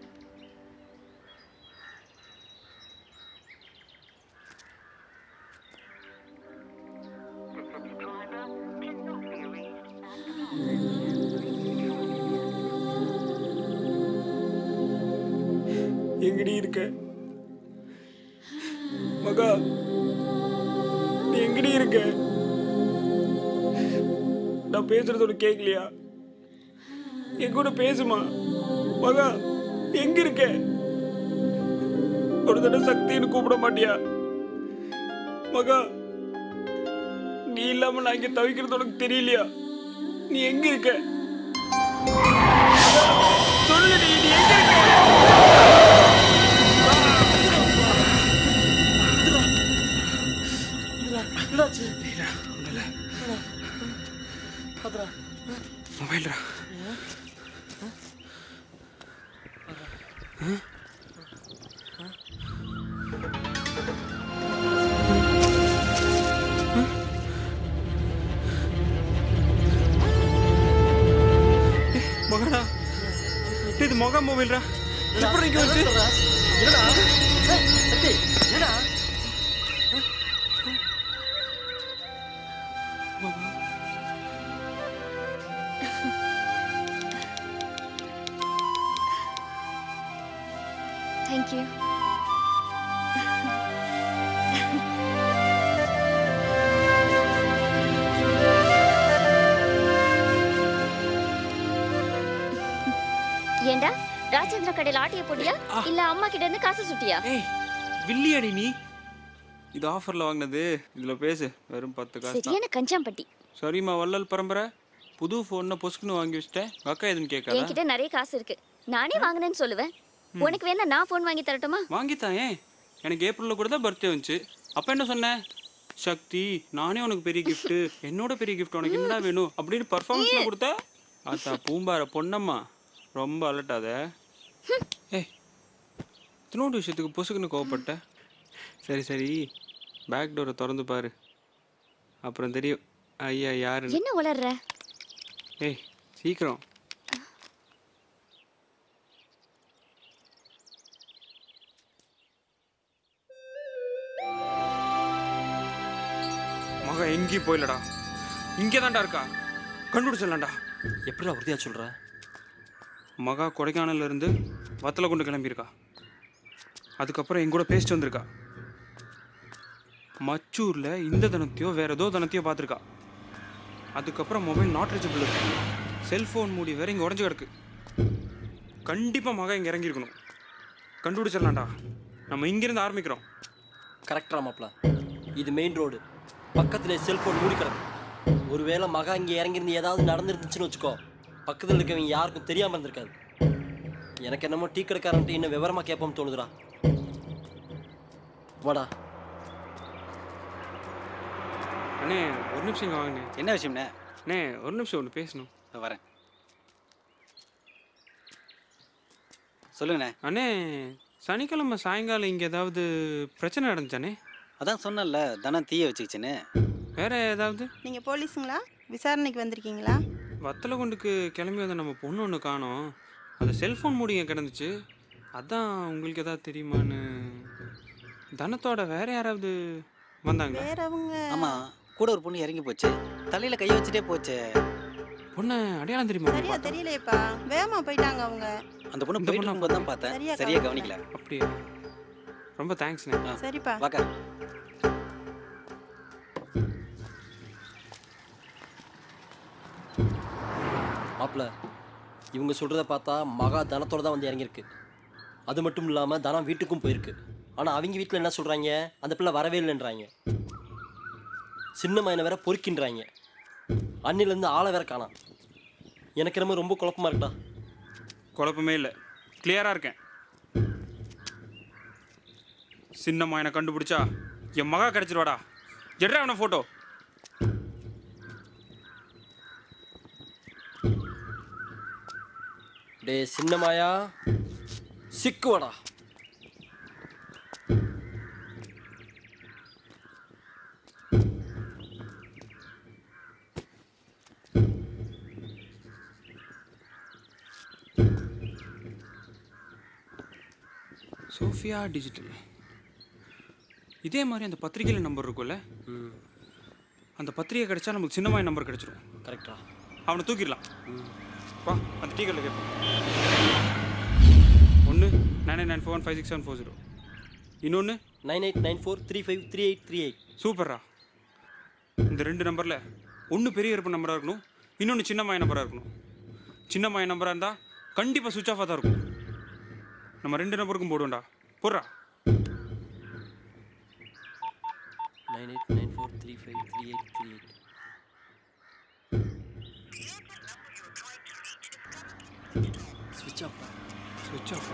எங்கடி இருக்க மகா நீ எங்கடி இருக்க நான் பேசுறது உனக்கு கேட்கலையா என் கூட பேசுமா மகா எங்க இருக்க ஒரு தடவை சக்தின்னு கூப்பிட மாட்டியா மகா நீ இல்லாம நான் இங்க தவிக்கிறது உனக்கு தெரியலையா நீ எங்க இருக்க சொல்லுடி நீ எங்க இருக்க என்னாச்சு மொபைல்ரா மகடா இது மொக மொபைல்ரா எப்படி இங்க வந்து என்னடா ஏய், சக்தி, என்னடா தேங்க்யூ ஏண்டா ராஜேந்திர கடையில் ஆட்டிய போட்டியா இல்ல அம்மா கிட்ட இருந்து காசு சுட்டியா வில்லியடி நீ இது ஆஃபர்ல வாங்கினது இதுல பேசு வெறும் பத்து காசு தான் சரியான கஞ்சாம்பட்டி சரிம்மா வள்ளல் பரம்பரை புது ஃபோனை பொசுக்குன்னு வாங்கி வச்சிட்டேன் உங்க அக்கா எதுன்னு கேட்காதா என்கிட்ட நிறைய காசு இருக்கு நானே வாங்கினேன்னு சொல்லுவேன் உனக்கு வேணா நான் ஃபோன் வாங்கி தரட்டுமா வாங்கித்தான் ஏன் எனக்கு ஏப்ரல்ல கூட தான் பர்த்டே வந்துச்சு அப்ப என்ன சொன்னேன் சக்தி நானே உனக்கு பெரிய gift என்னோட பெரிய gift உனக்கு என்னடா வேணும் அப்படின்னு பர்ஃபார்மன்ஸ்ல கொடுத்தா ஆத்தா பூம்பார பொன்னம்மா ரொம்ப அலட்டாத ஏய் இத்தினோண்டு விஷயத்துக்கு பொசுக்குன்னு கோவப்பட்ட சரி சரி பேக் டோரை திறந்து பாரு அப்புறம் தெரியும் ஐயா யாருன்னு என்ன உளர்ற ஏய் சீக்கிரம் மக எங்கேயும் போயிலடா இங்கே தான்டா இருக்கா கண்டுபிடிச்சிடலாம்டா எப்படிடா உறுதியா சொல்ற மகா கொடைக்கானல்ல இருந்து வத்தலை கொண்டு கிளம்பியிருக்கா அதுக்கப்புறம் என் கூட பேசிட்டு வந்திருக்கா மச்சூர்ல இந்த தனத்தையோ வேற ஏதோ தனத்தையோ பார்த்துருக்கா அதுக்கப்புறம் மொபைல் நாட் ரீச்சபிள் இருக்கு செல்ஃபோன் மூடி வேற இங்கே உடஞ்சு கிடக்கு கண்டிப்பாக மகா இங்கே இறங்கியிருக்கணும் கண்டுபிடிச்சிடலாம்டா நம்ம இங்கிருந்து ஆரம்பிக்கிறோம் கரெக்டா மாப்ள இது மெயின் ரோடு பக்கத்துல செல்போன் மூடி கிடக்கு ஒருவேளை மகா இங்க இறங்கிருந்து ஏதாவது நடந்துருந்துச்சுன்னு வச்சுக்கோ பக்கத்துல இருக்கவங்க யாருக்கும் தெரியாம இருந்திருக்காது எனக்கு என்னமோ டீ கடைக்காரன்ட்டு இன்னும் விவரமா கேட்போம்னு தோணுதுடா வாடா அண்ணே ஒரு நிமிஷம் இங்கே வாங்கண்ணே என்ன விஷயம்ண்ணே அண்ணே ஒரு நிமிஷம் ஒன்று பேசணும் வரேன் சொல்லுங்கண்ணே அண்ணே சனிக்கிழமை சாயங்காலம் இங்கே ஏதாவது பிரச்சனை நடந்துச்சானே அதான் சொன்னேன்ல தனம் தீய வச்சுக்கிச்சுன்னு வேற ஏதாவது நீங்க போலீஸுங்களா விசாரணைக்கு வந்திருக்கீங்களா வத்தலகுண்டுக்கு கிளம்பி வந்த நம்ம பொண்ணு ஒன்று காணோம் அது செல்ஃபோன் மூடிங்க கிடந்துச்சு அதான் உங்களுக்கு ஏதாவது தெரியுமான்னு தனத்தோட வேற யாராவது வந்தாங்க வேறவங்க ஆமா கூட ஒரு பொண்ணு இறங்கி போச்சு தலையில கைய வச்சுட்டே போச்சு பொண்ணு அடையாளம் தெரியுமா சரியா தெரியலையேப்பா வேகமா போயிட்டாங்க அவங்க அந்த பொண்ணு இந்த போயிட்டு பொண்ணா இருக்கும்போது தான் பார்த்தேன் சரியா சரியா கவனிக்கல. கவனிக்கல அப்படியா ரொம்ப தேங்க்ஸ்ண்ணே சரிப்பா வாக்கா மாப்ள இவங்க சொல்றத பார்த்தா மகா தனத்தோட தான் வந்து இறங்கியிருக்கு அது மட்டும் இல்லாம தனம் வீட்டுக்கும் போயிருக்கு ஆனா அவங்க வீட்டில் என்ன சொல்றாங்க அந்த பிள்ளை வரவே இல்லைன்றாங்க சின்ன மயனை வேற பொறுக்கின்றாங்க அன்னிலேருந்து ஆளை வேற காணாம் எனக்கு என்னமோ ரொம்ப குழப்பமா இருக்குடா குழப்பமே இல்லை கிளியராக இருக்கேன் சின்னம்மா என்னை கண்டுபிடிச்சா என் மகா கிடைச்சிருவாடா எட்ரா அவனை ஃபோட்டோ டே சின்னமாயா சிக்குவடா சோஃபியா டிஜிட்டல் இதே மாதிரி அந்த பத்திரிகையில் நம்பர் இருக்கும்ல அந்த பத்திரிகை கிடைச்சா நமக்கு சின்னமாய் நம்பர் கிடைச்சிரும் கரெக்டா அவனை தூக்கிடலாம் வா அந்த டீ கடையில் கேட்போம் ஒன்று nine nine four one five six seven four zero இன்னொன்று nine eight nine four three five three eight three eight சூப்பர்ரா இந்த ரெண்டு நம்பரில் ஒன்று பெரிய இருப்பு நம்பராக இருக்கணும் இன்னொன்று சின்ன மாய நம்பராக இருக்கணும் சின்ன மாய நம்பராக இருந்தால் கண்டிப்பாக சுவிச் ஆஃபாக தான் இருக்கும் நம்ம ரெண்டு நம்பருக்கும் போடுவோம்டா போடுறா nine eight nine four three five three eight three eight ஸ்விட்ச் ஆஃப் ஸ்விட்ச் ஆஃப்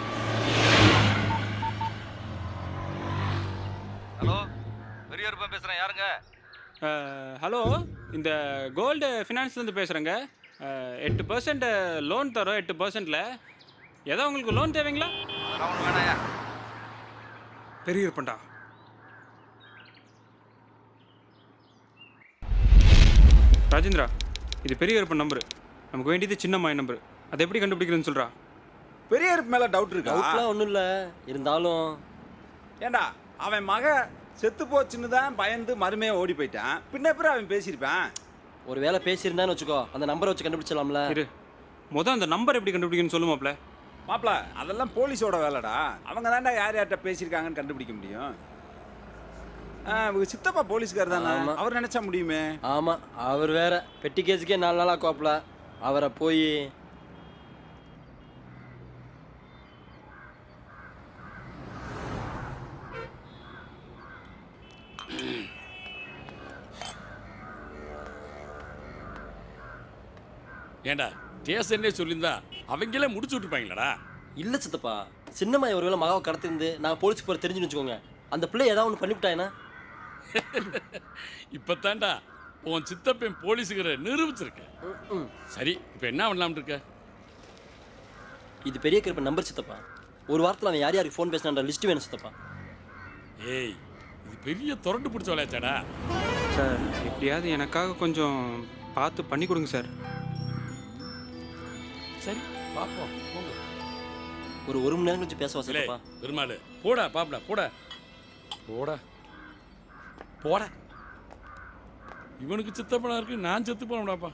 ஹலோ பெரியப்பன் பேசுறேன் யாருங்க ஹலோ இந்த கோல்டு ஃபினான்ஸ்லேருந்து பேசுகிறேங்க எட்டு பர்சன்ட் லோன் தரோம் எட்டு பர்சன்டில் ஏதோ உங்களுக்கு லோன் தேவைங்களா அதெல்லாம் ஒன்று வேணாயா பெரிய இருப்பண்டா ராஜேந்திரா இது பெரிய இருப்பன் நம்பரு நமக்கு வேண்டியது சின்ன மாய நம்பர் அதை எப்படி கண்டுபிடிக்கிறதுன்னு சொல்கிறா பெரிய மேல டவுட் இருக்கா டவுட்லாம் ஒன்றும் இல்லை இருந்தாலும் ஏண்டா அவன் மக செத்து போச்சுன்னு தான் பயந்து மருமையை ஓடி போயிட்டான் பின்ன அப்புறம் அவன் பேசியிருப்பான் ஒரு வேளை பேசியிருந்தான்னு வச்சுக்கோ அந்த நம்பரை வச்சு கண்டுபிடிச்சலாம்ல இரு மொதல் அந்த நம்பர் எப்படி கண்டுபிடிக்கணும்னு சொல்லுமாப்ல மாப்ள அதெல்லாம் போலீஸோட வேலைடா அவங்க தான்டா யார் யார்கிட்ட பேசியிருக்காங்கன்னு கண்டுபிடிக்க முடியும் ஆ, இவங்க சித்தப்பா போலீஸ்கார் தானே ஆமா. அவர் நினைச்சா முடியுமே ஆமாம் அவர் வேற பெட்டி கேஸுக்கே நாலு நாளாக கோப்பல அவரை போய் ஏண்டா ஸ்டேஷன்லேயே சொல்லியிருந்தா அவங்களே முடிச்சு விட்டுருப்பாங்களடா இல்லை சித்தப்பா சின்னம்மாய் ஒருவேளை மகாவை கடத்திருந்து நான் போலீஸ்க்கு போகிற தெரிஞ்சுன்னு வச்சுக்கோங்க அந்த பிள்ளை ஏதாவது ஒன்று பண்ணிவிட்டாயினா இப்போத்தாண்டா உன் சித்தப்பன் போலீஸுக்கிற நிரூபிச்சிருக்க சரி இப்போ என்ன பண்ணலாம்னு இருக்க இது பெரிய கிருப்ப நம்பர் சித்தப்பா ஒரு வாரத்தில் அவன் யார் யாருக்கு ஃபோன் பேசினான்ற லிஸ்ட் வேணும் சித்தப்பா ஏய் இது பெரிய துரண்டு பிடிச்ச விளையாச்சாடா சார் எப்படியாவது எனக்காக கொஞ்சம் பார்த்து பண்ணி கொடுங்க சார் சரி பார்ப்போம் போங்க ஒரு ஒரு மணி நேரம் கழிச்சு பேசவா இல்லை சித்தப்பா பெருமாள் போடா பாப்படா போடா போடா போடா இவனுக்கு சித்தப்பனா இருக்கு நான் செத்து போனடாப்பா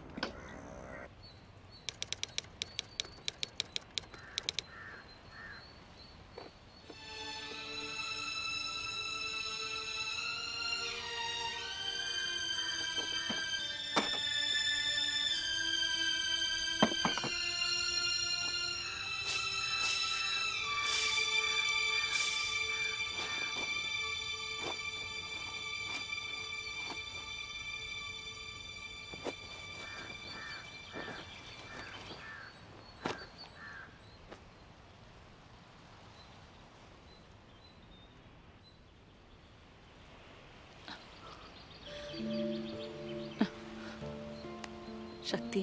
சக்தி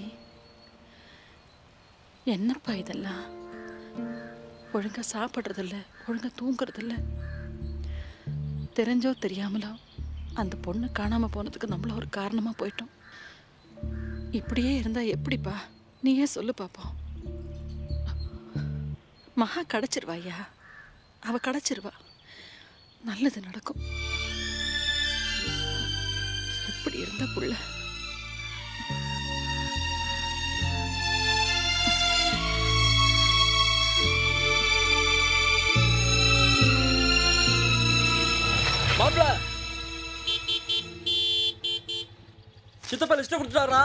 என்னப்பா இதெல்லாம் ஒழுங்கா சாப்பிட்றதில்ல ஒழுங்கா தூங்குறதில்ல தெரிஞ்சோ தெரியாமலோ அந்த பொண்ணு காணாம போனதுக்கு நம்மள ஒரு காரணமா போயிட்டோம் இப்படியே இருந்தா எப்படிப்பா நீயே சொல்லு பாப்போம் மகா கிடைச்சிருவா ஐயா அவ கிடைச்சிருவா நல்லது நடக்கும் எப்படி இருந்த புள்ள மாப்பிள சித்தப்பா லிஸ்ட்டை கொடுத்துட்டாரா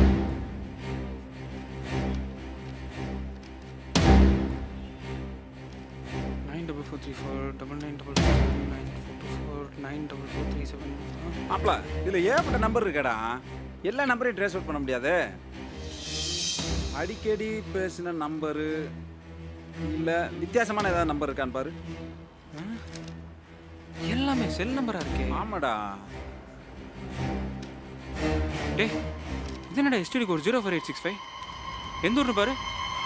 nine double four three four double nine double four nine four two four nine double four three seven மாப்ள இதுல ஏகப்பட்ட நம்பர் இருக்கடா எல்லா நம்பரையும் ட்ரேஸ் அவுட் பண்ண முடியாது அடிக்கடி பேசின நம்பரு இல்ல வித்தியாசமான ஏதாவது நம்பர் இருக்கான்னு பாரு எல்லாமே செல் நம்பரா இருக்கே ஆமாடா டேய் இது என்னடா எஸ்டிடி ஒரு zero four eight six five எந்த ஊர்னு பாரு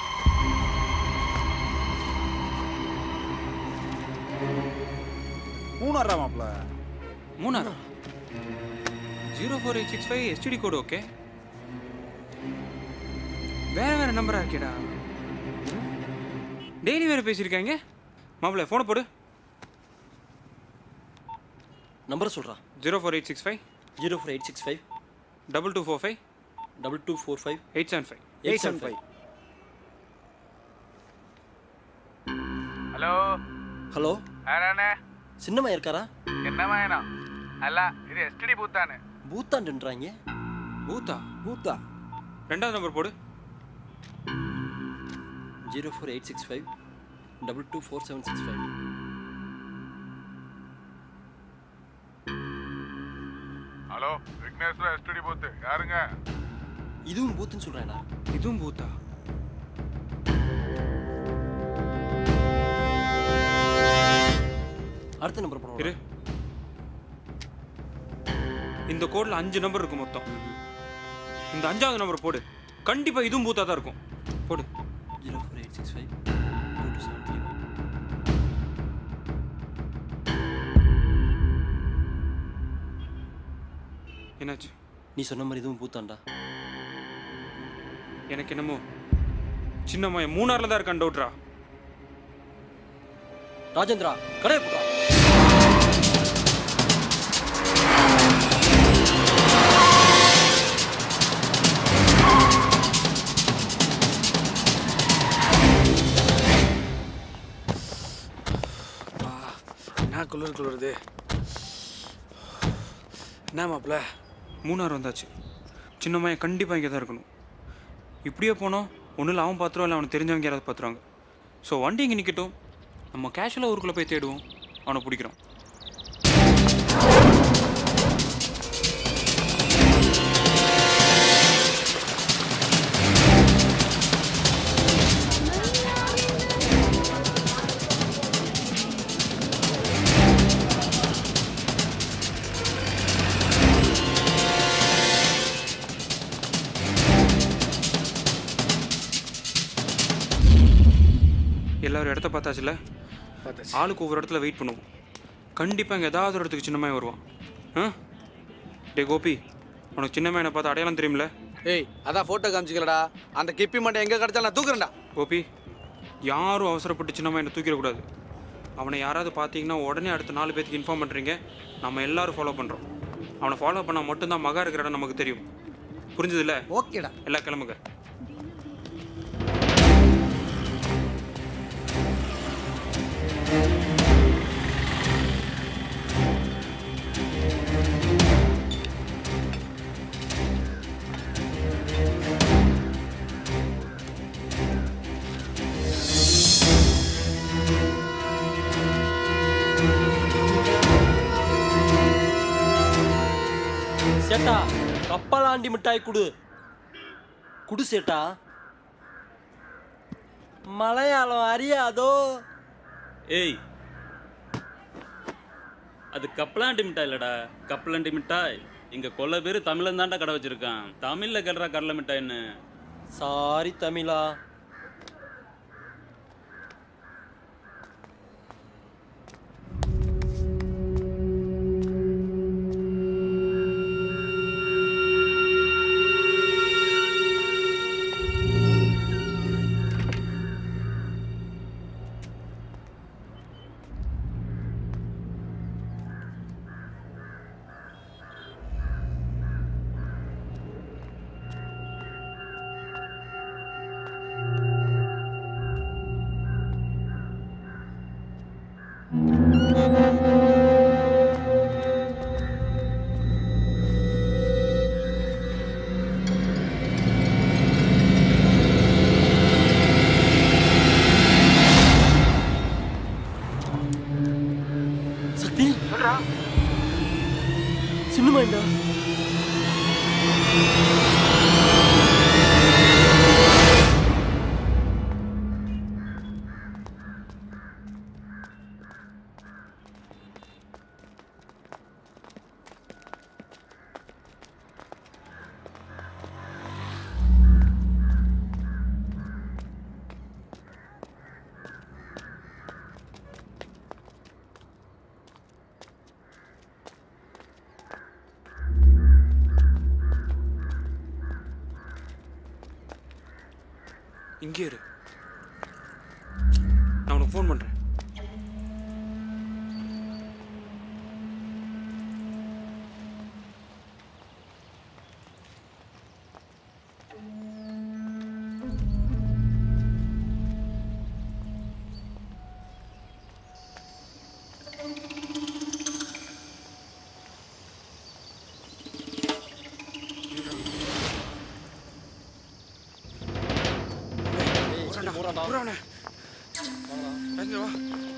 மூணாறா மாப்ள மூணாரா zero four eight six five STD code okay வேற வேற நம்பரா இருக்கேடா டெய்லி வேற பேசியிருக்காங்க மாப்பிள்ள ஃபோனை போடு நம்பர் சொல்கிறா zero four eight six five zero four eight six five double two four five double two four five eight seven five eight seven five hello hello யாராண்ணே சின்னம்மா இருக்காரா என்ன வேணா அல்ல இது எஸ்டிடி பூத்தானு பூத்தாண்டுன்றாங்க பூத்தா பூத்தா ரெண்டாவது நம்பர் போடு zero four eight six five double two four seven six five hello Vigneshwara STD booth யாருங்க இதுவும் பூத்துன்னு சொல்கிறேன்டா இதுவும் பூத்தா அடுத்த நம்பர் போடுவோம் இரு இந்த கோட்ல அஞ்சு நம்பர் இருக்கு மொத்தம் இந்த அஞ்சாவது நம்பர் போடு கண்டிப்பா இதுவும் பூத்தா தான் இருக்கும் போடு zero four eight six five two two seven three என்னாச்சு நீ சொன்ன மாதிரி இதுவும் பூத்தாண்டா எனக்கு என்னமோ சின்னம்மா என் மூணார்ல தான் இருக்கான் டவுட்ரா ராஜேந்திரா கடையை போட்டா என்ன குளிர் குளிருது என்ன மாப்பிள்ள மூணார் வந்தாச்சு சின்னம்மா கண்டிப்பாக இங்கே தான் இருக்கணும் இப்படியே போனோம் ஒன்றும் இல்லை அவன் பார்த்துருவோம் இல்லை அவனுக்கு தெரிஞ்சவங்க யாராவது பார்த்துருவாங்க ஸோ வண்டி இங்கே நிற்கட்டும் நம்ம கேஷுவலாக ஊருக்குள்ளே போய் தேடுவோம் அவனை பிடிக்கிறோம் எல்லாரும் இடத்த பார்த்தாச்சுல பார்த்தாச்சு. ஆளுக்கு ஒவ்வொரு இடத்துல வெயிட் பண்ணுவோம் கண்டிப்பாக இங்கே ஏதாவது ஒரு இடத்துக்கு சின்னமாய் வருவான் ஆ டே கோபி உனக்கு சின்னம்மா பார்த்து அடையாளம் தெரியுமில்ல ஏய் அதான் போட்டோ காமிச்சிக்கலடா அந்த கிப்பி மண்டை எங்க கிடைச்சாலும் நான் தூக்குறேன்டா கோபி யாரும் அவசரப்பட்டு சின்னம்மா என்னை தூக்கிடக்கூடாது அவனை யாராவது பார்த்தீங்கன்னா உடனே அடுத்த நாலு பேத்துக்கு இன்ஃபார்ம் பண்ணுறீங்க நம்ம எல்லாரும் ஃபாலோ பண்ணுறோம் அவனை ஃபாலோ பண்ணால் மட்டும்தான் மகா இருக்கிற இடம் நமக்கு தெரியும் புரிஞ்சதில்ல ஓகேடா எல்லாம் கிளம்புங்க சேட்டா கப்பலாண்டி மிட்டாய் குடு குடு சேட்டா மலையாளம் அறியாதோ ஏய் அது கப்பலாண்டி மிட்டாய் இல்லடா கப்பலண்டி மிட்டாய் இங்க கொல்ல பேர் தமிழன் தான்டா கடை வச்சிருக்கான் தமிழ்ல கேடுறா கடலை மிட்டாய்ன்னு சாரி தமிழா சக்தி சின்னமாண்டா இங்கே இரு நான் உனக்கு ஃபோன் பண்ணுறேன் புறாவனே பேசஞ்சர் வா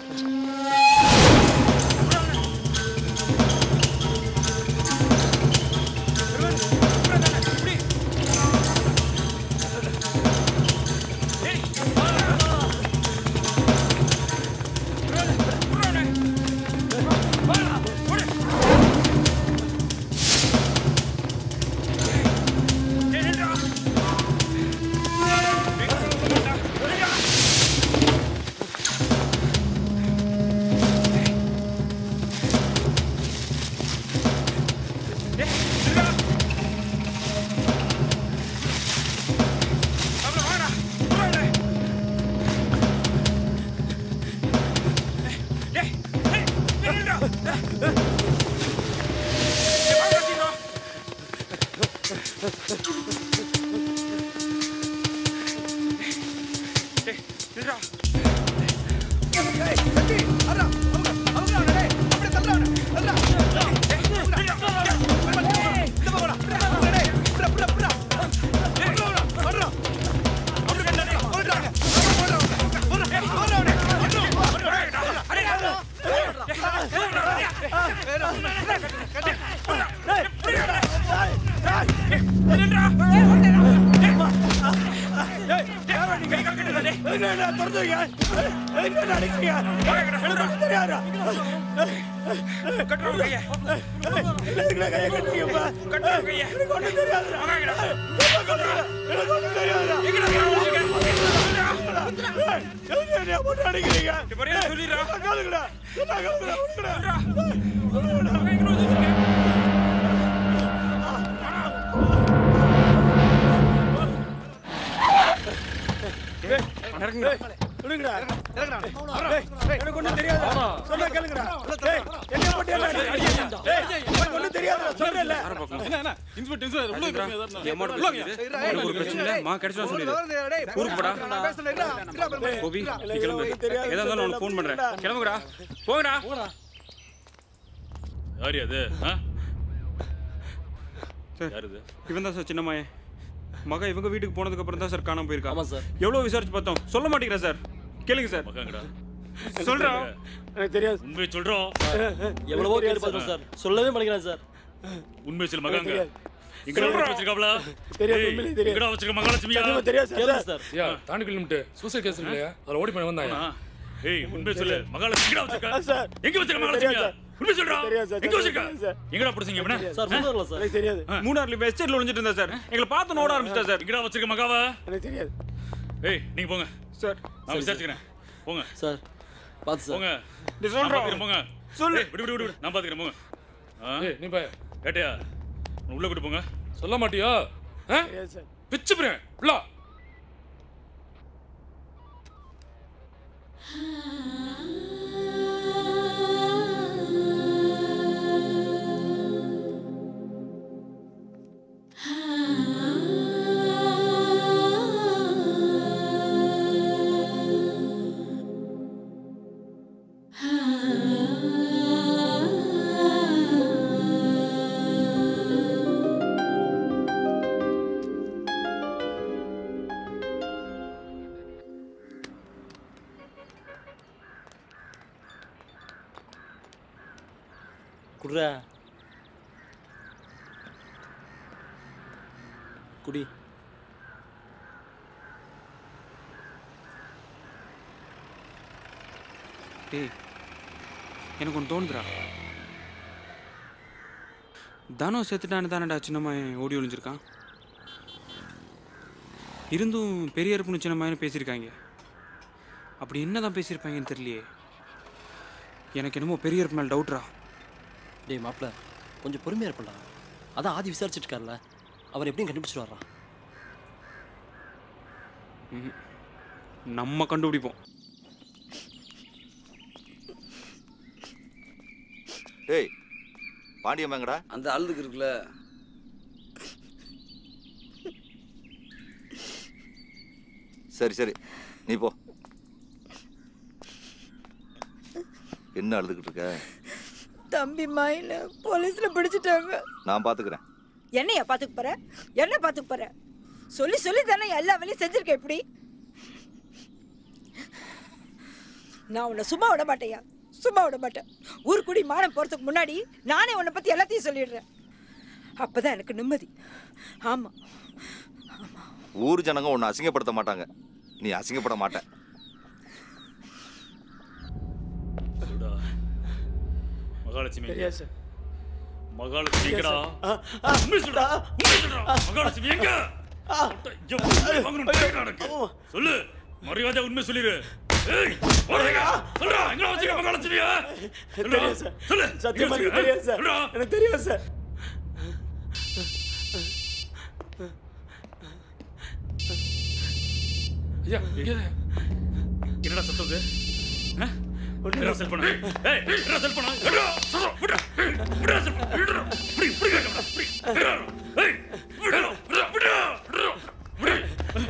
எனக்கு ஒண்ணும் தெரியாது சொன்னா கேளுங்கடா டேய் என்ன போட்டு என்ன அடிக்கிறீங்க டேய் எனக்கு ஒண்ணும் தெரியாது சொல்றேன்ல என்ன என்ன இன்ஸ்பெக்டர் இன்ஸ்பெக்டர் உள்ள இருக்கிறீங்க ஏதாவது என் மாடு பேசுது. உனக்கு ஒரு பிரச்சனை இல்லை மா கிடைச்சா சொல்லிடு ஊருக்கு போடா கோபி நீ கிளம்பு ஏதா இருந்தாலும் உனக்கு ஃபோன் பண்றேன் கிளம்புங்கடா போங்கடா யார் அது ஆ சார் இவன் தான் சார் சின்ன மாயன் மக இவங்க வீட்டுக்கு போனதுக்கு அப்புறம் தான் சார் காணாம போயிருக்கா ஆமா சார் எவ்வளவு விசாரிச்சு பார்த்தோம் சொல்ல மாட்டேங்கிறா சார் கேளுங்க சார் மகங்கடா சொல்றா எனக்கு தெரியாது உண்மை சொல்றோம் எவ்வளவோ கேட்டு பார்த்தோம் சார் சொல்லவே மாட்டேங்கிறான் சார் உண்மை சொல் மகங்க தெரியாது. இங்க வச்சிருக்காப்ல தெரியாது, உண்மையிலே தெரியாது. எங்கடா வச்சிருக்க மகாலட்சுமியா சத்தியமா தெரியாது சார். கேளுங்க சார். ஐயா தாண்டி கிலோமீட்டர் சூசைட் கேஸ் இல்லையா அதில் ஓடி போய் வந்தாங்க ஆ. ஏய் உண்மை சொல்லு மகாலட்சுமி எங்கடா வச்சிருக்க சார். எங்க வச்சிருக்க தெரியாது மகாலட்சுமியா சார். உண்மை சொல்றா தெரியாது சார். எங்க வச்சிருக்க தெரியாது சார். எங்கடா புடிச்சீங்க இவனை சார் மூணார்ல சார் எனக்கு தெரியாது மூணார்ல இப்ப எஸ்டேட்ல ஒளிஞ்சிட்டு இருந்தா சார் எங்களை பார்த்து ஓட ஆரம்பிச்சிட்டா சார் எங்கடா வச்சிருக்க மகாவா எனக்கு தெரியாது ஏய் நீங்க போங்க சார் நான் விசாரிச்சுக்கிறேன் போங்க சார் பார்த்து சார் போங்க நீ நான் சொல்றா. பாத்துக்கிறேன், போங்க சொல்லு. ஏய், விடு விடு விடு விடு. நான் பாத்துக்கிறேன் போங்க ஆ? ஏய் நீ போய் கேட்டியா உள்ள கூட்டு போங்க சொல்ல மாட்டியா ஆ தெரியாது சார் பிச்சு பிரேன் உள்ள குடுறா குடி டேய் எனக்கு ஒன்று தோணுதுடா தானம் செத்துட்டான்னு தானடா சின்னம்மாயன் ஓடி ஒளிஞ்சிருக்கான் இருந்தும் பெரிய அறுப்புன்னு சின்னம்மாயன்னு பேசியிருக்காங்க அப்படி என்னதான் பேசியிருப்பாங்கன்னு தெரியலையே எனக்கு என்னமோ பெரிய அறுப்பு மேலே டவுட்ரா டேய் மாப்பிள கொஞ்சம் பொறுமையாக இருப்படா அதான் ஆதி விசாரிச்சுட்டு இருக்கார்ல அவர் எப்படியும் கண்டுபிடிச்சிட்டு வர்றான் ம்ஹும். நம்ம கண்டுபிடிப்போம் டேய் பாண்டியம் எங்கடா அந்த அழுதுக்கு இருக்குல்ல சரி சரி நீ போ என்ன அழுதுகிட்டு இருக்க தம்பி மயில போலீஸ்ல பிடிச்சிட்டாங்க நான் பாத்துக்கிறேன் என்னையா பாத்துக்க போற என்ன பாத்துக்க போற சொல்லி சொல்லி தானே எல்லா வேலையும் செஞ்சிருக்க எப்படி நான் உன்னை சும்மா விட மாட்டேயா சும்மா விட மாட்டேன் ஊருக்குடி மானம் போறதுக்கு முன்னாடி நானே உன்னை பத்தி எல்லாத்தையும் சொல்லிடுறேன் அப்பதான் எனக்கு நிம்மதி ஆமா ஊர் ஜனங்க உன்னை அசிங்கப்படுத்த மாட்டாங்க நீ அசிங்கப்பட மாட்ட சொல்டா மகாலட்சுமி எங்க? தெரியாது சார். மகாலட்சுமி எங்கடா ஆ, ஆ, உண்மை சொல்டா உண்மை சொல்டா மகாலட்சுமி எங்க ஐயோ, உண்மை வாங்கணும் கேட்கறா எனக்கு. சொல்லு மரியாதை உண்மை சொல்லிரு ஏய், போடுறீங்க. சொல்றா எங்க வச்சுக்க மகாலட்சுமியா சொல்றா. தெரியாது சார். சொல்லு சத்தியமா எங்க எனக்கு தெரியாது வச்சிருக்க? சார். சொல்றா. எனக்கு தெரியாது சார். ஐயா எங்க என்னடா சத்தம் இது ஆ? என்னடா செல் பண்ண ஏய் என்னடா செல் பண்ண என்னடா சொல்றா விடுடா விடுடா செல் பண்ண விடுடா இப்படி இப்படி கேட்கடா இப்படி விடுடா ஏய் விடுடா விடுடா விடுடா விடுடா விடு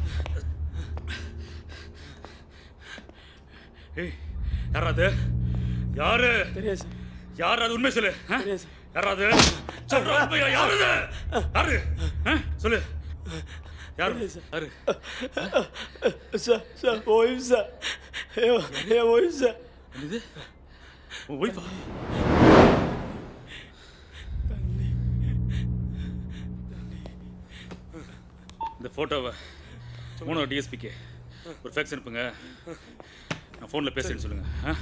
ஏய் யாரா அது யாரு தெரியாது சார். யார் அது உண்மை சொல்லு ஆ? தெரியாது சார். யாரா அது சொல்றா உண்மையா யாரு அது யாரு ஆ? சொல்லு யாரு யாரு சார் சார் ஒய்ஃப் சார் என் என் ஒய்ஃப் சார் என்னது உன் ஒய்ஃபா இந்த ஃபோட்டோவை மூணு டிஎஸ்பிக்கு ஒரு ஃபேக்ஸ் அனுப்புங்க நான் ஃபோனில் பேசுறேன்னு சொல்லுங்க ஆ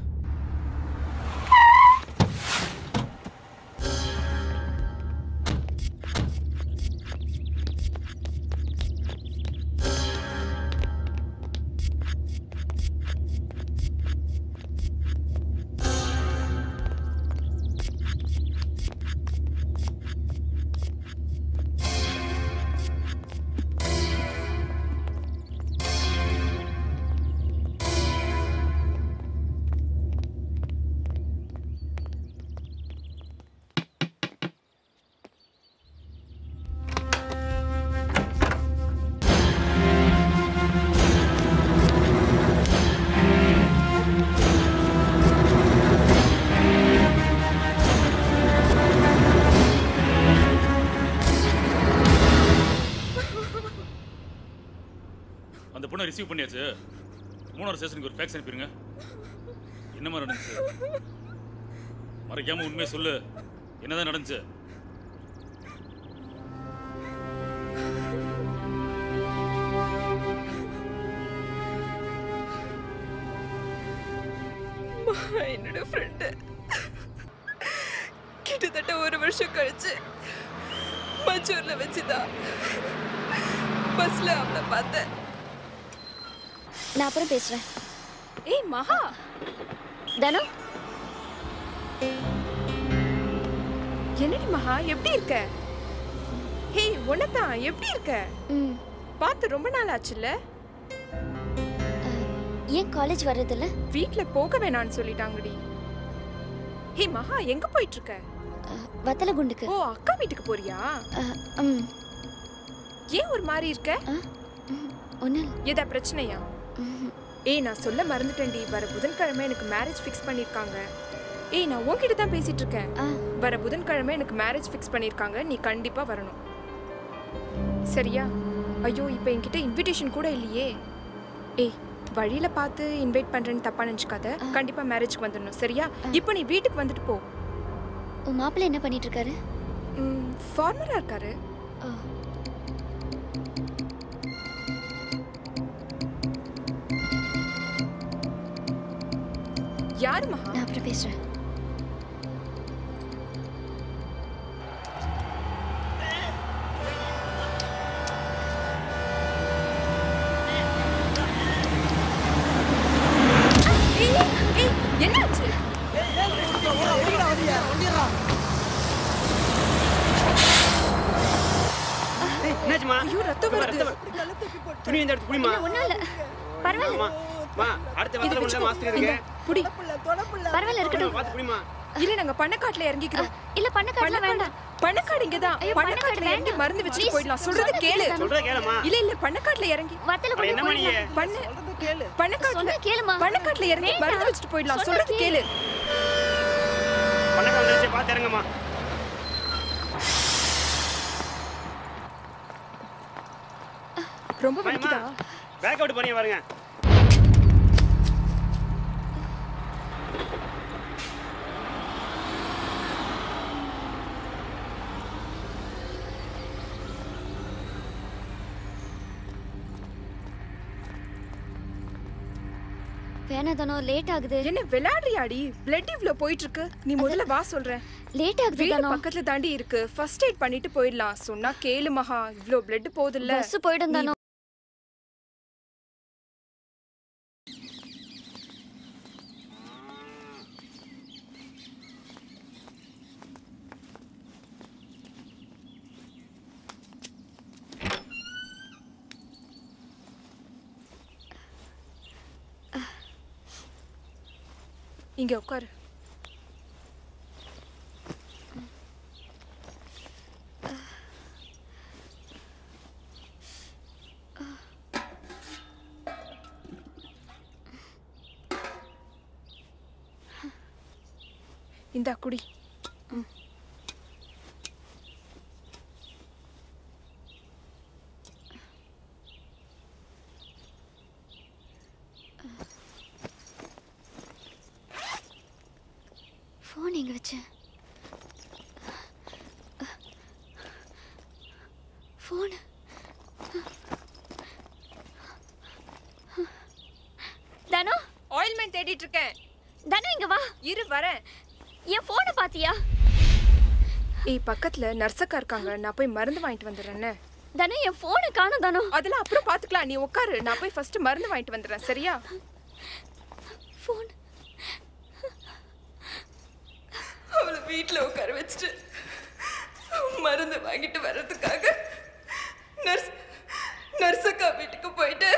அந்த பொண்ணை ரிசீவ் பண்ணியாச்சு மூணாவது ஸ்டேஷனுக்கு ஒரு ஃபேக்ஸ் அனுப்பிடுங்க என்ன மாதிரி நடந்துச்சு மறைக்காம உண்மையை சொல்லு என்னதான் நடந்துச்சு என்னோட ஃப்ரெண்டு கிட்டத்தட்ட ஒரு வருஷம் கழிச்சு மச்சூர்ல வச்சுதான் பஸ்ல அவனை பார்த்தேன் நான் அப்புறம் பேசுறேன் ஏய் மகா தனு என்னடி மகா எப்படி இருக்க ஹேய் உன்னதான் எப்படி இருக்க பார்த்து ரொம்ப நாள் ஆச்சுல்ல ஏன் காலேஜ் வர்றதில்ல வீட்ல போக வேணாம்னு சொல்லிட்டாங்கடி ஹே மகா எங்க போயிட்டு இருக்க வத்தல குண்டுக்கு ஓ அக்கா வீட்டுக்கு போறியா ம் ஏன் ஒரு மாதிரி இருக்க ஒண்ணு ஏதா பிரச்சனையா ஏய் நான் சொல்ல மறந்துட்டேன்டி வர புதன்கிழமை எனக்கு மேரேஜ் ஃபிக்ஸ் பண்ணிருக்காங்க ஏய் நான் உன்கிட்ட தான் பேசிட்டு இருக்கேன் வர புதன்கிழமை எனக்கு மேரேஜ் ஃபிக்ஸ் பண்ணிருக்காங்க நீ கண்டிப்பா வரணும் சரியா ஐயோ இப்போ என்கிட்ட இன்விடேஷன் கூட இல்லையே ஏய் வழியில பார்த்து இன்வைட் பண்றேன்னு தப்பா நினைச்சுக்காத கண்டிப்பா மேரேஜ்க்கு வந்துடணும் சரியா இப்போ நீ வீட்டுக்கு வந்துட்டு போ உன் மாப்பிள்ளை என்ன பண்ணிட்டு இருக்காரு ஃபார்மரா இருக்காரு யாரு மகா நான் அப்புறம் பேசுறேன் ஏய் ஏய் என்னாச்சு என்னாச்சுமா ஐயோ ரத்தம் வருது துணி இந்த எடுத்து குடிமா ஒண்ணும் இல்ல பரவாயில்ல மா அடுத்த இது வத்தல வச்சுக்கோ. மாஸ்டர் இருக்கு இந்தா, புடி பரவாயில்ல இருக்கட்டும் பார்த்து குடிமா இல்ல நாங்க பண்ணக்காட்டுல இறங்கிக்கிறோம் இல்ல பண்ணக்காட்டுல வேண்டாம் பண்ணக்காடு இங்கதான் ஐயோ, பண்ணக்காட்டுல பண்ணக்காடு இறங்கி வேண்டாம். மருந்து வச்சுட்டு Please, போயிடலாம் சொல்றது சொல்றத கேளு கேளு, சொல்றத கேளுமா. இல்ல இல்ல பண்ணக்காட்டுல இறங்கி வத்தல அப்புறம் என்ன மணியே? பண்ண பண்ணக்காட்டுல சொன்னா கேளுமா. பண்ணக்காட்டுல இறங்கி வேண்டாம். மருந்து வச்சுட்டு போயிடலாம் சொன்னா சொல்றது கேளு பண்ணக்க வந்துருச்சு பார்த்து இறங்குமா ரொம்ப வலிக்குதா பேக் அவுட் பண்ணி பாருங்க வேணாம் தானோ லேட் ஆகுது என்ன விளையாடுறியாடி பிளட் இவ்ளோ போயிட்டு இருக்கு நீ முதல்ல வா சொல்றேன் லேட் ஆகுது வீடு தானோ பக்கத்துல தாண்டி இருக்கு ஃபர்ஸ்ட் எய்ட் பண்ணிட்டு போயிடலாம் சொன்னா கேளு மகா இவ்ளோ பிளட் போகுது இல்ல பஸ் போயிடும் தானோ இங்க உட்காரு இந்தா குடி ஃபோன் எங்க வச்சேன் ஃபோன் தனு ஆயில்மெண்ட் தேடிட்டு இருக்கேன் தனு இங்க வா இரு வரேன் என் ஃபோனை பாத்தியா ஏய் பக்கத்துல நர்சக்கா இருக்காங்க நான் போய் மருந்து வாங்கிட்டு வந்துடுறேன்னு தனு என் ஃபோனை காணும் தனு அதெல்லாம் அப்புறம் பாத்துக்கலாம் நீ உட்காரு நான் போய் ஃபர்ஸ்ட் மருந்து வாங்கிட்டு வந்துடுறேன் சரியா ஃபோன் அவளை வீட்டில் உட்கார வச்சுட்டு மருந்து வாங்கிட்டு வர்றதுக்காக நர்ஸ் நர்சக்கா வீட்டுக்கு போயிட்டு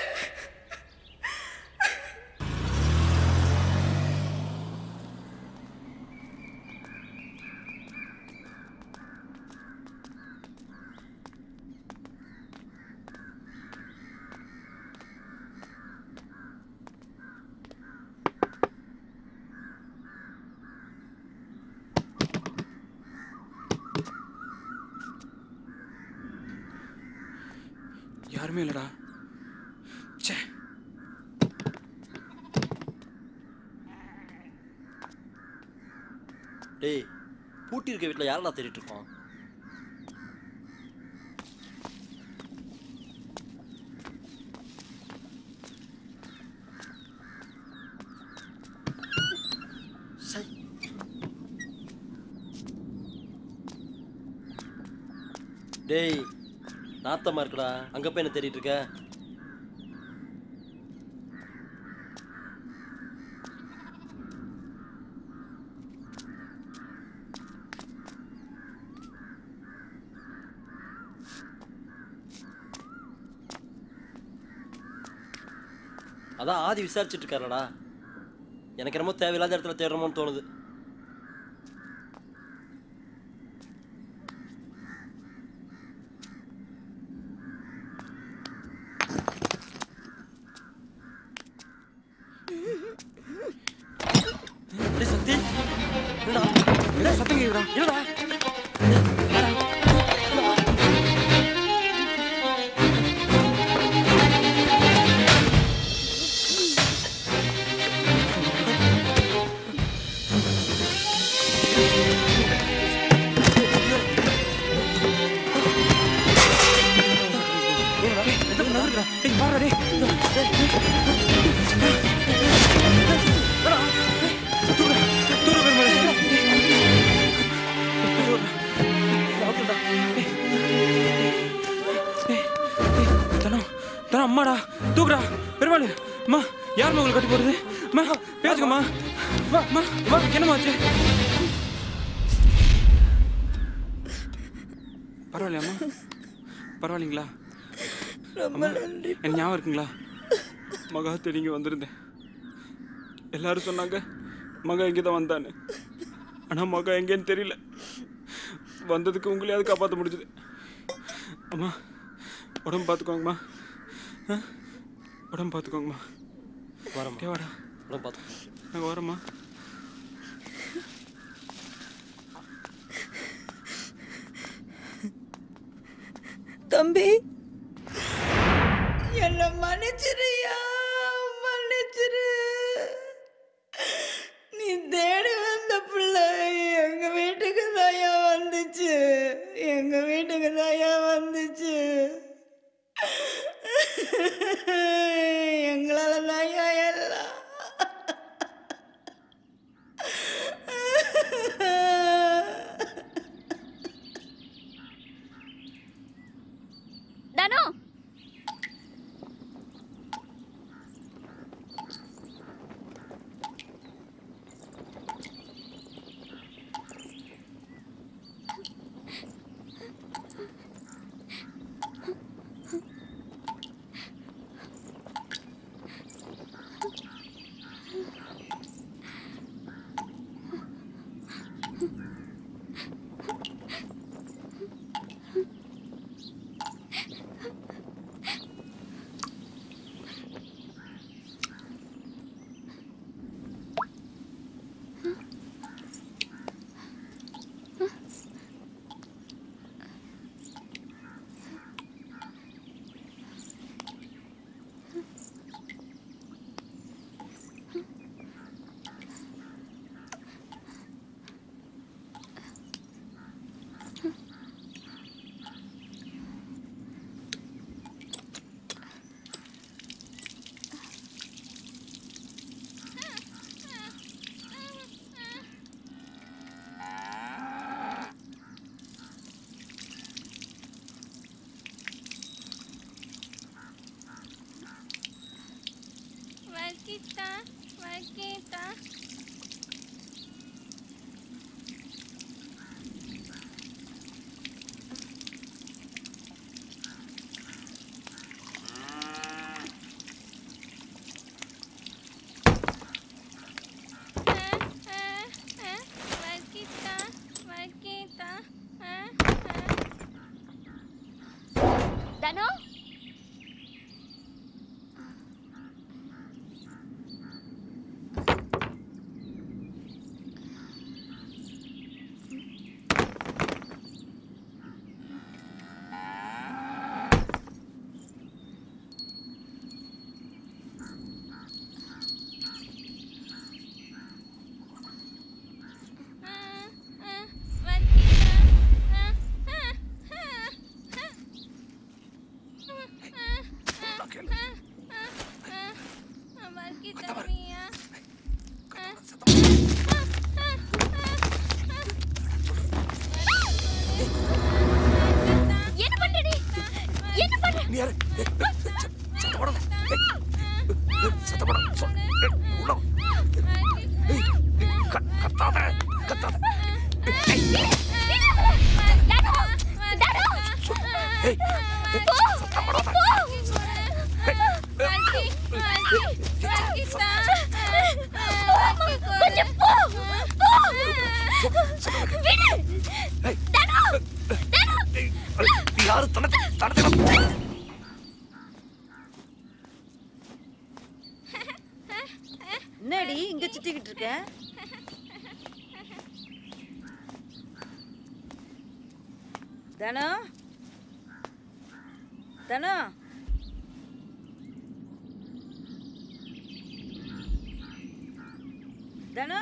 யாருமே இல்லடா ச்சே டேய் பூட்டி இருக்க வீட்டில் யாரடா தேடிட்டு இருக்கோம் சை. டேய் நாத்தமா இருக்குடா அங்க போய் என்ன தேடிட்டு இருக்க அதான் ஆதி விசாரிச்சுட்டு இருக்காருடா எனக்கு என்னமோ தேவையில்லாத இடத்துல தேடுறோமோன்னு தோணுது டேய் சக்தி என்னடா என்ன சத்தம் கேக்குதா என்னடா தனம் தனம் அம்மாடா தூக்குடா பெருமாள் அம்மா யார் உங்களுக்கு கட்டி போடுறது அம்மா பேசுங்கம்மா அம்மா அம்மா அம்மா என்னம்மாச்சு பரவாயில்லையாம்மா பரவாயில்லைங்களா அம்மா என் ஞாபகம் இருக்குங்களா மகா தேடிங்க வந்திருந்தேன் எல்லாரும் சொன்னாங்க மகா இங்கே தான் வந்தான்னு ஆனால் மகா எங்கேன்னு தெரியல வந்ததுக்கு உங்களையாவது காப்பாற்ற முடிஞ்சுது அம்மா உடம்பு பார்த்துக்கோங்கம்மா ஆ? உடம்பு பார்த்துக்கோங்கம்மா வரேம்மா. டேய் வாடா உடம்பு பார்த்துக்கோ நாங்கள் வரோம்மா தம்பி என்ன மன்னிச்சிருயா மன்னிச்சிரு நீ தேடி வந்த பிள்ளை எங்க வீட்டுக்கு தாயா வந்துச்சு எங்க வீட்டுக்கு தாயா வந்துச்சு எங்களால தாயா எல்லாம் வர்க்கிட்டா வர்க்கிட்டா வர்க்கிட்டா வர்க்கிட்டா தனோ என்ன பண்ற நீ என்ன பண்ற நீ யாரு சத்தப்படாத சத்தப்படாத சொல் உள்ள கத்தாத கத்தாத கொஞ்சம் போ போ விடு தனோ யாரு தனத்தை தனத்தை என்னடி இங்க சுத்திக்கிட்டு இருக்க தனா தனா தனா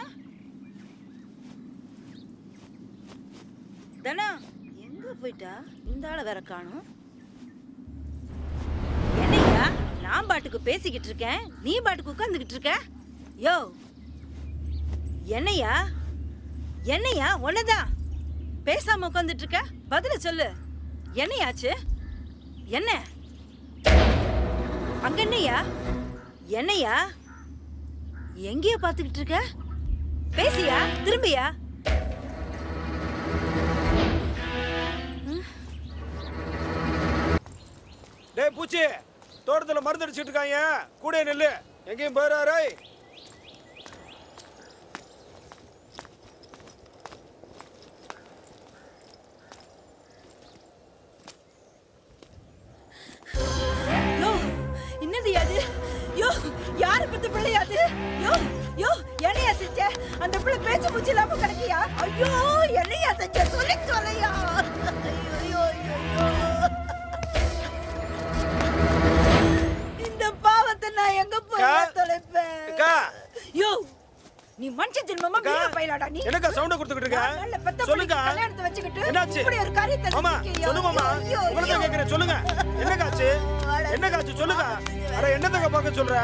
தனா எங்க போயிட்டா இந்த ஆளை வேற காணும் என்னையா நான் பாட்டுக்கு பேசிக்கிட்டு இருக்கேன் நீ பாட்டுக்கு உட்காந்துக்கிட்டு இருக்க யோ என்னையா என்னையா உன்னதான் பேசாம உட்காந்துட்டு இருக்க பதில சொல்லு என்னையாச்சு என்ன அங்க என்னையா என்னையா எங்கேயோ பாத்துக்கிட்டு இருக்க பேசியா திரும்பியா டேய் பூச்சி தோட்டத்துல மருந்து அடிச்சிட்டு இருக்காங்க கூட நெல்லு எங்கேயும் போயிடாரு யோ என்னது அது யோ யாரு பத்த பிள்ளையாது யோ யோ என்னையா செஞ்ச அந்த பிள்ளை பேச்சு மூச்சு இல்லாம கிடக்கியா ஐயோ என்னையா செஞ்ச சொல்லி சொல்லையா ஐயோ ஐயோ இந்த பாவத்தை நான் எங்க போய் தொலைப்பேன் யோ நீ மனுஷ ஜென்மமா வீர பயிலாடா நீ என்னக்கா சவுண்ட கொடுத்துக்கிட்டு இருக்க நல்ல பெத்த சொல்லுங்க பிள்ளைக்கு கல்யாணத்தை வச்சுக்கிட்டு என்னாச்சு இப்படி ஒரு காரியத்தை ஆமா செஞ்சிருக்கியா? சொல்லுமாமா ஐயோ, உங்களை தான் ஐயோ. கேக்குறேன் சொல்லுங்க என்னக்காச்சு என்னக்காச்சு சொல்லுங்க அட என்னத்தங்க பார்க்க சொல்ற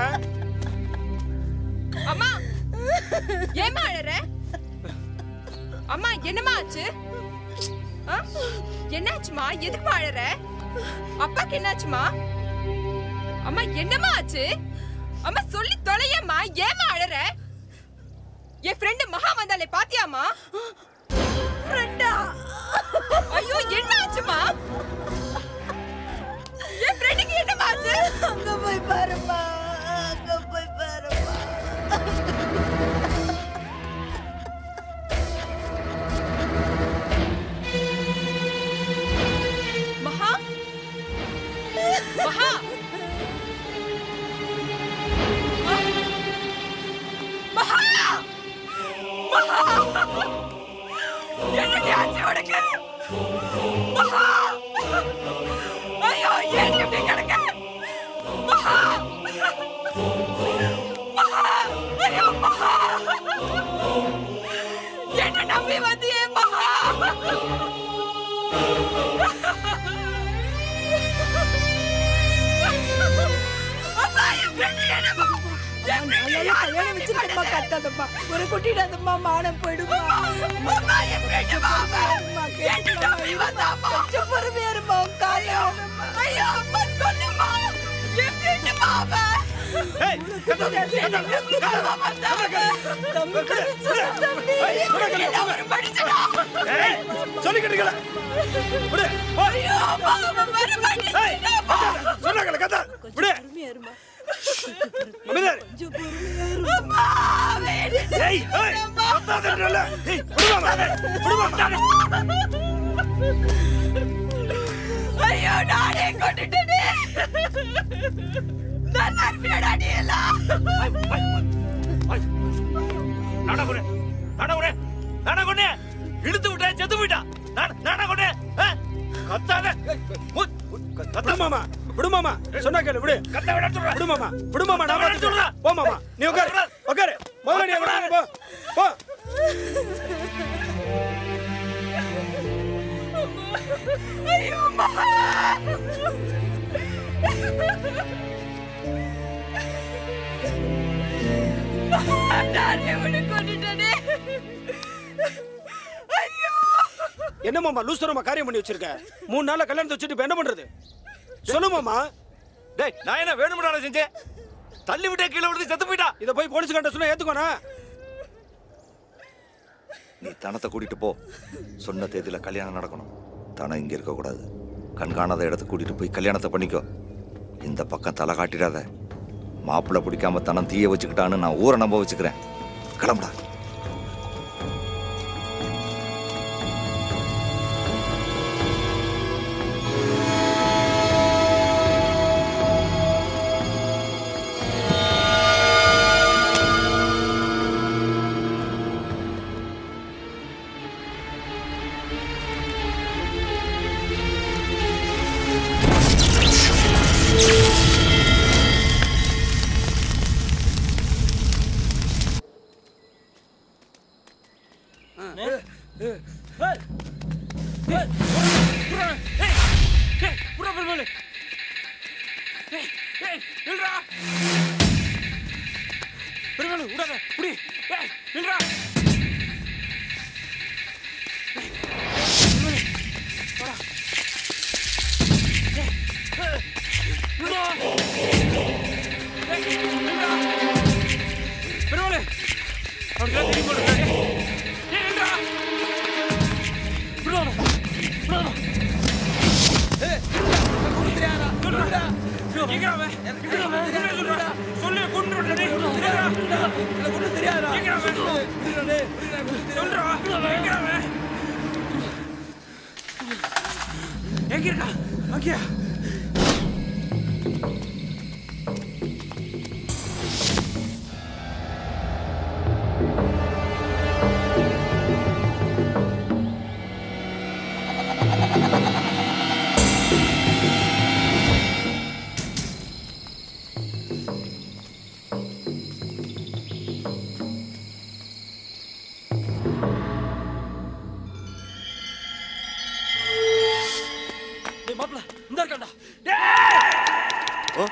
அம்மா ஏமா அழற அம்மா என்னம்மா ஆச்சு ஆ? என்னாச்சுமா எதுக்குமா அழற அப்பாக்கு என்னாச்சுமா அம்மா என்னம்மா ஆச்சு அம்மா சொல்லி தொலையம்மா ஏமா அழற என் ஃப்ரெண்டு மகா வந்தாலே பாத்தியாமா ஃப்ரெண்டா ஐயோ என்ன ஆச்சுமா என் ஃப்ரெண்டுக்கு என்னம்மா ஆச்சு அங்க போய் பாருமா அங்க போய் பாருமா மகா மகா மகா மகா என்னடி ஆச்சு உனக்கு மகா ஐயோ ஏன் இப்படி கிடக்க மகா மகா ஐயோ மகா என்ன நம்பி வந்தியே மகா அம்மா என் ஃப்ரெண்டு என்னம்மா என் ஃப்ரெண்டு நல்லா கல்யாணம் வச்சிருக்கமா கத்தாதம்மா ஒரு குட்டிடாதம்மா மானம் போயிடுமா அம்மா என் ஃப்ரெண்டு மாமா என்ன நம்பி வந்தாம்மா கொஞ்சம் பொறுமையா இருமா காலையில ஐயோ அம்மா சொல்லுமா என் ஃப்ரெண்டு மாமா ஏய் கத்தாத ஏய் சொல்லிக்கிட்டீங்களா விடு சொன்னாங்கல கத்தா விடு அமைதியா இரு. ஏய் ஏய் கத்தாதன்றல ஏய் விடுமா விடுமா ஐயோ நானே கொண்டுட்டேனே நான் நம்பினடா நீ எல்லாம் நாடா கொண்டு நாடா கொண்டு நாடா கொண்டு இழுத்து விட்டேன் செத்து போயிட்டான் நாடா நாடா கொண்டு கத்தாத விடு மாமா விடு மாமா சொன்னா கேளு விடு கத்த விட சொல்றேன் விடு மாமா விடு மாமா நான் பார்த்து சொல்றேன் போ மாமா நீ உட்காரு உட்காரு முதல்ல நீ உட்காரு போ போ ஐயோ அம்மா நானே உன்னை கொண்டுட்டேனே ஐயோ என்ன மாமா லூஸ் தரமா காரியம் பண்ணி வச்சிருக்க மூணு நாள்ல கல்யாணத்தை வச்சுட்டு இப்ப என்ன பண்றது சொல்லு மாமா டேய் நான் என்ன வேணும்டா செஞ்சேன் தள்ளி விட்டே கீழே விழுந்து செத்து போயிட்டா இத போய் போலீஸ் கண்ட சொன்னா ஏத்துக்கோனா நீ தனத்தை கூட்டிட்டு போ சொன்ன தேதியில கல்யாணம் நடக்கணும் தனம் இங்க இருக்க கூடாது கண்காணாத இடத்துக்கு கூட்டிட்டு போய் கல்யாணத்தை பண்ணிக்கோ இந்த பக்கம் தலை காட்டிடாத மாப்பிள்ளை பிடிக்காம தனம் தீய வச்சுக்கிட்டான்னு நான் ஊரை நம்ப வச்சுக்கிறேன் கிளம்புடா பெருமாள் விடாத புடி ஏய் நில்றா பெருமாள் அவனுக்கு தெரியும் போல இருக்கு. ஏய் நில்றா விடாத விடாத ஏய் சொல்றா சொல்றா எங்கடா அவன் எங்கடா அவன் என்ன சொல்றா சொல்லு கொண்டு விடுடா டேய் எங்கடா இல்ல கொண்டு தெரியாதா எங்கடா அவன் சொல்றா எங்கடா அவன் எங்க இருக்கா அங்கயா டேய் மாப்ள இந்த இருக்கான்டா ஓ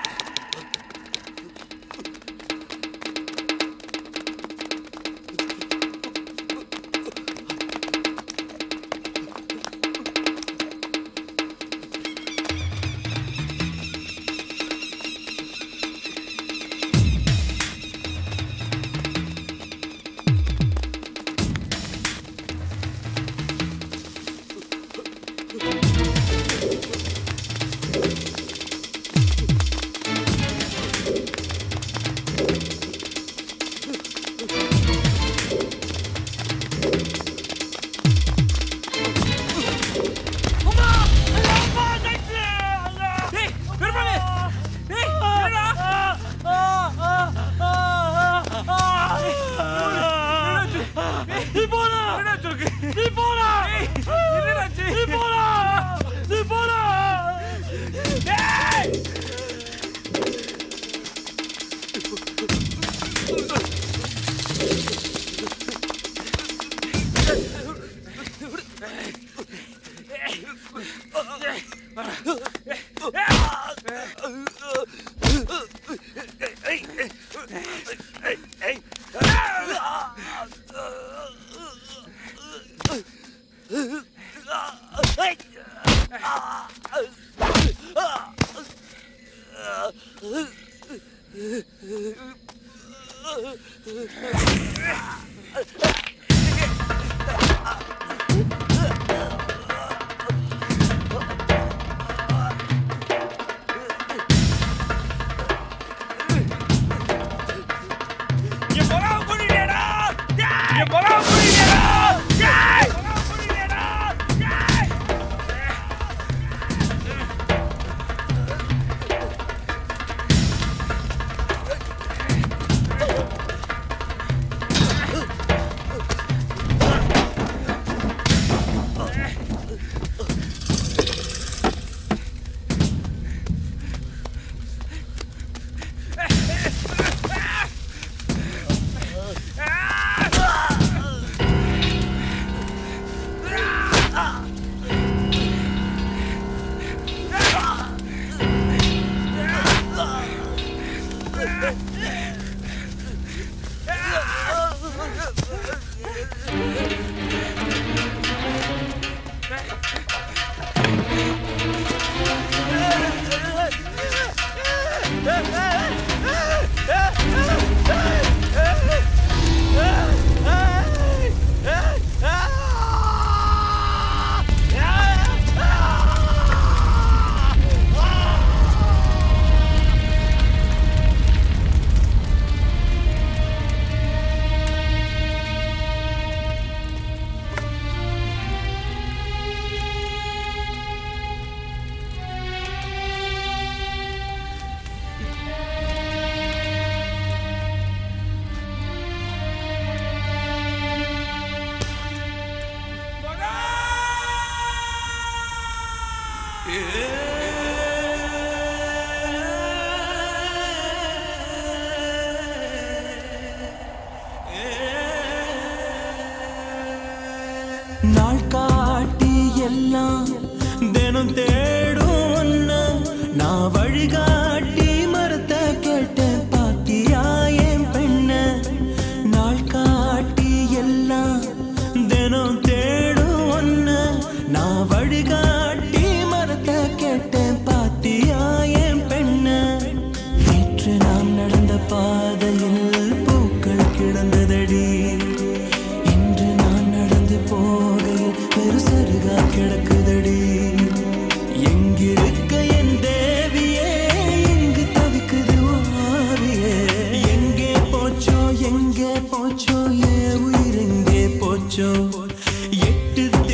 நாள் காட்டி எல்லாம் தினம் தேடும் ஒன்ன நான் வழிகாட்டி மரத்தை கேட்டேன் பாத்தியா என் பெண்ண நாள் காட்டி எல்லாம் தினம் தேடும் ஒன்ன நான் வழிகாட்டி மரத்தை கேட்டேன் பாத்தியா என் பெண்ண நேற்று நாம் நடந்த பாதையில் பூக்கள் கிடந்ததடி இன்று நான் நடந்து போகையில் வெறு சருகா கிடக்குதடி எங்கிருக்க என் தேவியே இங்கு தவிக்குது ஓவியே எங்கே போச்சோ எங்கே போச்சோ ஏ உயிர் எங்கே போச்சோ எட்டு